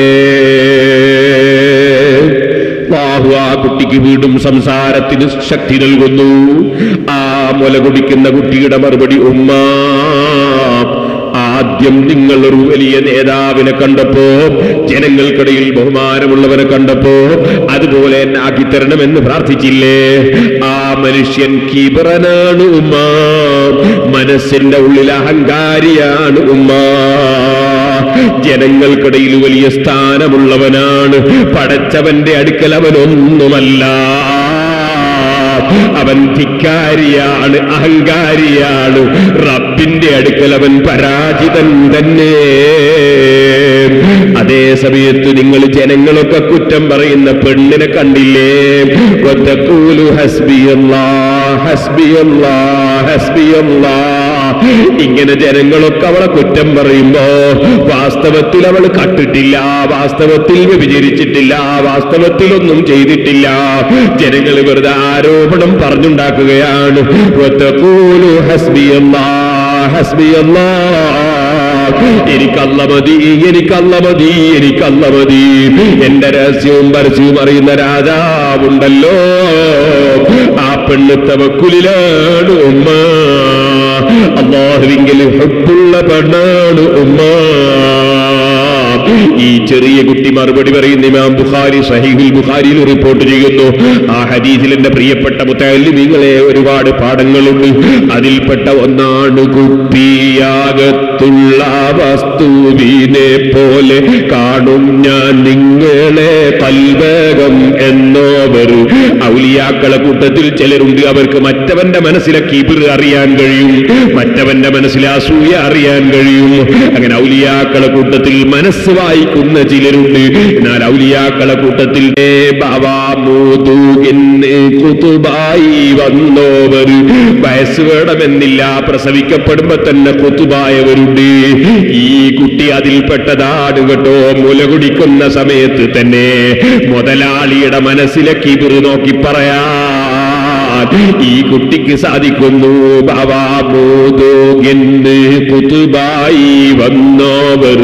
അല്ലാഹു ആ കുട്ടിക്ക് വീണ്ടും സംസാരത്തിന് ശക്തി നൽകുന്നു ആ മുല കുടിക്കുന്ന കുട്ടിയുടെ മറുപടി ഉമ്മ ആ ആദ്യം നിങ്ങൾ ഒരു വലിയ നേതാവിനെ കണ്ടപ്പോ ജനങ്ങൾക്കിടയിൽ ബഹുമാനമുള്ളവരെ കണ്ടപ്പോ അതുപോലെ എന്നെ ആക്കിത്തരണമെന്ന് പ്രാർത്ഥിച്ചില്ലേ ആ മനുഷ്യൻ കിബറനാണ് ഉമ്മ മനസ്സിന്റെ ഉള്ളിൽ അഹങ്കാരിയാണ് ഉമ്മ ജനങ്ങൾക്കിടയിൽ വലിയ സ്ഥാനമുള്ളവനാണ് പടച്ചവന്റെ അടുക്കൽ അവനൊന്നുമല്ല അവൻ ധിക്കാരിയാണ് അഹങ്കാരിയാണ് റബ്ബിന്റെ അടുക്കൽ അവൻ പരാജിതൻ തന്നെ അതേ സമയത്ത് നിങ്ങൾ ജനങ്ങളൊക്കെ കുറ്റം പറയുന്ന പെണ്ണിനെ കണ്ടില്ലേ ഒറ്റക്കൂലു ഹസ്ബിയല്ലാ ഹസ്ബിയല്ലാ ഹസ്ബിയല്ലാ ഇങ്ങനെ ജനങ്ങളൊക്കെ അവളെ കുറ്റം പറയുമ്പോ വാസ്തവത്തിൽ അവൾ കട്ടിട്ടില്ല വാസ്തവത്തിൽ വ്യഭിചരിച്ചിട്ടില്ല വാസ്തവത്തിൽ ഒന്നും ചെയ്തിട്ടില്ല ജനങ്ങൾ വെറുതെ ആരോപണം പറഞ്ഞുണ്ടാക്കുകയാണ് ഒറ്റക്കൂലു ഹസ്ബിയല്ലാ ഹസ്ബിയല്ലാ എനിക്കല്ല മതി എനിക്കല്ല മതി എനിക്കല്ല മതി എന്റെ രഹസ്യവും പരസ്യവും അറിയുന്ന രാജാവുണ്ടല്ലോ ആ പെണ്ണ് തവക്കുലിലാണ് ഉമ്മ അള്ളാഹുവിങ്കിൽ ഹബ്ബുള്ള പെണ്ണാണ് ഉമ്മ ഈ ചെറിയ കുട്ടി മറുപടി പറയുന്ന ഇമാം ബുഖാരി സഹീഹുൽ ബുഖാരിയിൽ റിപ്പോർട്ട് ചെയ്യുന്നു ആ ഹദീസിൽ എന്റെ പ്രിയപ്പെട്ട മുത്തല്ലിമീങ്ങളെ ഒരുപാട് പാഠങ്ങളുണ്ട് അതിൽപ്പെട്ട ഒന്നാണ് കുപ്പിയാകത്തുള്ള വസ്തുവിനെ പോലെ കാണും ഞാൻ നിങ്ങളെ കൽവേഗം എന്നോവർ ഔലിയാക്കളെ കൂട്ടത്തിൽ ചിലരുണ്ട് അവർക്ക് മറ്റവന്റെ മനസ്സിലെ കിബിർ അറിയാൻ കഴിയും മറ്റവന്റെ മനസ്സിലെ അസൂയ അറിയാൻ കഴിയും അങ്ങനെ ഔലിയാക്കളെ കൂട്ടത്തിൽ മനസ്സ് വായിക്കുന്ന ചിലരുണ്ട് എന്നാൽ ഔലിയാക്കളെ കൂട്ടത്തിൽ ഏ ബാബാ മൂതു എന്ന് കുത്തുബായി വന്നോവർ വയസ്സ് വേണമെന്നില്ല പ്രസവിക്കപ്പെടുമ്പോ തന്നെ കുത്തുബായവരുണ്ട് ഈ കുട്ടി അതിൽപ്പെട്ടതാണ് കേട്ടോ മുല കുടിക്കുന്ന സമയത്ത് തന്നെ മുതലാളിയുടെ മനസ്സിലെ കിബിറ് നോക്കി പറയാ ഈ കുട്ടിക്ക് സാധിക്കുന്നു ബാബാബോധോഗെന്ന് കുത്തുബായി വന്നവർ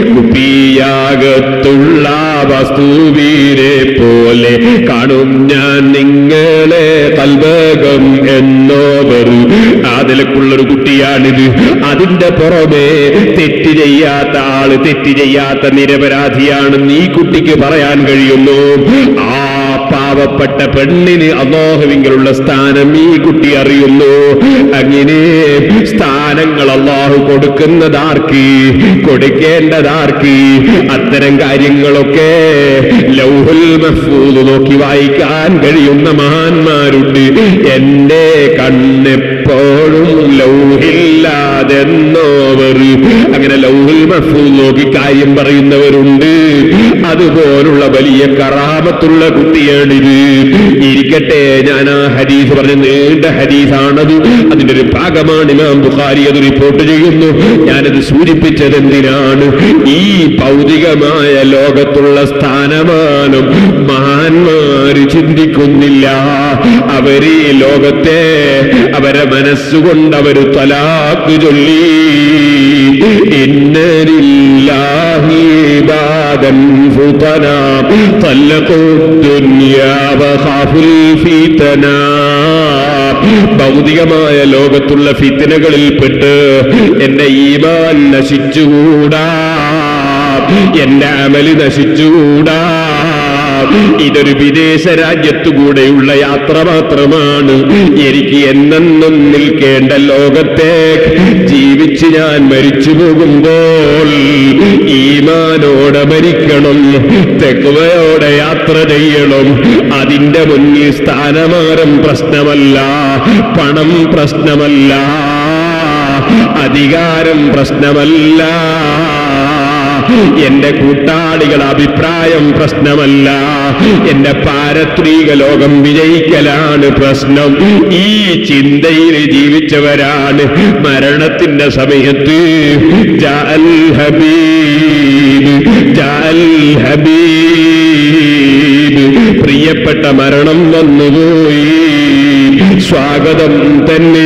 കുപ്പിയാകത്തുള്ള വസ്തുവീരെ പോലെ കാണും ഞാൻ നിങ്ങളെ കൽവകം എന്നോവർ അതിലക്കുള്ളൊരു കുട്ടിയാണിത് അതിന്റെ പുറമെ തെറ്റ് ചെയ്യാത്ത ആള് തെറ്റ് ചെയ്യാത്ത നിരപരാധിയാണെന്ന് ഈ കുട്ടിക്ക് പറയാൻ കഴിയുന്നു ആ പാവപ്പെട്ട പെണ്ണിന് അള്ളാഹുവിങ്കലുള്ള സ്ഥാനം ഈ കുട്ടി അറിയുന്നു അങ്ങനെ സ്ഥാനങ്ങൾ അള്ളാഹു കൊടുക്കുന്നതാർക്ക് കൊടുക്കേണ്ടതാർക്ക് അത്തരം കാര്യങ്ങളൊക്കെ ലൗഹുൽ മഹ്ഫൂദ് നോക്കി വായിക്കാൻ കഴിയുന്ന മഹാന്മാരുണ്ട് എന്റെ കണ്ണെപ്പോഴും ലൗഹില്ലാതെന്നോവർ അങ്ങനെ ലൗഹുൽ മഹ്ഫൂദ് നോക്കി കാര്യം പറയുന്നവരുണ്ട് അതുപോലുള്ള വലിയ കറാമത്തുള്ള കുട്ടിയാണിത് ഇരിക്കട്ടെ ഞാൻ ആ ഹദീസ് പറഞ്ഞ നീണ്ട ഹദീസാണത് അതിന്റെ ഒരു ഭാഗമാണ് ഇമാം ബുഖാരി അത് റിപ്പോർട്ട് ചെയ്യുന്നു ഞാനത് സൂചിപ്പിച്ചത് എന്തിനാണ് ഈ ഭൗതികമായ ലോകത്തുള്ള സ്ഥാനമാനം മഹാന്മാര് ചിന്തിക്കുന്നില്ല അവര് ഈ ലോകത്തെ അവരെ മനസ്സുകൊണ്ട് അവര് തലാക്ക് ചൊല്ലി ഇന്നലില്ലാഹി ഇബാദൻ ഫുതനാ طلقوا الدنيا وخافوا الفتنا ഭൗതികമായ ലോകത്തുള്ള ഫിത്തനകളിൽപ്പെട്ട് എന്റെ ഈമാൻ നശിച്ചുകൂടാ എന്റെ അമല് നശിച്ചുകൂടാ ഇതൊരു വിദേശ രാജ്യത്തുകൂടെയുള്ള യാത്ര മാത്രമാണ് എനിക്ക് എന്നെന്നും നിൽക്കേണ്ട ലോകത്തെ ജീവിച്ച് ഞാൻ മരിച്ചു പോകുമ്പോൾ ഈമാനോടെ മരിക്കണം തെക്കുവയോടെ യാത്ര ചെയ്യണം അതിന്റെ മുന്നിൽ സ്ഥാനമാനം പ്രശ്നമല്ല പണം പ്രശ്നമല്ല അധികാരം പ്രശ്നമല്ല എന്റെ കൂട്ടാളികൾ അഭിപ്രായം പ്രശ്നമല്ല എന്റെ പാരത്രിക ലോകം വിജയിക്കലാണ് പ്രശ്നം ഈ ചിന്തയിൽ ജീവിച്ചവരാണ് മരണത്തിന്റെ സമയത്ത് ജഅൽ ഹബീബ് ജഅൽ ഹബീബ് പ്രിയപ്പെട്ട മരണം വന്നുപോയി സ്വാഗതം തന്നെ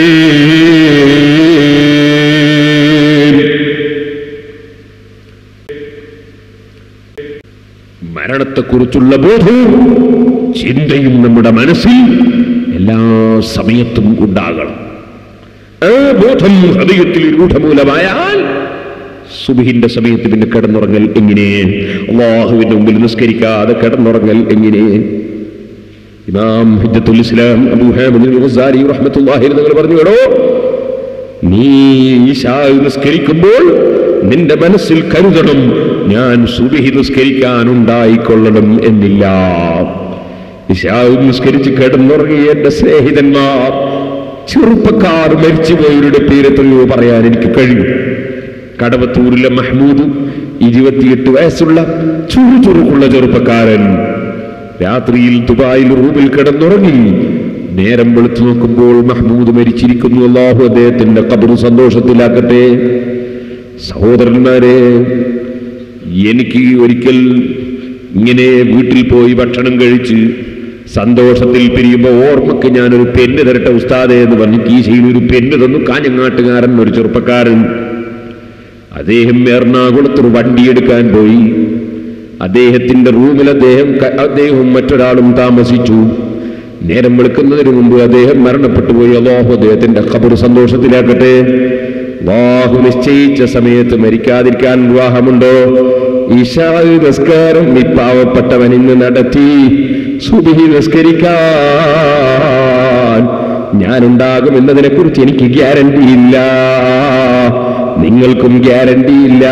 മരണത്തെക്കുറിച്ചുള്ള ബോധവും ചിന്തയും നമ്മുടെ മനസ്സിൽ എല്ലാ സമയത്തും ഉണ്ടാകണം ആ ബോധം ഹൃദയത്തിൽ രൂഢമൂലമായാൽ സുബിഹിന്റെ സമയത്ത് പിന്നെ കിടന്നുറങ്ങൽ എങ്ങനെ അള്ളാഹുവിന്റെ മുമ്പിൽ നിസ്കരിക്കാതെ കിടന്നുറങ്ങൽ എങ്ങനെ ഇമാം ഹിജ്ജത്തുൽ ഇസ്ലാം അബൂ ഹാമിദ് അൽ ഗസാരി റഹ്മത്തുള്ളാഹി തങ്ങൾ പറഞ്ഞു കേടോ നീ ഈശാ നിസ്കരിക്കുമ്പോൾ നിന്റെ മനസ്സിൽ കരുതണം ഞാൻ സുബിഹി നിസ്കരിക്കാനുണ്ടായിക്കൊള്ളണം എന്നില്ല ഇശാ നിസ്കരിച്ച് കിടന്നുറങ്ങിയ എന്റെ സ്നേഹിതന്മാർ ചെറുപ്പക്കാർ മരിച്ചുപോയവരുടെ പേരെത്രയോ പറയാൻ എനിക്ക് കഴിയും കടവത്തൂരിലെ മഹ്മൂദ് ഇരുപത്തിയെട്ട് വയസ്സുള്ള ചുറുചുറുക്കുള്ള ചെറുപ്പക്കാരൻ രാത്രിയിൽ ദുബായിൽ റൂമിൽ കിടന്നുറങ്ങി നേരം വെളുത്തു നോക്കുമ്പോൾ മഹ്മൂദ് മരിച്ചിരിക്കുന്നു അള്ളാഹു അദ്ദേഹത്തിന്റെ കബർ സന്തോഷത്തിലാക്കട്ടെ സഹോദരന്മാരെ എനിക്ക് ഒരിക്കൽ ഇങ്ങനെ വീട്ടിൽ പോയി ഭക്ഷണം കഴിച്ച് സന്തോഷത്തിൽ പിരിയുമ്പോൾ ഓർമ്മക്ക് ഞാനൊരു പെണ്ണ് തരട്ടെ ഉസ്താദെ എന്ന് പറഞ്ഞ് കീശയിൽ ഒരു പെണ്ണ് തന്നു കാഞ്ഞങ്ങാട്ടുകാരൻ ഒരു ചെറുപ്പക്കാരൻ അദ്ദേഹം എറണാകുളത്ത് ഒരു വണ്ടി എടുക്കാൻ പോയി അദ്ദേഹത്തിന്റെ റൂമിൽ അദ്ദേഹം ക- അദ്ദേഹവും മറ്റൊരാളും താമസിച്ചു നേരം വെളുക്കുന്നതിന് മുമ്പ് അദ്ദേഹം മരണപ്പെട്ടു പോയി അള്ളാഹു അദ്ദേഹത്തിന്റെ ഖബർ സന്തോഷത്തിലാക്കട്ടെ അള്ളാഹു നിശ്ചയിച്ച സമയത്ത് മരിക്കാതിരിക്കാൻ വിവാഹമുണ്ടോ ഈശാ നിസ്കാരം ഈ പാവപ്പെട്ടവൻ ഇന്ന് നടത്തി സുബിഹി നിസ്കരിക്കാൻ ഞാനുണ്ടാകും എന്നതിനെ കുറിച്ച് എനിക്ക് ഗ്യാരണ്ടി ഇല്ല നിങ്ങൾക്കും ഗ്യാരണ്ടി ഇല്ല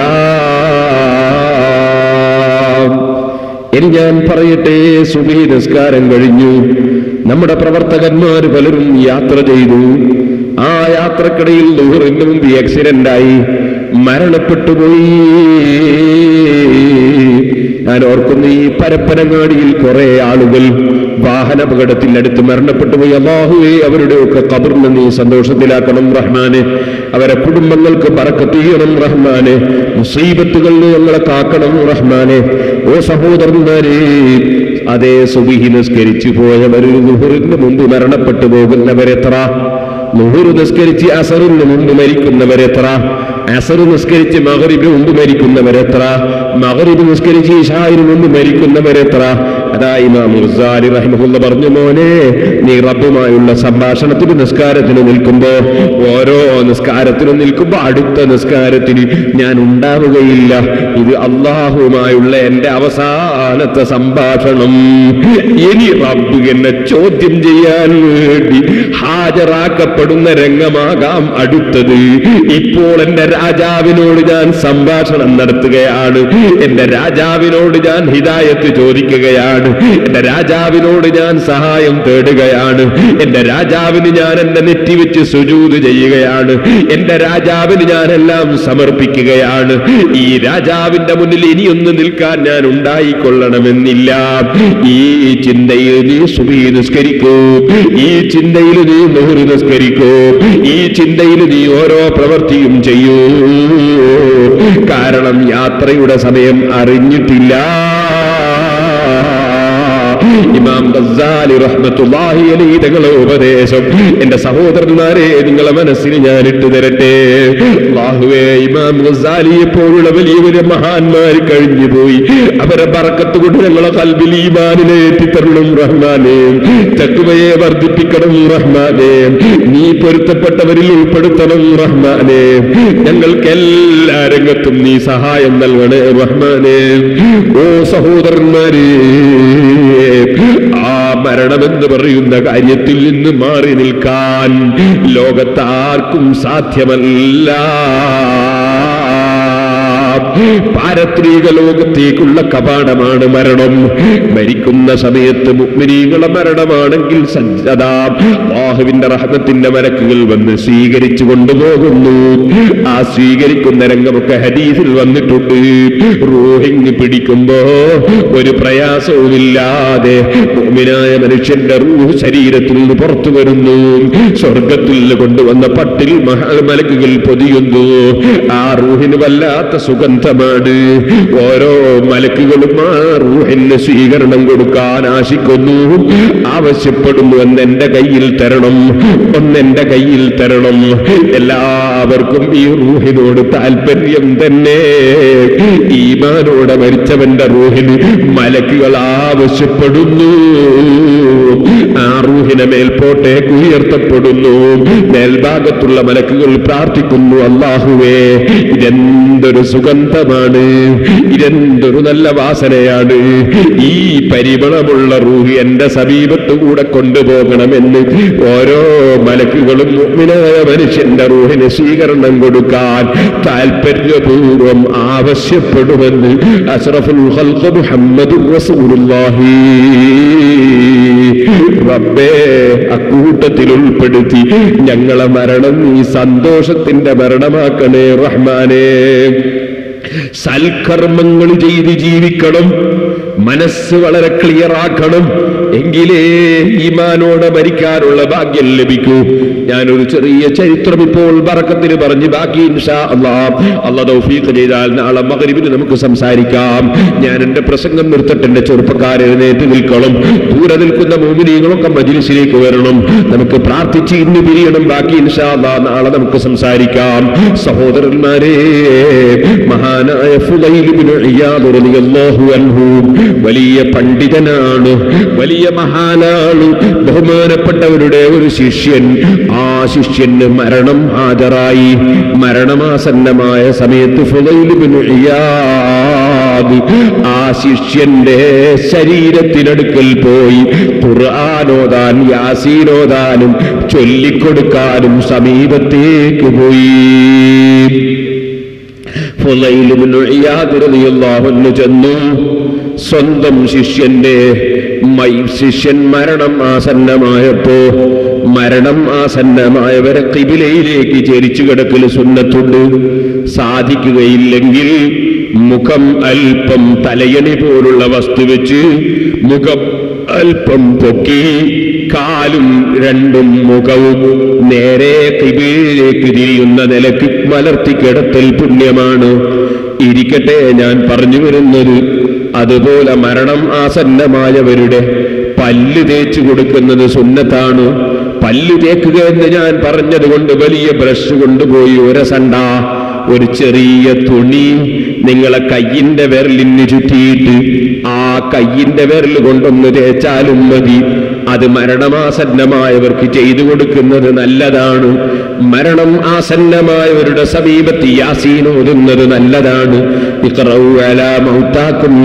ഇനി ഞാൻ പറയട്ടെ സുബി നിസ്കാരം കഴിഞ്ഞു നമ്മുടെ പ്രവർത്തകന്മാർ പലരും യാത്ര ചെയ്തു ആ യാത്രക്കിടയിൽ ദൂറിന് മുമ്പ് ആക്സിഡന്റ് ആയി മരണപ്പെട്ടു പോയി ഞാൻ ഓർക്കുന്നു ഈ പരപ്പനങ്ങാടിയിൽ കുറെ ആളുകൾ വാഹനാപകടത്തിൽ അടുത്ത് മരണപ്പെട്ടു പോയി അള്ളാഹുവെ അവരുടെയൊക്കെ കബറിനെ നീ സന്തോഷത്തിലാക്കണം റഹ്മാനെ അവരെ കുടുംബങ്ങൾക്ക് പറക്കത്ത് ചെയ്യണം റഹ്മാനെ മുസീബത്തുകളിൽ ഞങ്ങളെ കാക്കണം റഹ്മാനെ ഓ സഹോദരന്മാരെ അതേ സുബിഹി നിസ്കരിച്ചു പോയവർ ലുഹറിന് മുമ്പ് മരണപ്പെട്ടു പോകുന്നവരെത്ര ലുഹുർ നിസ്കരിച്ച് അസറിന് മുമ്പ് മരിക്കുന്നവരെത്ര അസർ നിസ്കരിച്ച് മകരിബിന് മുമ്പ് മരിക്കുന്നവരെത്ര മകരിബ് നിസ്കരിച്ച് ഇഷായിന് മുമ്പ് മരിക്കുന്നവരെത്ര അതാ ഇമാം ഗസാലി റഹിമഹുല്ല പറഞ്ഞു മോനെ നീ റബ്ബുമായുള്ള സംഭാഷണത്തിന് നിസ്കാരത്തിന് നിൽക്കുമ്പോ ഓരോ നിസ്കാരത്തിനും നിൽക്കുമ്പോ അടുത്ത നിസ്കാരത്തിന് ഞാൻ ഉണ്ടാവുകയില്ല ഇത് അള്ളാഹുമായുള്ള എന്റെ അവസാനത്തെ സംഭാഷണം ഇനി റബ്ബ് എന്നെ ചോദ്യം ചെയ്യാൻ വേണ്ടി ഹാജരാക്കപ്പെടുന്ന രംഗമാകാം അടുത്തത് ഇപ്പോൾ എന്റെ രാജാവിനോട് ഞാൻ സംഭാഷണം നടത്തുകയാണ് എന്റെ രാജാവിനോട് ഞാൻ ഹിദായത്ത് ചോദിക്കുകയാണ് എന്റെ രാജാവിനോട് ഞാൻ സഹായം തേടുകയാണ് എന്റെ രാജാവിന് ഞാൻ എന്റെ നെറ്റി വെച്ച് സുജൂത് ചെയ്യുകയാണ് എന്റെ രാജാവിന് ഞാൻ എല്ലാം സമർപ്പിക്കുകയാണ് ഈ രാജാവിന്റെ മുന്നിൽ ഇനിയൊന്ന് നിൽക്കാൻ ഞാൻ ഉണ്ടായിക്കൊള്ളണമെന്നില്ല ഈ ചിന്തയിൽ നീ സുബി നിസ്കരിക്കൂ ഈ ചിന്തയിൽ നീ നൂറ് നിസ്കരിക്കൂ ഈ ചിന്തയിൽ നീ ഓരോ പ്രവൃത്തിയും ചെയ്യൂ കാരണം യാത്രയുടെ സമയം അറിഞ്ഞിട്ടില്ല ഇമാം ഗസാലി റഹ്മത്തുള്ളാഹി അലൈഹി തങ്ങളെ ഉപദേശം എന്റെ സഹോദരന്മാരെ നിങ്ങളെ മനസ്സിൽ ഞാൻ ഇട്ടു തരട്ടെ അല്ലാഹുവേ ഇമാം ഗസാലിയെ പോലുള്ള വലിയ വലിയ മഹാന്മാർ കഴിഞ്ഞു പോയി അവരെ ബറക്കത്ത് കൊണ്ട് ഞങ്ങളെ കൽബിൽ ഈമാനിനെ എത്തിത്തരണം റഹ്മാനെ തക്കുവയെ വർദ്ധിപ്പിക്കണം റഹ്മാനെ നീ പൊരുത്തപ്പെട്ടവരിൽ ഉൾപ്പെടുത്തണം റഹ്മാനെ ഞങ്ങൾക്ക് എല്ലാ രംഗത്തും നീ സഹായം നൽകണേ റഹ്മാനെ ഓ സഹോദരന്മാരെ ആ മരണമെന്ന് പറയുന്ന കാര്യത്തിൽ നിന്ന് മാറി നിൽക്കാൻ ലോകത്താർക്കും സാധ്യമല്ല പാരത്രിക ലോകത്തേക്കുള്ള കപാടമാണ് മരണം മരിക്കുന്ന സമയത്ത് മുഗ്മിനീകളെ മരണമാണെങ്കിൽ സജ്ജത ബാഹുവിന്റെ റഹ്മത്തിന്റെ മരക്കുകൾ വന്ന് സ്വീകരിച്ചു കൊണ്ടുപോകുന്നു ആ സ്വീകരിക്കുന്ന രംഗമൊക്കെ ഹദീസിൽ വന്നിട്ടുണ്ട് റൂഹിങ് പിടിക്കുമ്പോ ഒരു പ്രയാസവുമില്ലാതെ മുഗ്മിനായ മനുഷ്യന്റെ റൂഹ് ശരീരത്തിൽ നിന്ന് പുറത്തു വരുന്നു സ്വർഗത്തിൽ നിന്ന് കൊണ്ടുവന്ന പട്ടിൽ മഹ- മലക്കുകൾ പൊതിയുന്നു ആ റൂഹിന് വല്ലാത്ത സുഗന്ധമാണ് ഓരോ മലക്കുകളും ആ റൂഹിന് സ്വീകരണം കൊടുക്കാൻ ആശിക്കുന്നു ആവശ്യപ്പെടുന്നു എന്ന് എന്റെ കയ്യിൽ തരണം ഒന്നെന്റെ കയ്യിൽ തരണം എല്ലാവർക്കും ഈ റൂഹിനോട് താല്പര്യം തന്നെ ഈമാനോടെ മരിച്ചവന്റെ റൂഹിന് മലക്കുകൾ ആവശ്യപ്പെടുന്നു ആ റൂഹിനെ മേൽപോട്ടേക്ക് ഉയർത്തപ്പെടുന്നു മേൽഭാഗത്തുള്ള മലക്കുകൾ പ്രാർത്ഥിക്കുന്നു അള്ളാഹുവേ ഇതെന്തൊരു സുഗന്ധമാണ് ഇതെന്തൊരു നല്ല വാസനയാണ് ഈ പരിമളമുള്ള റൂഹ് എന്റെ സമീപത്ത് കൂടെ കൊണ്ടുപോകണമെന്ന് ഓരോ മലക്കുകളും മുഅ്മിനായ മനുഷ്യന്റെ റൂഹിന് സ്വീകരണം കൊടുക്കാൻ താല്പര്യപൂർവം ആവശ്യപ്പെടുമെന്ന് അഷ്റഫുൽ ഖൽഖ് മുഹമ്മദുർ റസൂലുള്ളാഹി റബ്ബേ അക്കൂട്ടത്തിൽ ഉൾപ്പെടുത്തി ഞങ്ങളെ മരണം നീ സന്തോഷത്തിന്റെ മരണമാക്കണേ റഹ്മാനേ സൽക്കർമ്മങ്ങൾ ചെയ്ത് ജീവിക്കണം മനസ്സ് വളരെ ക്ലിയർ ആക്കണം എങ്കിലേ ഈമാനോടെ മരിക്കാനുള്ള ഭാഗ്യം ലഭിക്കൂ ഞാനൊരു ചെറിയ ചരിത്രം ഇപ്പോൾ ബറക്കത്തിന് പറഞ്ഞ് ബാക്കി ഇൻഷാ അല്ലാ അല്ലാ തൗഫീഖ് ചെയ്താൽ നാളെ മകരിവിന് നമുക്ക് സംസാരിക്കാം ഞാൻ എന്റെ പ്രസംഗം നിർത്തട്ടെ എന്റെ ചെറുപ്പക്കാരെ എഴുന്നേറ്റ് നിൽക്കണം ദൂരെ നിൽക്കുന്ന മോമിനികളൊക്കെ മജിലിസിലേക്ക് വരണം നമുക്ക് പ്രാർത്ഥിച്ച് ഇന്ന് പിരിയണം ബാക്കി ഇൻഷാ അല്ലാ നാളെ നമുക്ക് സംസാരിക്കാം സഹോദരന്മാരെ മഹാനായ ഫുലൈൽ ഇബ്നു ഇയാദ് റളിയല്ലാഹു അൻഹു വലിയ പണ്ഡിതനാണ് വലിയ മഹാനാണ് ബഹുമാനപ്പെട്ടവരുടെ ഒരു ശിഷ്യൻ ആ ശിഷ്യന് മരണം ഹാജരായി മരണമാസന്നമായ സമയത്ത് ഫുലൈൽ ഇബ്നു ഇയാദ് ആ ശിഷ്യന്റെ ശരീരത്തിനടുക്കൽ പോയി ഖുർആാനോദാൻ യാസീനോദാനും ചൊല്ലിക്കൊടുക്കാനും സമീപത്തേക്ക് പോയി ഫുലൈൽ ഇബ്നു ഇയാദ് റളിയല്ലാഹു അൻഹു ചെന്നു സ്വന്തം ശിഷ്യന്റെ മൈ- ശിഷ്യൻ മരണം ആസന്നമായപ്പോ മരണം ആസന്നമായവരെ കിബിലയിലേക്ക് ചരിച്ചു കിടക്കൽ സുന്നത്തുണ്ട് സാധിക്കുകയില്ലെങ്കിൽ മുഖം അല്പം തലയണി പോലുള്ള വസ്തു വെച്ച് മുഖം അല്പം പൊക്കി കാലും രണ്ടും മുഖവും നേരെ കിബിലേക്ക് തിരിയുന്ന നിലക്ക് മലർത്തി കിടത്തൽ പുണ്യമാണ് ഇരിക്കട്ടെ ഞാൻ പറഞ്ഞു വരുന്നത് അതുപോലെ മരണം ആസന്നമായവരുടെ പല്ല് തേച്ചു കൊടുക്കുന്നത് സുന്നത്താണ് പല്ല് തേക്കുക എന്ന് ഞാൻ പറഞ്ഞത് കൊണ്ട് വലിയ ബ്രഷ് കൊണ്ടുപോയി ഒരസണ്ട ഒരു ചെറിയ തുണി നിങ്ങളെ കയ്യിന്റെ വിരലിന് ചുറ്റിയിട്ട് ആ കയ്യിന്റെ വിരൽ കൊണ്ടൊന്ന് തേച്ചാലും മതി അത് മരണമാസന്നമായവർക്ക് ചെയ്തു കൊടുക്കുന്നത് നല്ലതാണ് മരണം ആസന്നമായവരുടെ സമീപത്ത് യാസീൻ ഓതുന്നത് നല്ലതാണ് ഇഖ്റഉ അലാ മൗതാക്കും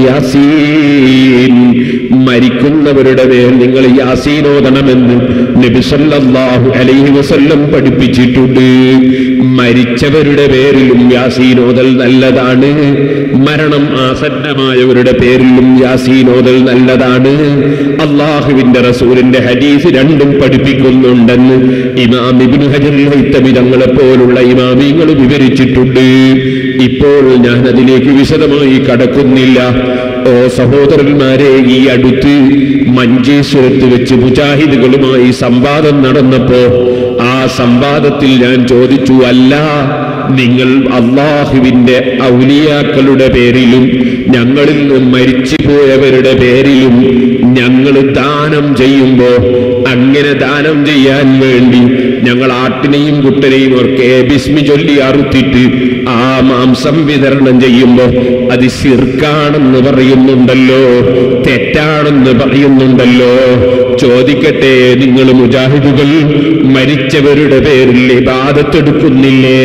യാസീൻ മരിക്കുന്നവരുടെ മേൽ നിങ്ങൾ യാസീൻ ഓതണമെന്ന് നബി സല്ലല്ലാഹു അലൈഹി വസല്ലം പഠിപ്പിച്ചിട്ടുണ്ട് മരിച്ചവരുടെ പേരിലും യാസീൻ ഓതൽ നല്ലതാണ് മരണം ആസന്നമായവരുടെ പേരിലും യാസീൻ ഓതൽ നല്ലതാണ് അള്ളാഹുവിന്റെ റസൂലിന്റെ ഹദീസ് രണ്ടും പഠിപ്പിക്കുന്നുണ്ടെന്ന് ഇമാം ഇബ്നു ഹജർ ഹൈത്തമി തങ്ങളെ പോലുള്ള ഇമാമിങ്ങൾ വിവരിച്ചിട്ടുണ്ട് ഇപ്പോൾ ഞാൻ അതിലേക്ക് വിശദമായി കടക്കുന്നില്ല ഓ സഹോദരന്മാരെ ഈ അടുത്ത് മഞ്ചേശ്വരത്ത് വെച്ച് മുജാഹിദുകളുമായി സംവാദം നടന്നപ്പോ ആ സംവാദത്തിൽ ഞാൻ ചോദിച്ചു അല്ല നിങ്ങൾ അള്ളാഹുവിന്റെ ഔലിയാക്കളുടെ പേരിലും ഞങ്ങളിൽ നിന്ന് മരിച്ചുപോയവരുടെ പേരിലും ഞങ്ങൾ ദാനം ചെയ്യുമ്പോ അങ്ങനെ ദാനം ചെയ്യാൻ വേണ്ടി ഞങ്ങൾ ആട്ടിനെയും കുട്ടനെയും ഒക്കെ ബിസ്മി ചൊല്ലി അറുത്തിട്ട് ആ മാംസം വിതരണം ചെയ്യുമ്പോ അത് ശിർക്കാണെന്ന് പറയുന്നുണ്ടല്ലോ തെറ്റാണെന്ന് പറയുന്നുണ്ടല്ലോ ചോദിക്കട്ടെ നിങ്ങൾ മുജാഹിദുകൾ മരിച്ചവരുടെ പേരിൽ ഇബാദത്തെടുക്കുന്നില്ലേ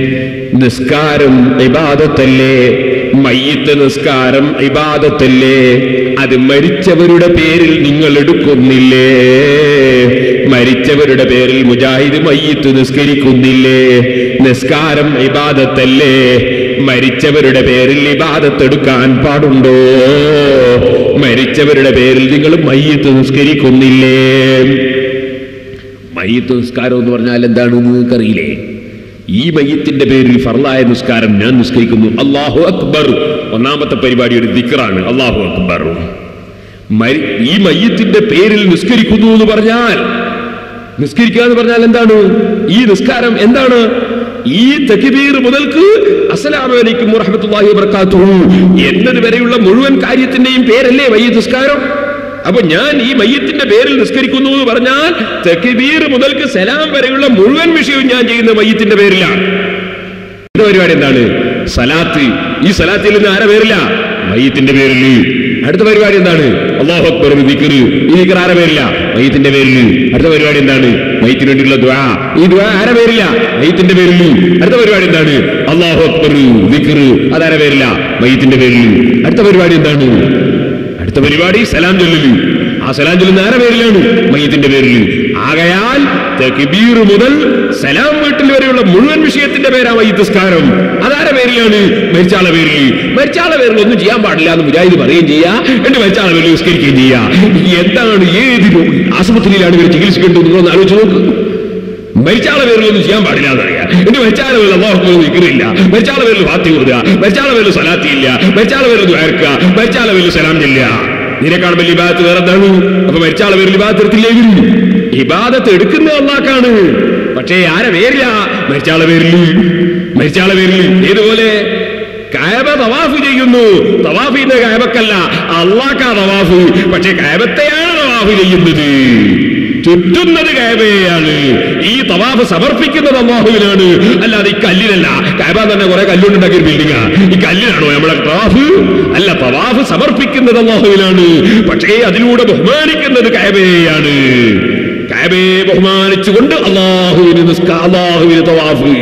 നിസ്കാരം ഇബാദത്തല്ലേ മയ്യത്ത് നിസ്കാരം ഇബാദത്തല്ലേ അത് മരിച്ചവരുടെ പേരിൽ നിങ്ങൾ എടുക്കുന്നില്ലേ മരിച്ചവരുടെ പേരിൽ മുജാഹിദ് മയ്യത്ത് നിസ്കരിക്കുന്നില്ലേ നിസ്കാരം ഇബാദത്തല്ലേ മരിച്ചവരുടെ പേരിൽ ഇബാദത്തെടുക്കാൻ പാടുണ്ടോ മരിച്ചവരുടെ പേരിൽ നിങ്ങൾ മയ്യത്ത് നിസ്കരിക്കുന്നില്ലേ മയ്യത്ത് നിസ്കാരം എന്ന് പറഞ്ഞാൽ എന്താണെന്ന് നിങ്ങൾക്കറിയില്ലേ ഈ മയ്യത്തിന്റെ പേരിൽ ഫർലായ നിസ്കാരം ഞാൻ നിസ്കരിക്കുന്നു അള്ളാഹു അക്ബർ ഒന്നാമത്തെ പരിപാടി ഒരു ദിക്റാണ് അള്ളാഹു അക്ബർ മരി- ഈ മയ്യത്തിന്റെ പേരിൽ നിസ്കരിക്കുന്നു എന്ന് പറഞ്ഞാൽ നിസ്കരിക്കുക എന്ന് പറഞ്ഞാൽ എന്താണ് ഈ നിസ്കാരം എന്താണ് ഈ തക്ബീർ മുതൽക്ക് അസ്സലാമു അലൈക്കും വറഹ്മത്തുള്ളാഹി വബറകാതുഹു എന്നത് വരെയുള്ള മുഴുവൻ കാര്യത്തിന്റെയും പേരല്ലേ മയ്യത്ത് നിസ്കാരം അപ്പൊ ഞാൻ ഈ മയ്യത്തിന്റെ പേരിൽ നിസ്കരിക്കുന്നു എന്ന് പറഞ്ഞാൽ തക്ബീർ മുതൽക്ക് സലാം വരെയുള്ള മുഴുവൻ വിഷയവും ഞാൻ ചെയ്യുന്ന മയ്യത്തിന്റെ പേരിലാണ് ഇത് പരിപാടി എന്താണ് സലാത്ത് ഈ സലാത്തിൽ നിന്ന് ആരെ പേരില്ല മയ്യത്തിന്റെ പേരിൽ അടുത്ത പരിപാടി എന്താണ് അള്ളാഹു അക്ബർ ദിക്കറ് ഈ ദിക്കർ ആരെ പേരില്ല മയ്യത്തിന്റെ പേരിൽ അടുത്ത പരിപാടി എന്താണ് മയ്യത്തിന് വേണ്ടിയുള്ള ദ്വാ ഈ ദ്വാ ആരെ പേരില്ല മയ്യത്തിന്റെ പേരിൽ അടുത്ത പരിപാടി എന്താണ് അള്ളാഹു അക്ബർ ദിക്കറ് അതാരെ പേരില്ല മയ്യത്തിന്റെ പേരിൽ അടുത്ത പരിപാടി എന്താണ് അടുത്ത പരിപാടി സലാം ചൊല്ലല് ആ സലാം ചൊല്ലുന്ന ആരെ പേരിലാണ് മയ്യത്തിന്റെ പേരിൽ ആകയാൽ തക്ബീർ മുതൽ സലാം വീട്ടിൽ വരെയുള്ള മുഴുവൻ വിഷയത്തിന്റെ പേരാ മയ്യത്തസ്കാരം അതാരെ പേരിലാണ് മരിച്ചാളെ പേരിൽ മരിച്ചാളെ പേരിൽ ഒന്നും ചെയ്യാൻ പാടില്ല എന്ന് മുജാഹിദ് പറയുകയും ചെയ്യാ എന്നിട്ട് മരിച്ചാളെ പേരിൽ നിസ്കരിക്കുകയും ചെയ്യാ എന്താണ് ഏത് രോ- ആശുപത്രിയിലാണ് ഇവർ ചികിത്സിക്കേണ്ടത് നിങ്ങളൊന്ന് ആലോചിച്ച് നോക്ക് മരിച്ചാളെ പേരിലൊന്നും ചെയ്യാൻ പാടില്ല എന്നറിയാം എന്റെ മരിച്ചാളെ പേരിൽ അള്ളാഹു നിൽക്കുന്നില്ല മരിച്ചാളെ പേരിൽ വാത്തി കൊടുക്കുക മരിച്ചാളെ പേരിൽ സലാത്തി ഇല്ല മരിച്ചാളെ പേരിൽ ദ്വാരക്കുക മരിച്ചാളെ പേരിൽ സലാം ചെല്ല ഇതിനെക്കാൾ വലിയ ഇബാദത്ത് വേറെ എന്താണ് അപ്പൊ മരിച്ചാളെ പേരിൽ ഇബാദത്ത് എടുത്തില്ലേ ഇവര് ഇബാദത്ത് എടുക്കുന്ന അള്ളാക്കാണ് പക്ഷേ ആരെ പേരില്ല മരിച്ചാളെ പേരിൽ മരിച്ചാളെ പേരിൽ ഏതുപോലെ കയബ തവാഫ് ചെയ്യുന്നു തവാഫിന്റെ കയബക്കല്ല അള്ളാക്കാ തവാഫ് പക്ഷെ കയബത്തെയാണ് തവാഫ് ചെയ്യുന്നത് ചുറ്റുന്നത് കയബയാണ് ഈ തവാഫ് സമർപ്പിക്കുന്നത് അള്ളാഹുവിനാണ് അല്ലാതെ ഈ കല്ലിനല്ല കയബ തന്നെ കുറെ കല്ലുണ്ടാക്കിയ ഒരു ബിൽഡിംഗാ ഈ കല്ലിനാണോ നമ്മളെ തവാഫ് അല്ല തവാഫ് സമർപ്പിക്കുന്നത് അള്ളാഹുവിനാണ് പക്ഷേ അതിലൂടെ ബഹുമാനിക്കുന്നത് കയബയാണ് കയബയെ ബഹുമാനിച്ചുകൊണ്ട് അള്ളാഹുവിന് നിസ്കാ അള്ളാഹുവിന് തവാഫ്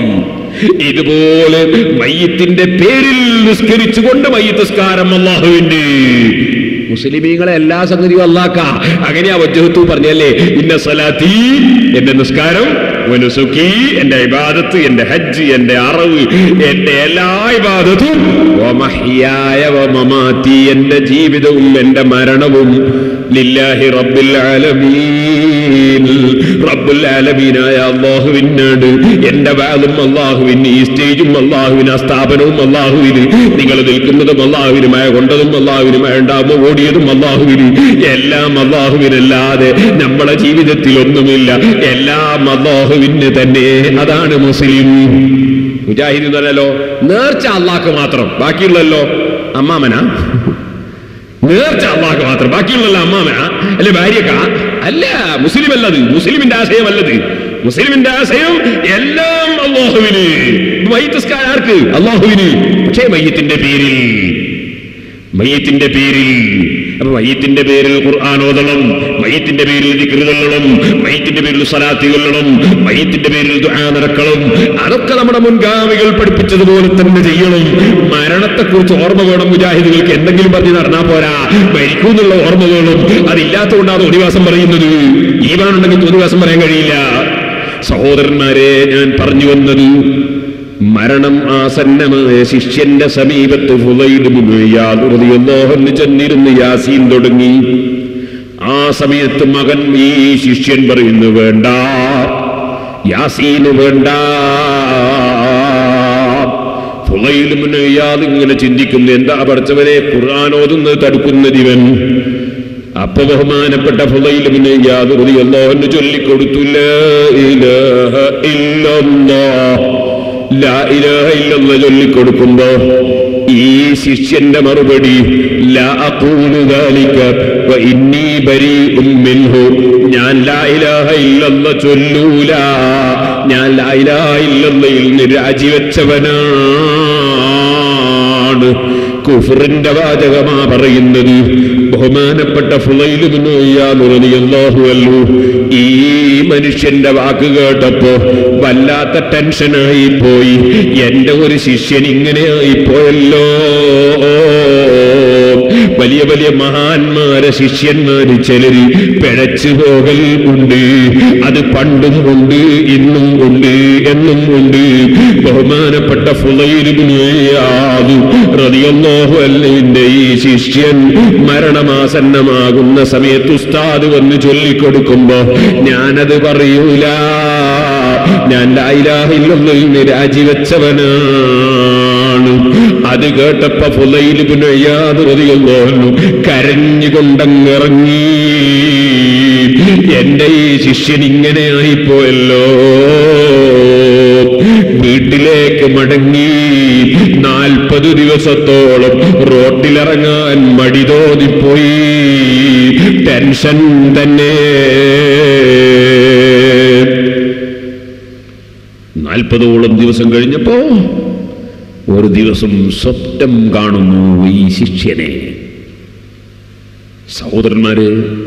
ഇതുപോലെ മയ്യത്തിന്റെ പേരിൽ നിസ്കരിച്ചുകൊണ്ട് മയ്യത്തസ്കാരം അള്ളാഹുവിന്റെ മുസ്ലിമീങ്ങളെ എല്ലാ സംഗതിയും അല്ലാക്ക അങ്ങനെയാ വജ്ജഹത്തു പറഞ്ഞല്ലേ ഇന്ന സലാത്തി എന്റെ നിസ്കാരം വനുസുക്കി എന്റെ ഇബാദത്ത് എന്റെ ഹജ്ജ് എന്റെ അറവ് എന്റെ എല്ലാ ഇബാദത്തും വമഹ്യായ വമമാത്തി എന്റെ ജീവിതവും എന്റെ മരണവും ലില്ലാഹി റബ്ബിൽ ആലമീൻ റബ്ബുൽ ആലമീനായ അള്ളാഹുവിനാണ് എന്റെ വാലും അള്ളാഹുവിന് ഈ സ്റ്റേജും അള്ളാഹുവിന് ആ സ്ഥാപനവും അള്ളാഹുവിന് നിങ്ങൾ നിൽക്കുന്നതും അള്ളാഹുവിനുമായ കൊണ്ടതും അള്ളാഹുവിനുമായ ഉണ്ടാകുമ്പോൾ ഓടിയതും അള്ളാഹുവിന് എല്ലാം അള്ളാഹുവിനല്ലാതെ നമ്മളെ ജീവിതത്തിൽ ഒന്നുമില്ല എല്ലാം അള്ളാഹുവിന് തന്നെ അതാണ് മുസ്ലിം മുജാഹിദ് എന്ന് പറഞ്ഞാലോ നേർച്ച അള്ളാഹ്ക്ക് മാത്രം ബാക്കിയുള്ളല്ലോ അമ്മാമനാ നേർച്ച അള്ളാഹ് മാത്രം ബാക്കിയുള്ള അമ്മാമ അല്ലെ ഭാര്യക്ക അല്ല മുസ്ലിം അല്ലത് മുസ്ലിമിന്റെ ആശയം അല്ലത് മുസ്ലിമിന്റെ ആശയം എല്ലാം അള്ളാഹുവിന് മയ്യത്തസ്കാർ ആർക്ക് അള്ളാഹുവിന് പക്ഷേ മയ്യത്തിന്റെ പേരിൽ മയ്യത്തിന്റെ പേരിൽ അപ്പൊ മയ്യത്തിന്റെ പേരിൽ ഖുർആൻ ഓതണം മയ്യത്തിന്റെ പേരിൽ ദിക്റ് ചൊല്ലണം മയ്യത്തിന്റെ പേരിൽ സ്വലാത്തി കൊല്ലണം മയ്യത്തിന്റെ പേരിൽ ദുആ നടക്കണം അതൊക്കെ നമ്മുടെ മുൻഗാമികൾ പഠിപ്പിച്ചതുപോലെ തന്നെ ചെയ്യണം മരണത്തെക്കുറിച്ച് ഓർമ്മ വേണം മുജാഹിദുകൾക്ക് എന്തെങ്കിലും പറഞ്ഞ് നടന്നാ പോരാ മരിക്കും എന്നുള്ള ഓർമ്മ വേണം അതില്ലാത്തതുകൊണ്ടാണ് ഒടിവാസം പറയുന്നത് ഈവാനുണ്ടെങ്കിൽ ഒടിവാസം പറയാൻ കഴിയില്ല സഹോദരന്മാരെ ഞാൻ പറഞ്ഞു വന്നത് മരണം ആസന്നമായ ശിഷ്യന്റെ സമീപത്ത് ഫുലൈലുന്ന് ചെന്നിരുന്ന് യാസീൻ തുടങ്ങി ആ സമയത്ത് മകൻ ഈ ശിഷ്യൻ പറയുന്നു വേണ്ട യാസീന് വേണ്ട ഫുലൈലുമിന് ഇയാൾ ഇങ്ങനെ ചിന്തിക്കുന്നു എന്താ പഠിച്ചവരെ ഖുർആാനോതുന്നത് തടുക്കുന്നത് ഇവൻ അപ്പൊ ബഹുമാനപ്പെട്ട ഫുലൈലുമിന് യാതൊരു അല്ലാഹുവിന് ചൊല്ലിക്കൊടുത്തു ലാ ഇലാഹ ഇല്ലല്ലാഹ് ലാ ഇലാഹ ഇല്ലല്ലാഹ് ചൊല്ലിക്കൊടുക്കുമ്പോ ഈ ശിഷ്യന്റെ മറുപടി ലാ അഖൂലു ദാലിക വ ഇന്നി ബരീഉം മിൻഹു ഞാൻ ലാ ഇലാഹ ഇല്ലല്ലാഹ് ചൊല്ലൂല ഞാൻ ലാ ഇലാഹ ഇല്ലല്ലാഹയിൽ നിന്ന് രാജിവെച്ചവനാണ് കുഫറിന്റെ വാചകമാ പറയുന്നത് ബഹുമാനപ്പെട്ട ഫുലൈലുമില്ലാഹു ഈ മനുഷ്യന്റെ വാക്ക് കേട്ടപ്പോ വല്ലാത്ത ടെൻഷനായി പോയി എന്റെ ഒരു ശിഷ്യൻ ഇങ്ങനെയായി പോയല്ലോ വലിയ വലിയ മഹാന്മാരെ ശിഷ്യന്മാര് ചിലര് പിഴച്ചു പോകൽ ഉണ്ട് അത് പണ്ടും ഉണ്ട് ഇന്നും ഉണ്ട് എന്നും ഉണ്ട് ബഹുമാനപ്പെട്ട ഫുലൈലുബിനാഹു അല്ലിന്റെ ഈ ശിഷ്യൻ മരണമാസന്നമാകുന്ന സമയത്ത് ഉസ്താദ് വന്ന് ചൊല്ലിക്കൊടുക്കുമ്പോ ഞാനത് പറയൂല ഞാൻ ലായിലാഹില്ലെന്ന് രാജിവെച്ചവനാണ് അത് കേട്ടപ്പോ ഫുലൈലുബിനു കരഞ്ഞുകൊണ്ടങ്ങിറങ്ങി എന്റെ ഈ ശിഷ്യൻ ഇങ്ങനെ ആയിപ്പോയല്ലോ വീട്ടിലേക്ക് മടങ്ങി നാൽപ്പത് ദിവസത്തോളം റോട്ടിലിറങ്ങാൻ മടി തോന്നിപ്പോയി ടെൻഷൻ തന്നെ നാൽപ്പതോളം ദിവസം കഴിഞ്ഞപ്പോ ഒരു ദിവസം സ്വപ്നം കാണുന്നു ഈ ശിഷ്യനെ സഹോദരന്മാര്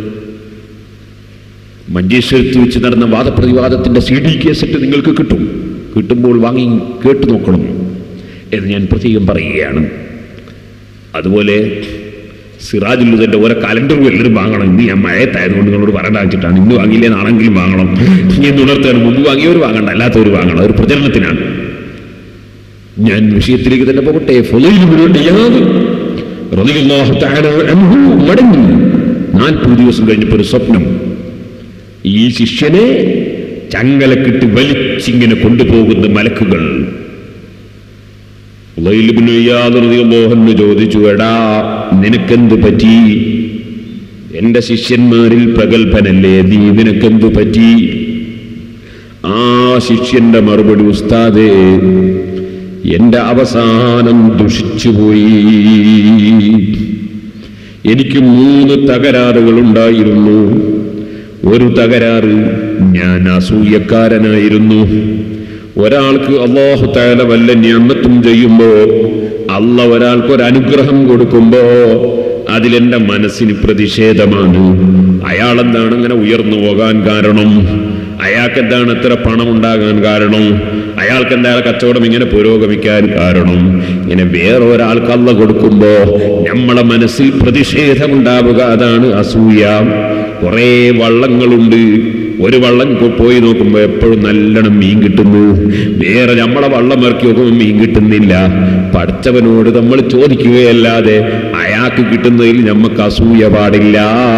മഞ്ചേശ്വരത്ത് വെച്ച് നടന്ന വാദപ്രതിവാദത്തിന്റെ സി ഡി കേസറ്റ് നിങ്ങൾക്ക് കിട്ടും കിട്ടുമ്പോൾ വാങ്ങി കേട്ടു നോക്കണം എന്ന് ഞാൻ പ്രത്യേകം പറയുകയാണ് അതുപോലെ സിറാജുല്ലുദന്റെ ഓരോ കലണ്ടറും എല്ലാവരും വാങ്ങണം ഇന്ന് ഞാൻ മഴയത്തായതുകൊണ്ട് നിങ്ങളോട് പറയേണ്ട വെച്ചിട്ടാണ് ഇന്ന് വാങ്ങിയില്ലേ നാളെങ്കിലും വാങ്ങണം ഇനി ഉണർത്തുകയാണ് മുമ്പ് വാങ്ങിയവർ വാങ്ങണ്ട അല്ലാത്തവർ വാങ്ങണം ഒരു പ്രചരണത്തിനാണ് ഞാൻ വിഷയത്തിലേക്ക് തന്നെ പോകട്ടെ ഫുലൈൽ ഇബ്നു ഇയാദ് റളിയല്ലാഹു തആല അൻഹു മടങ്ങി നാൽപ്പത് ദിവസം കഴിഞ്ഞപ്പോൾ ഒരു സ്വപ്നം ഈ ശിഷ്യനെ ചങ്ങലക്കിട്ട് വലിച്ചിങ്ങനെ കൊണ്ടുപോകുന്ന മലക്കുകൾ ഫുലൈൽ ഇബ്നു ഇയാദ് റളിയല്ലാഹു അൻഹു ചോദിച്ചു എടാ നിനക്കെന്ത് പറ്റി എന്റെ ശിഷ്യന്മാരിൽ പ്രഗത്ഭനല്ലേ നീ നിനക്കെന്തു പറ്റി ആ ശിഷ്യന്റെ മറുപടി ഉസ്താദേ എന്റെ അവസാനം ദുഷിച്ചുപോയി എനിക്ക് മൂന്ന് തകരാറുകൾ ഉണ്ടായിരുന്നു ഒരു തകരാറ് ഞാൻ അസൂയക്കാരനായിരുന്നു ഒരാൾക്ക് അള്ളാഹു താല വല്ല ഞാമത്തും ചെയ്യുമ്പോ അല്ല ഒരാൾക്ക് ഒരു അനുഗ്രഹം കൊടുക്കുമ്പോ അതിലെന്റെ മനസ്സിന് പ്രതിഷേധമാണ് അയാളെന്താണ് അങ്ങനെ ഉയർന്നു പോകാൻ കാരണം അയാൾക്ക് എന്താണ് എത്ര പണം ഉണ്ടാകാൻ കാരണം അയാൾക്ക് എന്താണ് കച്ചവടം ഇങ്ങനെ പുരോഗമിക്കാൻ കാരണം ഇങ്ങനെ വേറെ ഒരാൾക്ക് അല്ല കൊടുക്കുമ്പോ നമ്മളെ മനസ്സിൽ പ്രതിഷേധമുണ്ടാവുക അതാണ് അസൂയ കുറേ വള്ളങ്ങളുണ്ട് ഒരു വള്ളം കൊ- പോയി നോക്കുമ്പോൾ എപ്പോഴും നല്ലോണം മീൻ കിട്ടുന്നു വേറെ നമ്മളെ വള്ളം ഇറക്കി നോക്കുമ്പോൾ മീൻ കിട്ടുന്നില്ല പഠിച്ചവനോട് നമ്മൾ ചോദിക്കുകയല്ലാതെ അയാൾക്ക് കിട്ടുന്നതിൽ നമുക്ക് അസൂയ പാടില്ല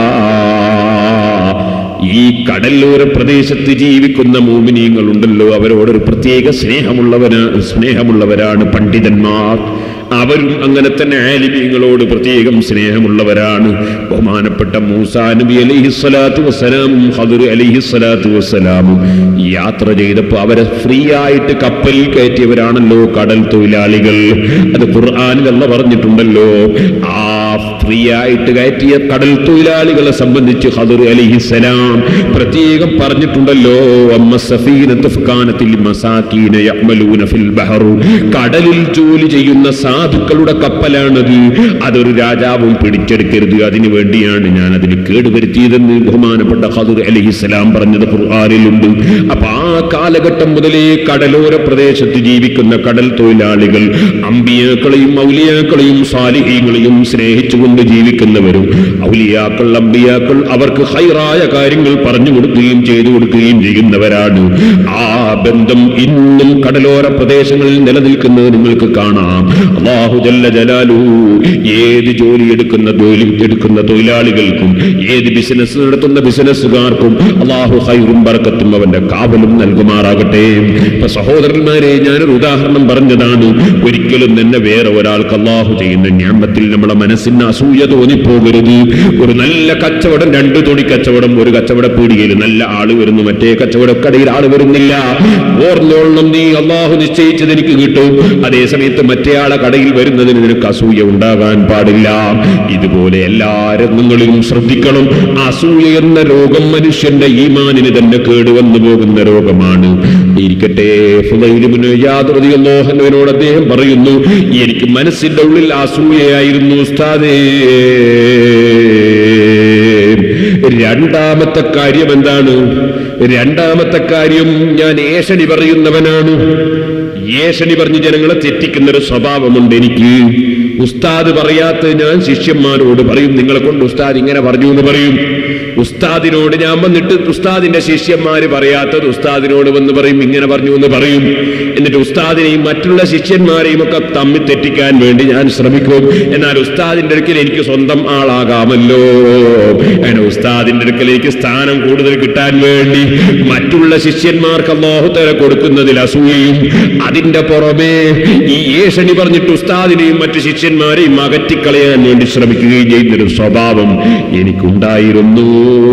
ഈ കടലോര പ്രദേശത്ത് ജീവിക്കുന്ന മോമിനിയങ്ങളുണ്ടല്ലോ അവരോടൊരു പ്രത്യേക സ്നേഹമുള്ളവന് സ്നേഹമുള്ളവരാണ് പണ്ഡിതന്മാർ അവരും അങ്ങനെ തന്നെ ആലിമീങ്ങളോട് പ്രത്യേകം സ്നേഹമുള്ളവരാണ് ബഹുമാനപ്പെട്ട മൂസാ നബി അലൈഹി സ്വലാത്തു വസ്സലാമും ഹദർ അലൈഹി സ്വലാത്തു വസ്സലാമും യാത്ര ചെയ്തപ്പോൾ അവരെ ഫ്രീ ആയിട്ട് കപ്പലിൽ കയറ്റിയവരാണല്ലോ കടൽ തൊഴിലാളികൾ അത് ഖുർആാനിൽ അല്ല പറഞ്ഞിട്ടുണ്ടല്ലോ ആ ഫ്രീ ആയിട്ട് കയറ്റിയ കടൽ തൊഴിലാളികളെ സംബന്ധിച്ച് ഹദർ അലിഹിസലാം പ്രത്യേകം പറഞ്ഞിട്ടുണ്ടല്ലോ അമ്മ സഫീനത്ത് ഫുക്കാനത്തിൽ മസാക്കീന യഅ്മലൂന ഫിൽ ബഹറു കടലിൽ ജോലി ചെയ്യുന്ന സാധുക്കളുടെ കപ്പലാണത് അതൊരു രാജാവും പിടിച്ചെടുക്കരുത് അതിനു വേണ്ടിയാണ് ഞാൻ അതിന് കേടുവരുത്തിയതെന്ന് ബഹുമാനപ്പെട്ട ഹദർ അലിഹിസലാം പറഞ്ഞത് ഖുർആാനിലുണ്ട് അപ്പൊ ആ കാലഘട്ടം മുതലേ കടലോര പ്രദേശത്ത് ജീവിക്കുന്ന കടൽ തൊഴിലാളികൾ അമ്പിയാക്കളെയും ഔലിയാക്കളെയും സാലിഹീങ്ങളെയും സ്നേഹിച്ചുകൊണ്ട് ജീവിക്കുന്നവരും ഔലിയാക്കൾ അമ്പിയാക്കൾ അവർക്ക് ഹൈറായ കാര്യങ്ങൾ പറഞ്ഞു കൊടുക്കുകയും ചെയ്തു കൊടുക്കുകയും ചെയ്യുന്നവരാണ് ആ ബന്ധം ഇന്നും കടലോര പ്രദേശങ്ങളിൽ നിലനിൽക്കുന്നത് നിങ്ങൾക്ക് കാണാം അള്ളാഹു ജല്ല ജലാലു ഏത് ജോലി എടുക്കുന്ന ജോലി എടുക്കുന്ന തൊഴിലാളികൾക്കും ഏത് ബിസിനസ് നടത്തുന്ന ബിസിനസ്സുകാർക്കും അള്ളാഹു ഹൈറും ബർക്കത്തും അവന്റെ കാവലും നൽകുമാറാകട്ടെ ഇപ്പൊ സഹോദരന്മാരെ ഞാനൊരു ഉദാഹരണം പറഞ്ഞതാണ് ഒരിക്കലും തന്നെ വേറെ ഒരാൾക്ക് അള്ളാഹു ചെയ്യുന്ന ഞാമ്പത്തിൽ നമ്മുടെ മനസ്സിന് അസൂയ തോന്നിപ്പോകരുത് ഒരു നല്ല കച്ചവടം രണ്ട് തൊടി കച്ചവടം ഒരു കച്ചവട പീടികയിൽ നല്ല ആള് വരുന്നു മറ്റേ കച്ചവടക്കടയിൽ ആള് വരുന്നില്ല ഓർന്നോളണം നീ അള്ളാഹു നിശ്ചയിച്ചത് എനിക്ക് കിട്ടും അതേ സമയത്ത് മറ്റേ ആളെ കടയിൽ വരുന്നതിന് നിനക്ക് അസൂയ ഉണ്ടാകാൻ പാടില്ല ഇതുപോലെ എല്ലാ രംഗങ്ങളിലും ശ്രദ്ധിക്കണം അസൂയ എന്ന രോഗം മനുഷ്യന്റെ ഈമാനിന് തന്നെ കേടുവന്നു പോകുന്ന രോഗമാണ് ഇരിക്കട്ടെ ഫുദൈലിബ്നു ഇയാദ് റളിയല്ലാഹു അൻഹുവിനോട് അദ്ദേഹം പറയുന്നു എനിക്ക് മനസ്സിന്റെ ഉള്ളിൽ അസൂയയായിരുന്നു ഉസ്താദേ രണ്ടാമത്തെ കാര്യം എന്താണ് രണ്ടാമത്തെ കാര്യം ഞാൻ ഏഷണി പറയുന്നവനാണ് ഏഷണി പറഞ്ഞ് ജനങ്ങളെ തെറ്റിക്കുന്ന ഒരു സ്വഭാവമുണ്ട് എനിക്ക് ഉസ്താദ് പറയാത്ത ഞാൻ ശിഷ്യന്മാരോട് പറയും നിങ്ങളെ കൊണ്ട് ഉസ്താദ് ഇങ്ങനെ പറഞ്ഞു എന്ന് പറയും ഉസ്താദിനോട് ഞാൻ വന്നിട്ട് ഉസ്താദിന്റെ ശിഷ്യന്മാര് പറയാത്തത് ഉസ്താദിനോട് വന്ന് പറയും ഇങ്ങനെ പറഞ്ഞു എന്ന് പറയും എന്നിട്ട് ഉസ്താദിനെയും മറ്റുള്ള ശിഷ്യന്മാരെയും ഒക്കെ തമ്മിൽ തെറ്റിക്കാൻ വേണ്ടി ഞാൻ ശ്രമിക്കും എന്നാൽ ഉസ്താദിന്റെ അടുക്കൽ എനിക്ക് സ്വന്തം ആളാകാമല്ലോ അങ്ങനെ ഉസ്താദിന്റെ അടുക്കൽ എനിക്ക് സ്ഥാനം കൂടുതൽ കിട്ടാൻ വേണ്ടി മറ്റുള്ള ശിഷ്യന്മാർക്ക് അള്ളാഹുത്തര കൊടുക്കുന്നതിൽ അസൂയയും അതിന്റെ പുറമെ ഈ ഏഷണി പറഞ്ഞിട്ട് ഉസ്താദിനെയും മറ്റു ശിഷ്യന്മാരെയും അകറ്റിക്കളയാൻ വേണ്ടി ശ്രമിക്കുകയും ചെയ്യുന്നൊരു സ്വഭാവം എനിക്കുണ്ടായിരുന്നു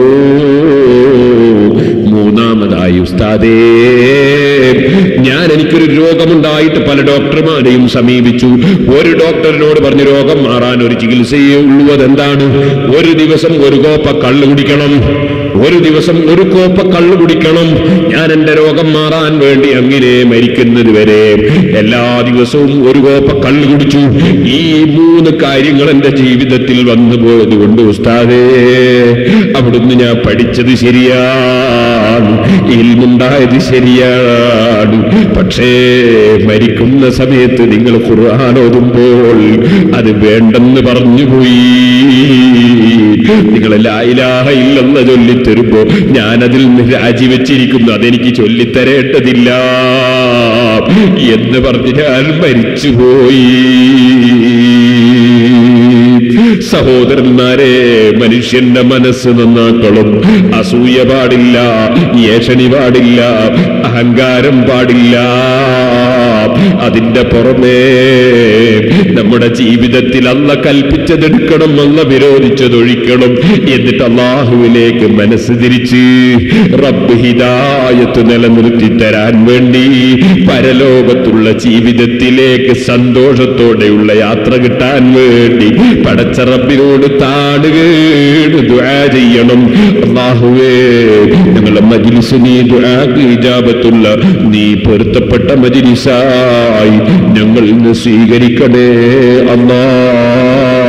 മൂന്നാമതായി ഉസ്താദേ ഞാൻ എനിക്കൊരു രോഗമുണ്ടായിട്ട് പല ഡോക്ടർമാരെയും സമീപിച്ചു ഒരു ഡോക്ടറിനോട് പറഞ്ഞു രോഗം മാറാൻ ഒരു ചികിത്സയേ ഉള്ളൂ അതെന്താണ് ഒരു ദിവസം ഒരു കോപ്പ കള്ളു കുടിക്കണം ഒരു ദിവസം ഒരു കോപ്പ കള്ളു കുടിക്കണം ഞാൻ എന്റെ രോഗം മാറാൻ വേണ്ടി അങ്ങനെ മരിക്കുന്നത് വരെ എല്ലാ ദിവസവും ഒരു കോപ്പ കള്ളു കുടിച്ചു ഈ മൂന്ന് കാര്യങ്ങൾ എന്റെ ജീവിതത്തിൽ വന്നു പോയത് കൊണ്ട് ഉസ്താദേ അവിടുന്ന് ഞാൻ പഠിച്ചത് ശരിയാണ് ഇൽമുണ്ടായത് ശരിയാണ് പക്ഷേ മരിക്കുന്ന സമയത്ത് നിങ്ങൾ ഖുർആൻ ഓതുമ്പോൾ അത് വേണ്ടെന്ന് പറഞ്ഞുപോയി നിങ്ങൾ ലായിലാഹ ഇല്ലെന്ന് ചൊല്ലിത്തരുമ്പോ ഞാനതിൽ നിന്ന് രാജിവെച്ചിരിക്കുന്നു അതെനിക്ക് ചൊല്ലിത്തരേണ്ടതില്ല എന്ന് പറഞ്ഞ് ഞാൻ മരിച്ചുപോയി സഹോദരന്മാരെ മനുഷ്യന്റെ മനസ്സ് നന്നാക്കളും അസൂയ പാടില്ല ഏഷണി പാടില്ല അഹങ്കാരം പാടില്ല അതിന്റെ പുറമേ നമ്മുടെ ജീവിതത്തിൽ അല്ല കൽപ്പിച്ചതെടുക്കണം അല്ല വിരോധിച്ചതൊഴിക്കണം എന്നിട്ട് അള്ളാഹുവിലേക്ക് മനസ്സ് തിരിച്ച് റബ്ബ് ഹിദായത്ത് നിലനിർത്തി തരാൻ വേണ്ടി പരലോകത്തുള്ള ജീവിതത്തിലേക്ക് സന്തോഷത്തോടെയുള്ള യാത്ര കിട്ടാൻ വേണ്ടി പടച്ച റബ്ബിനോട് താടുകേട് ദുആ ചെയ്യണം അള്ളാഹുവേ ഞങ്ങളുടെ മജിലിസ് നീ ദുആക്ക് ഇജാബത്തുള്ള നീ പൊരുത്തപ്പെട്ട മജിലിസായി ഞങ്ങൾ ഇന്ന് സ്വീകരിക്കണേ അല്ലാ